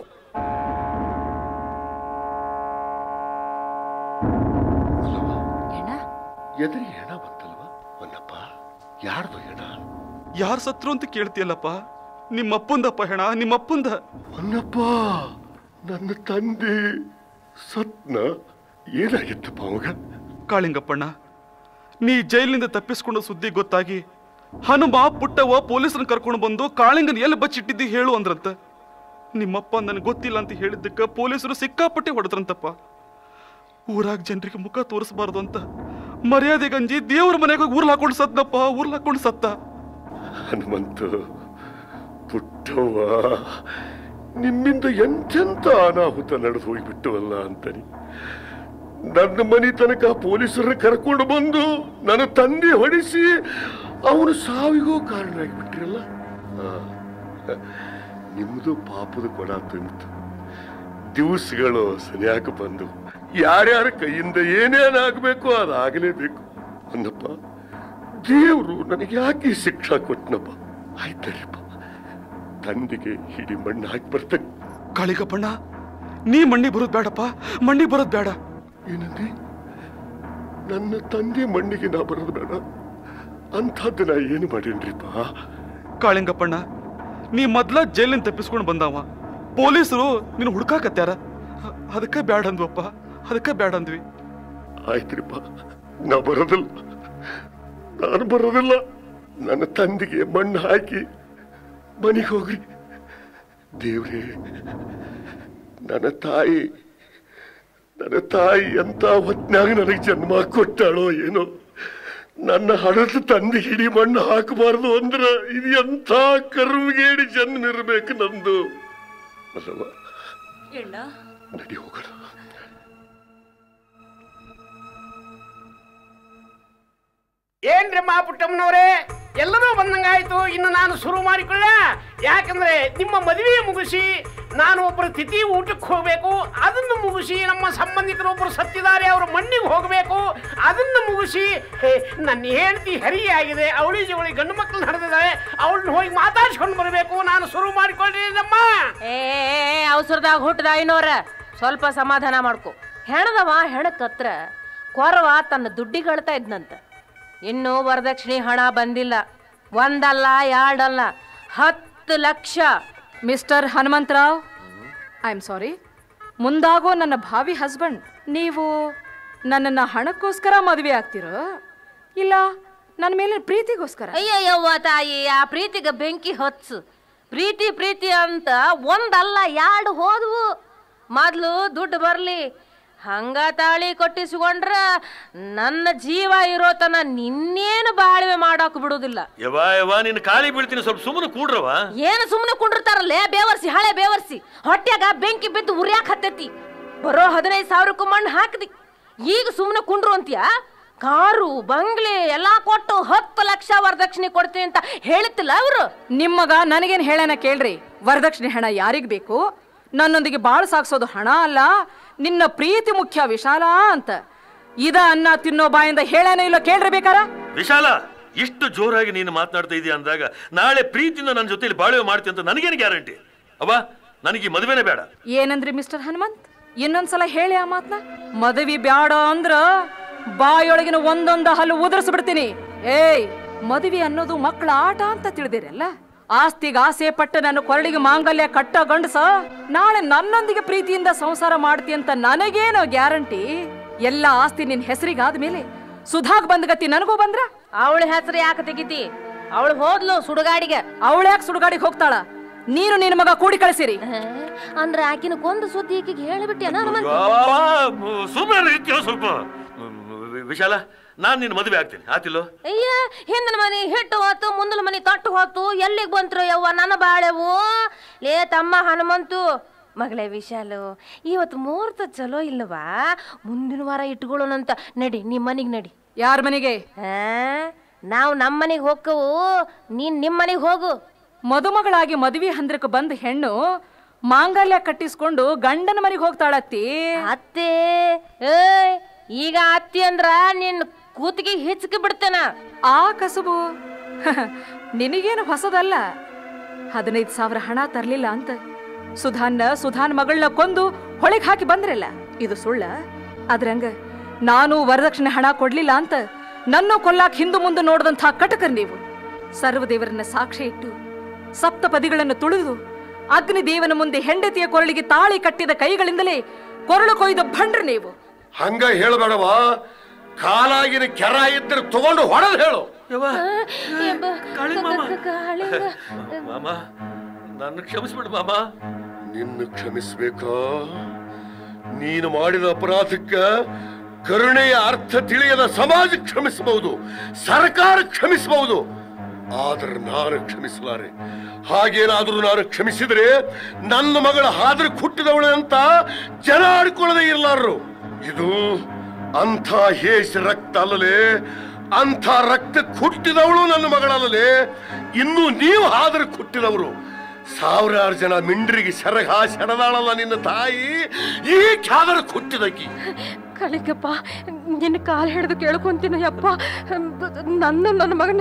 ಅಣ್ಣ ಎದುರಿಗೆ ಹೆಣ ಬಂತಲ್ವ ಒಂದಪ್ಪ ಯಾರ್ದು ಹೆಣ ಯಾರು ಸತ್ರು ಅಂತ ಕೇಳ್ತೀಯಲ್ಲಪ್ಪ ನಿಮ್ಮಪ್ಪಂದಪ್ಪ ಹೆಣ ನಿಮ್ಮಪ್ಪಂದ ಹೊನ್ನಪ್ಪ ನನ್ನ ತಂದೆ ಸತ್ನ ಏನಾಗಿತ್ತಪ್ಪ ಅವಾಗ ಕಾಳಿಂಗಪ್ಪಣ್ಣ ನೀ ಜೈಲಿನಿಂದ ತಪ್ಪಿಸ್ಕೊಂಡ ಸುದ್ದಿ ಗೊತ್ತಾಗಿ ಹನುಮ ಪುಟ್ಟವ್ವ ಪೊಲೀಸರನ್ನ ಕರ್ಕೊಂಡು ಬಂದು ಕಾಳಿಂಗನ ಎಲ್ಲಿ ಬಚ್ಚಿಟ್ಟಿದ್ದಿ ಹೇಳು ಅಂದ್ರಂತ ನಿಮ್ಮಪ್ಪ ನನಗೆ ಗೊತ್ತಿಲ್ಲ ಅಂತ ಹೇಳಿದ್ದಕ್ಕೆ ಪೊಲೀಸರು ಸಿಕ್ಕಾಪಟ್ಟೆ ಹೊಡೆದ್ರಂತಪ್ಪ ಊರಾಗ ಜನರಿಗೆ ಮುಖ ತೋರಿಸಬಾರ್ದು ಅಂತ ಮರ್ಯಾದೆಗಂಜಿ ದೇವ್ರ ಮನೆಗೆ ಹೋಗಿ ಊರ್ಲ್ ಹಾಕೊಂಡು ಸತ್ನಪ್ಪ ಊರ್ಲ್ ಹಾಕೊಂಡು ಸತ್ತ ಹನುಮಂತ ಪುಟ್ಟವ್ವ ನಿಮ್ಮಿಂದ ಎಂತೆಂತ ಅನಾಹುತ ನಡೆದು ಹೋಗ್ಬಿಟ್ಟವಲ್ಲ ಅಂತಾನೆ ನನ್ನ ಮನೆ ತನಕ ಪೊಲೀಸರನ್ನ ಕರ್ಕೊಂಡು ಬಂದು ನನ್ನ ತಂದೆ ಹೊಡಿಸಿ ಅವನು ಸಾವಿಗೂ ಕಾರಣ ಆಗಿಬಿಟ್ಟಿರಲ್ಲ ಆ, ನಿಮ್ದು ಪಾಪದ ಕೊಡ ತುಂಬಿತು ದಿವಸಗಳು ಸರಿಯಾಗಿ ಬಂದು ಯಾರ್ಯಾರ ಕೈಯಿಂದ ಏನೇನಾಗಬೇಕು ಅದಾಗಲೇಬೇಕು ಅನ್ನಪ್ಪ ದೇವರು ನನಗೆ ಯಾಕೆ ಈ ಶಿಕ್ಷಾ ಕೊಟ್ನಪ್ಪ ಆಯ್ತರಿಪ್ಪ ತಂದೆಗೆ ಹಿಡಿ ಮಣ್ಣು ಹಾಕಿ ಬರ್ತೇನೆ ಕಾಳಿಗಪ್ಪಣ್ಣ ನೀ ಮಣ್ಣಿ ಬರೋದ್ ಬೇಡಪ್ಪ ಮಣ್ಣಿ ಬರೋದ್ ಬೇಡ ಏನಂದ್ರೆ ನನ್ನ ತಂದೆ ಮಣ್ಣಿಗೆ ನಾ ಬರೋದು ಬೇಡ ಅಂಥದ್ದು ನಾ ಏನು ಮಾಡೇನ್ರಿಪ್ಪ ಕಾಳಿಂಗಪ್ಪಣ್ಣ ನೀ ಮೊದ್ಲ ಜೈಲಿನ ತಪ್ಪಿಸ್ಕೊಂಡು ಬಂದವ ಪೊಲೀಸರು ನಿನ್ನ ಹುಡ್ಕಾಕತ್ಯಾರ ಅದಕ್ಕೆ ಬ್ಯಾಡ ಅಂದ್ವಪ್ಪ ಅದಕ್ಕೆ ಬ್ಯಾಡ ಅಂದ್ವಿ ಆಯ್ತ್ರಿಪ್ಪ ನಾ ಬರೋದಿಲ್ಲ ನಾನು ಬರೋದಿಲ್ಲ ನನ್ನ ತಂದೆಗೆ ಮಣ್ಣು ಹಾಕಿ ಮನೆಗೆ ಹೋಗ್ರಿ ದೇವ್ರೇ ನನ್ನ ತಾಯಿ ನನ್ನ ತಾಯಿ ಎಂತ ಹೊತ್ನಾಗ ನನಗೆ ಜನ್ಮ ಕೊಟ್ಟಾಳೋ ಏನೋ ನನ್ನ ಹಣದ ತಂದೆ ಹಿಡಿ ಮಣ್ಣು ಹಾಕಬಾರ್ದು ಅಂದ್ರ ಇದು ಎಂಥ ಕರುವಿಗೇಡಿ ಜನ್ಮ ಇರ್ಬೇಕು ನಂದು ಅಲ್ಲವಾ ನಡಿ ಹೋಗೋಣ ಏನ್ರಿ ಮಾ ಪುಟ್ಟಮ್ಮನವ್ರೆ ಎಲ್ಲರೂ ಬಂದಂಗಾಯ್ತು ಇನ್ನು ನಾನು ಶುರು ಮಾಡಿಕೊಳ್ಳ ಯಾಕಂದ್ರೆ ನಿಮ್ಮ ಮದುವೆ ಮುಗಿಸಿ ನಾನು ಒಬ್ಬರು ತಿಥಿ ಊಟಕ್ಕೆ ಹೋಗ್ಬೇಕು ಅದನ್ನು ಮುಗಿಸಿ ನಮ್ಮ ಸಂಬಂಧಿಕರು ಒಬ್ಬರು ಸತ್ತಿದ್ದಾರೆ ಅವ್ರ ಮಣ್ಣಿಗೆ ಹೋಗಬೇಕು ಅದನ್ನು ಮುಗಿಸಿ ಹೇ, ನನ್ನ ಹೆಂಡತಿ ಹೆರಿಗೆ ಆಗಿದೆ ಅವಳಿ ಜವಳಿ ಗಂಡು ಮಕ್ಕಳು ನಡೆದಿದ್ದಾರೆ ಅವಳನ್ನ ಹೋಗಿ ಮಾತಾಡ್ಸ್ಕೊಂಡು ಬರಬೇಕು ನಾನು ಶುರು ಮಾಡಿಕೊಳ್ಳಿ ನಮ್ಮ ಏ ಅವಸರದಾಗ ಹುಟ್ಟದ ಐನೋರ ಸ್ವಲ್ಪ ಸಮಾಧಾನ ಮಾಡ್ಕೊ ಹೆಣದವ ಹೆಣಕ್ಕತ್ರ ಕೊರವ ತನ್ನ ದುಡ್ಡಿಗಳ್ತಾ ಇದ್ನಂತ ಇನ್ನೂ ವರದಕ್ಷಿಣೆ ಹಣ ಬಂದಿಲ್ಲ ಒಂದಲ್ಲ ಎರಡಲ್ಲ ಹತ್ತು ಲಕ್ಷ mister Hanumantharao I am sorry ಮುಂದಾಗೋ ನನ್ನ ಭಾವಿ ಹಸ್ಬೆಂಡ್ ನೀವು ನನ್ನನ್ನು ಹಣಕ್ಕೋಸ್ಕರ ಮದುವೆ ಆಗ್ತಿರೋ ಇಲ್ಲ ನನ್ನ ಮೇಲೆ ಪ್ರೀತಿಗೋಸ್ಕರ ಅಯ್ಯಯ್ಯವ್ವ ತಾಯಿ ಆ ಪ್ರೀತಿಗೆ ಬೆಂಕಿ ಹಚ್ಚು ಪ್ರೀತಿ ಪ್ರೀತಿ ಅಂತ ಒಂದಲ್ಲ ಎರಡು ಹೋದ್ವು ಮೊದ್ಲು ದುಡ್ಡು ಬರ್ಲಿ ಹಂಗ ತಾಳಿ ಕೊಟ್ಟಿಸ್ಕೊಂಡ್ರ ನನ್ನ ಜೀವ ಇರೋತನ ನಿನ್ನೇನು ಬಾಳ್ವೆ ಮಾಡಾಕ ಬಿಡುದಿಲ್ಲ ಯವಾ ಯವಾ ನಿನ್ನ ಕಾಲಿ ಬೀಳ್ತೀನಿ ಸ್ವಲ್ಪ ಸುಮ್ಮನೆ ಕೂಡ್ರವ ಏನು ಸುಮ್ಮನೆ ಕುಂಡಿರ್ತಾರಲ್ಲೇ ಬೇವರ್ಸಿ ಹಳೆ ಬೇವರ್ಸಿ ಹೊಟ್ಯಾಗ ಬೆಂಕಿ ಬಿದ್ದು ಉರಿಯಾಕ ಹತ್ತೈತಿ ಬರೋ ಹದಿನೈದು ಸಾವಿರಕ್ಕೂ ಮಣ್ಣು ಹಾಕ್ದಿ ಈಗ ಸುಮ್ಮನೆ ಕುಂಡ್ರು ಅಂತೀಯ ಕಾರು ಬಂಗ್ಲೆ ಎಲ್ಲಾ ಕೊಟ್ಟು ಹತ್ತು ಲಕ್ಷ ವರದಕ್ಷಿಣೆ ಕೊಡ್ತೀನಿ ಅಂತ ಹೇಳಿತ್ತಿಲ್ಲ ಅವರು ನಿಮ್ಮಗ ನನಗೇನು ಹೇಳನ ಕೇಳ್ರಿ ವರದಕ್ಷಿಣೆ ಹಣ ಯಾರಿಗ್ ಬೇಕು ನನ್ನೊಂದಿಗೆ ಬಾಳ್ ಸಾಕ್ಸೋದು ಹಣ ಅಲ್ಲ ನಿನ್ನ ಪ್ರೀತಿ ಮುಖ್ಯ ವಿಶಾಲ ಅಂತ ಇದ ಅನ್ನ ತಿನ್ನೋ ಬಾಯಿಂದ ಹೇಳೇನೋ ಇಲ್ಲೋ ಕೇಳ್ರಿ ಬೇಕಾರ ವಿಶಾಲ ಇಷ್ಟು ಜೋರಾಗಿ ನೀನು ಮಾತನಾಡ್ತಾ ಇದೀಯ ಅಂದಾಗ ನಾಳೆ ಪ್ರೀತಿಯಿಂದ ನನ್ನ ಜೊತೆಲಿ ಬಾಳ್ವೆ ಮಾಡ್ತೀನಿ ಅಂತ ನನಗೇನು ಗ್ಯಾರಂಟಿ ಅವ ನನಗೆ ಈ ಮದುವೆನೇ ಬೇಡ ಏನಂದ್ರಿ ಮಿಸ್ಟರ್ ಹನುಮಂತ್ ಇನ್ನೊಂದ್ಸಲ ಹೇಳಿ ಆ ಮಾತ್ನ ಮದುವೆ ಬ್ಯಾಡ ಅಂದ್ರ ಬಾಯೊಳಗಿನ ಒಂದೊಂದ ಹಲ್ಲು ಉದುರಿಸ್ಬಿಡ್ತೀನಿ ಏಯ್ ಮದುವೆ ಅನ್ನೋದು ಮಕ್ಕಳ ಆಟ ಅಂತ ತಿಳಿದಿರಲ್ಲ ಆಸ್ತಿಗೆ ಆಸೆ ಪಟ್ಟು ನನ್ನ ಕೊರಳಿಗೆ ಮಾಂಗಲ್ಯ ಕಟ್ಟ ಗಂಡಸ ನಾಳೆ ನನ್ನೊಂದಿಗೆ ಪ್ರೀತಿಯಿಂದ ಸಂಸಾರ ಮಾಡ್ತಿ ಅಂತ ನನಗೇನೋ ಗ್ಯಾರಂಟಿ ಎಲ್ಲ ಆಸ್ತಿ ನಿನ್ ಹೆಸರಿಗಾದ್ಮೇಲೆ ಸುಧಾಗ್ ಬಂದ ಗತಿ ನನಗೂ ಬಂದ್ರ ಅವಳ ಹೆಸರು ಯಾಕೆ ತೆಗಿತಿ ಅವಳು ಹೋದ್ಲು ಸುಡುಗಾಡಿಗೆ ಅವಳ ಯಾಕೆ ಸುಡುಗಾಡಿಗೆ ಹೋಗ್ತಾಳ ನೀನು ನಿನ್ನ ಮಗ ಕೂಡಿ ಕಳಿಸಿರಿ ಅಂದ್ರೆ ಆಕಿನ ಕೊಂದು ಸುದ್ದಿ ಈಕಿಗೆ ಹೇಳಿಬಿಟ್ಟೇನ ಸುಮ್ಮನೆ ರೀತಿಯ ಸ್ವಲ್ಪ ಮ್, ವಿಶಾಲ ನಾನು ನಿನ್ನ ಮದುವೆ ಆಗ್ತೀನಿ ಆತಿಲ್ಲೋ ಅಯ್ಯ ಹಿಂದಿನ ಮನಿ ಹಿಟ್ಟು ಹೋತು ಮುಂದಿನ ಮನಿ ತಟ್ಟು ಹೋತು ಎಲ್ಲಿಗೆ ಬಂತ್ರು ಯವ್ವ ನನ್ನ ಬಾಳೆವು ಲೇ ತಮ್ಮ ಹನುಮಂತು ಮಗಳೇ ವಿಶಾಲು ಇವತ್ತು ಮುಹೂರ್ತ ಚಲೋ ಇಲ್ಲವಾ ಮುಂದಿನ ವಾರ ಇಟ್ಕೊಳ್ಳೋಣಂತ ನಡಿ ನಿಮ್ಮ ಮನಿಗೆ ನಡಿ ಯಾರ ಮನೆಗೆ ನಾವು ನಮ್ಮ ಮನೆಗೆ ಹೋಕ್ಕವು ನೀನ್ ನಿಮ್ಮ ಮನೆಗೆ ಹೋಗು ಮದುಮಗಳಾಗಿ ಮದುವೆ ಹಂದ್ರಕ್ಕೆ ಬಂದ ಹೆಣ್ಣು ಮಾಂಗಲ್ಯ ಕಟ್ಟಿಸ್ಕೊಂಡು ಗಂಡನ ಮನೆಗೆ ಹೋಗ್ತಾಳತ್ತಿ ಅತ್ತೆ ಏಯ್ ಈಗ ಅತ್ತಿ ಅಂದ್ರ ನಿನ್ ಕೂತಿಗೆ ಹಿಚ್ಕಿ ಬಿಡ್ತೇನ ಆ ಕಸುಬು ನಿನಗೇನು ಹೊಸದಲ್ಲ ಹದಿನೈದು ಸಾವಿರ ಹಣ ತರ್ಲಿಲ್ಲ ಅಂತ ಸುಧಾನ್ನ ಸುಧಾನ್ ಮಗಳನ್ನ ಕೊಂದು ಹೊಳಿಗೆ ಹಾಕಿ ಬಂದ್ರಲ್ಲ ಇದು ಸುಳ್ಳ ಅದ್ರಂಗ ನಾನು ವರದಕ್ಷಿಣೆ ಹಣ ಕೊಡ್ಲಿಲ್ಲ ಅಂತ ನನ್ನ ಕೊಲ್ಲಾಕ್ ಹಿಂದು ಮುಂದೆ ನೋಡಿದಂಥ ಕಟಕರ್ ನೀವು ಸರ್ವದೇವರನ್ನ ಸಾಕ್ಷಿ ಇಟ್ಟು ಸಪ್ತಪದಿಗಳನ್ನು ತುಳಿದು ಅಗ್ನಿದೇವನ ಮುಂದೆ ಹೆಂಡತಿಯ ಕೊರಳಿಗೆ ತಾಳಿ ಕಟ್ಟಿದ ಕೈಗಳಿಂದಲೇ ಕೊರಳು ಕೊಯ್ದ ಭಂಡ್ರ ನೀವು ಹಂಗ ಹೇಳಬೇಡವ ಕಾಲಾಗಿನ ಕೆರ ಇದ್ರೆ ತಗೊಂಡು ಹೊಡೆದು ಹೇಳು ಮಾಮ ನನ್ನ ಕ್ಷಮಿಸ್ಬಿಡು ಮಾಮ ನಿನ್ನ ಕ್ಷಮಿಸ್ಬೇಕಾ ನೀನು ಮಾಡಿದ ಅಪರಾಧಕ್ಕ ಕರುಣೆಯ ಅರ್ಥ ತಿಳಿಯದ ಸಮಾಜ ಕ್ಷಮಿಸಬಹುದು ಸರ್ಕಾರ ಕ್ಷಮಿಸಬಹುದು ಆದ್ರೆ ನಾನು ಕ್ಷಮಿಸಲಾರೆ ಹಾಗೇನಾದ್ರೂ ನಾನು ಕ್ಷಮಿಸಿದ್ರೆ ನನ್ನ ಮಗಳ ಹಾದ್ರ ಹುಟ್ಟಿದವಳು ಅಂತ ಜನ ಆಡ್ಕೊಳ್ಳದೆ ಇರಲಾರರು ಇದು ಅಂಥ ಹೇಷ ರಕ್ತ ಅಲ್ಲಲೇ ಅಂಥ ರಕ್ತ ಹುಟ್ಟಿದವಳು ನನ್ನ ಮಗಳಲ್ಲಲೇ ಇನ್ನು ನೀವು ಹಾದ್ರ ಹುಟ್ಟಿದವರು ಸಾವಿರಾರು ಜನ ಮಿಂಡ್ರಿಗೆ ಸೆರಗ ಸೆಡದಾಳಲ್ಲ ನಿನ್ನ ತಾಯಿ ಈ ಖ್ಯಾದರ ಹುಟ್ಟಿದಕ್ಕಿ ಕಲಿಕಪ್ಪ ನಿನ್ನ ಕಾಲು ಹಿಡಿದು ಕೇಳ್ಕೊಂತೀನಿ ಅಪ್ಪ ನನ್ನ ನನ್ನ ಮಗನ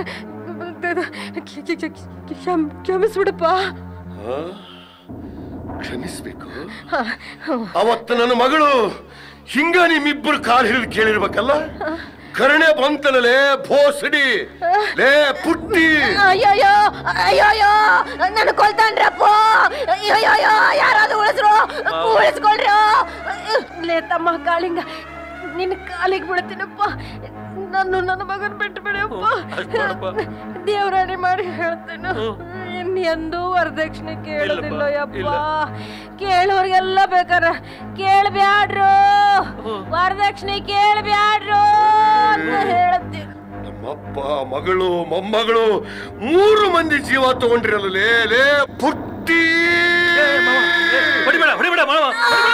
ಕ್ಷಮ್- ಕ್ಷಮಿಸ್ಬಿಡಪ್ಪ ಆ? ಕ್ಷಮಿಸ್ಬೇಕು ಹ, ಹ. ಅವತ್ತು ನನ್ನ ಮಗಳು ಹಿಂಗ ನಿಮ್ಮಿಬ್ಬರು ಕಾಲು ಹಿಡಿದು ಕೇಳಿರ್ಬೇಕಲ್ಲ ಕರುಣೆ ಬಂತಲೇ ಭೋಸಡಿ ಲೇ ಪುಟ್ಟಿ ಅಯ್ಯಯ್ಯೋ ಅಯ್ಯಯ್ಯೋ ನನ್ನ ಕೊಲ್ತಾನ್ರಪ್ಪ ಅಯ್ಯಯ್ಯೋ ಯಾರಾದ್ರೂ ಉಳಿಸ್ರು ಉಳಿಸ್ಕೊಳ್ರಿ ಲೇ ತಮ್ಮ ಕಾಳಿಂಗ ನಿನ್ನ ಕಾಲಿಗೆ ಬೀಳ್ತೀನಪ್ಪ ನಾನು ನನ್ನ ಮಗನ್ ಬಿಟ್ಟು ಬಿಡಪ್ಪ ದೇವರಾಣಿ ಮಾಡಿ ಹೇಳ್ತೇನೆ ಇನ್ನೆಂದೂ ವರದಕ್ಷಿಣೆ ಕೇಳೋದಿಲ್ಲ ಯಪ್ಪ ಕೇಳೋರ್ಗೆಲ್ಲ ಬೇಕಾರ ಕೇಳ್ಬ್ಯಾಡ್ರು ವರದಕ್ಷಿಣೆ ಕೇಳ್ಬ್ಯಾಡ್ರು ಅಂತ ಹೇಳ್ತೀನಿ ನಮ್ಮಪ್ಪ ಮಗಳು ಮೊಮ್ಮಗಳು ಮೂರು ಮಂದಿ ಜೀವ ತಗೊಂಡ್ರಲ್ಲ ಲೇ ಲೇ ಪುಟ್ಟಿ ಹೊಡಿಬೇಡ ಹೊಡಿಬೇಡ ಮಾವ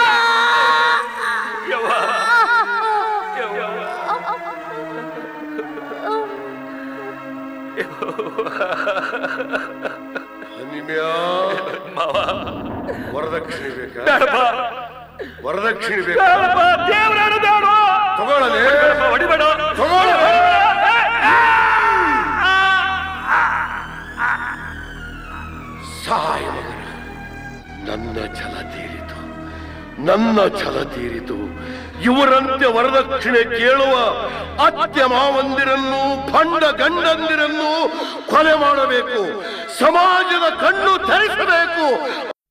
ಹನಿಮ್ಯಾ ವರದಕ್ಷಿಣೆ ಬೇಕಾ ಬೇಡಪ್ಪ. ವರದಕ್ಷಿಣೆ ಬೇಡಪ್ಪ, ಬೇಕಾ ದೇವ್ರಾಣೆ ಬೇಡ. ತಗೊಳ್ಳಲೇ ಹೊಡಿಬೇಡ ತಗೊಳ್ಳ ಸಹಾಯ ಮಗನ ನನ್ನ ಛಲ ತೀರಿತು ನನ್ನ ಛಲ ತೀರಿತು ಇವರಂತೆ ವರದಕ್ಷಿಣೆ ಕೇಳುವ ಅತ್ಯ ಮಾವಂದಿರನ್ನು ಭಂಡ ಗಂಡಂದಿರನ್ನು ಕೊಲೆ ಮಾಡಬೇಕು ಸಮಾಜದ ಕಣ್ಣು ಧರಿಸಬೇಕು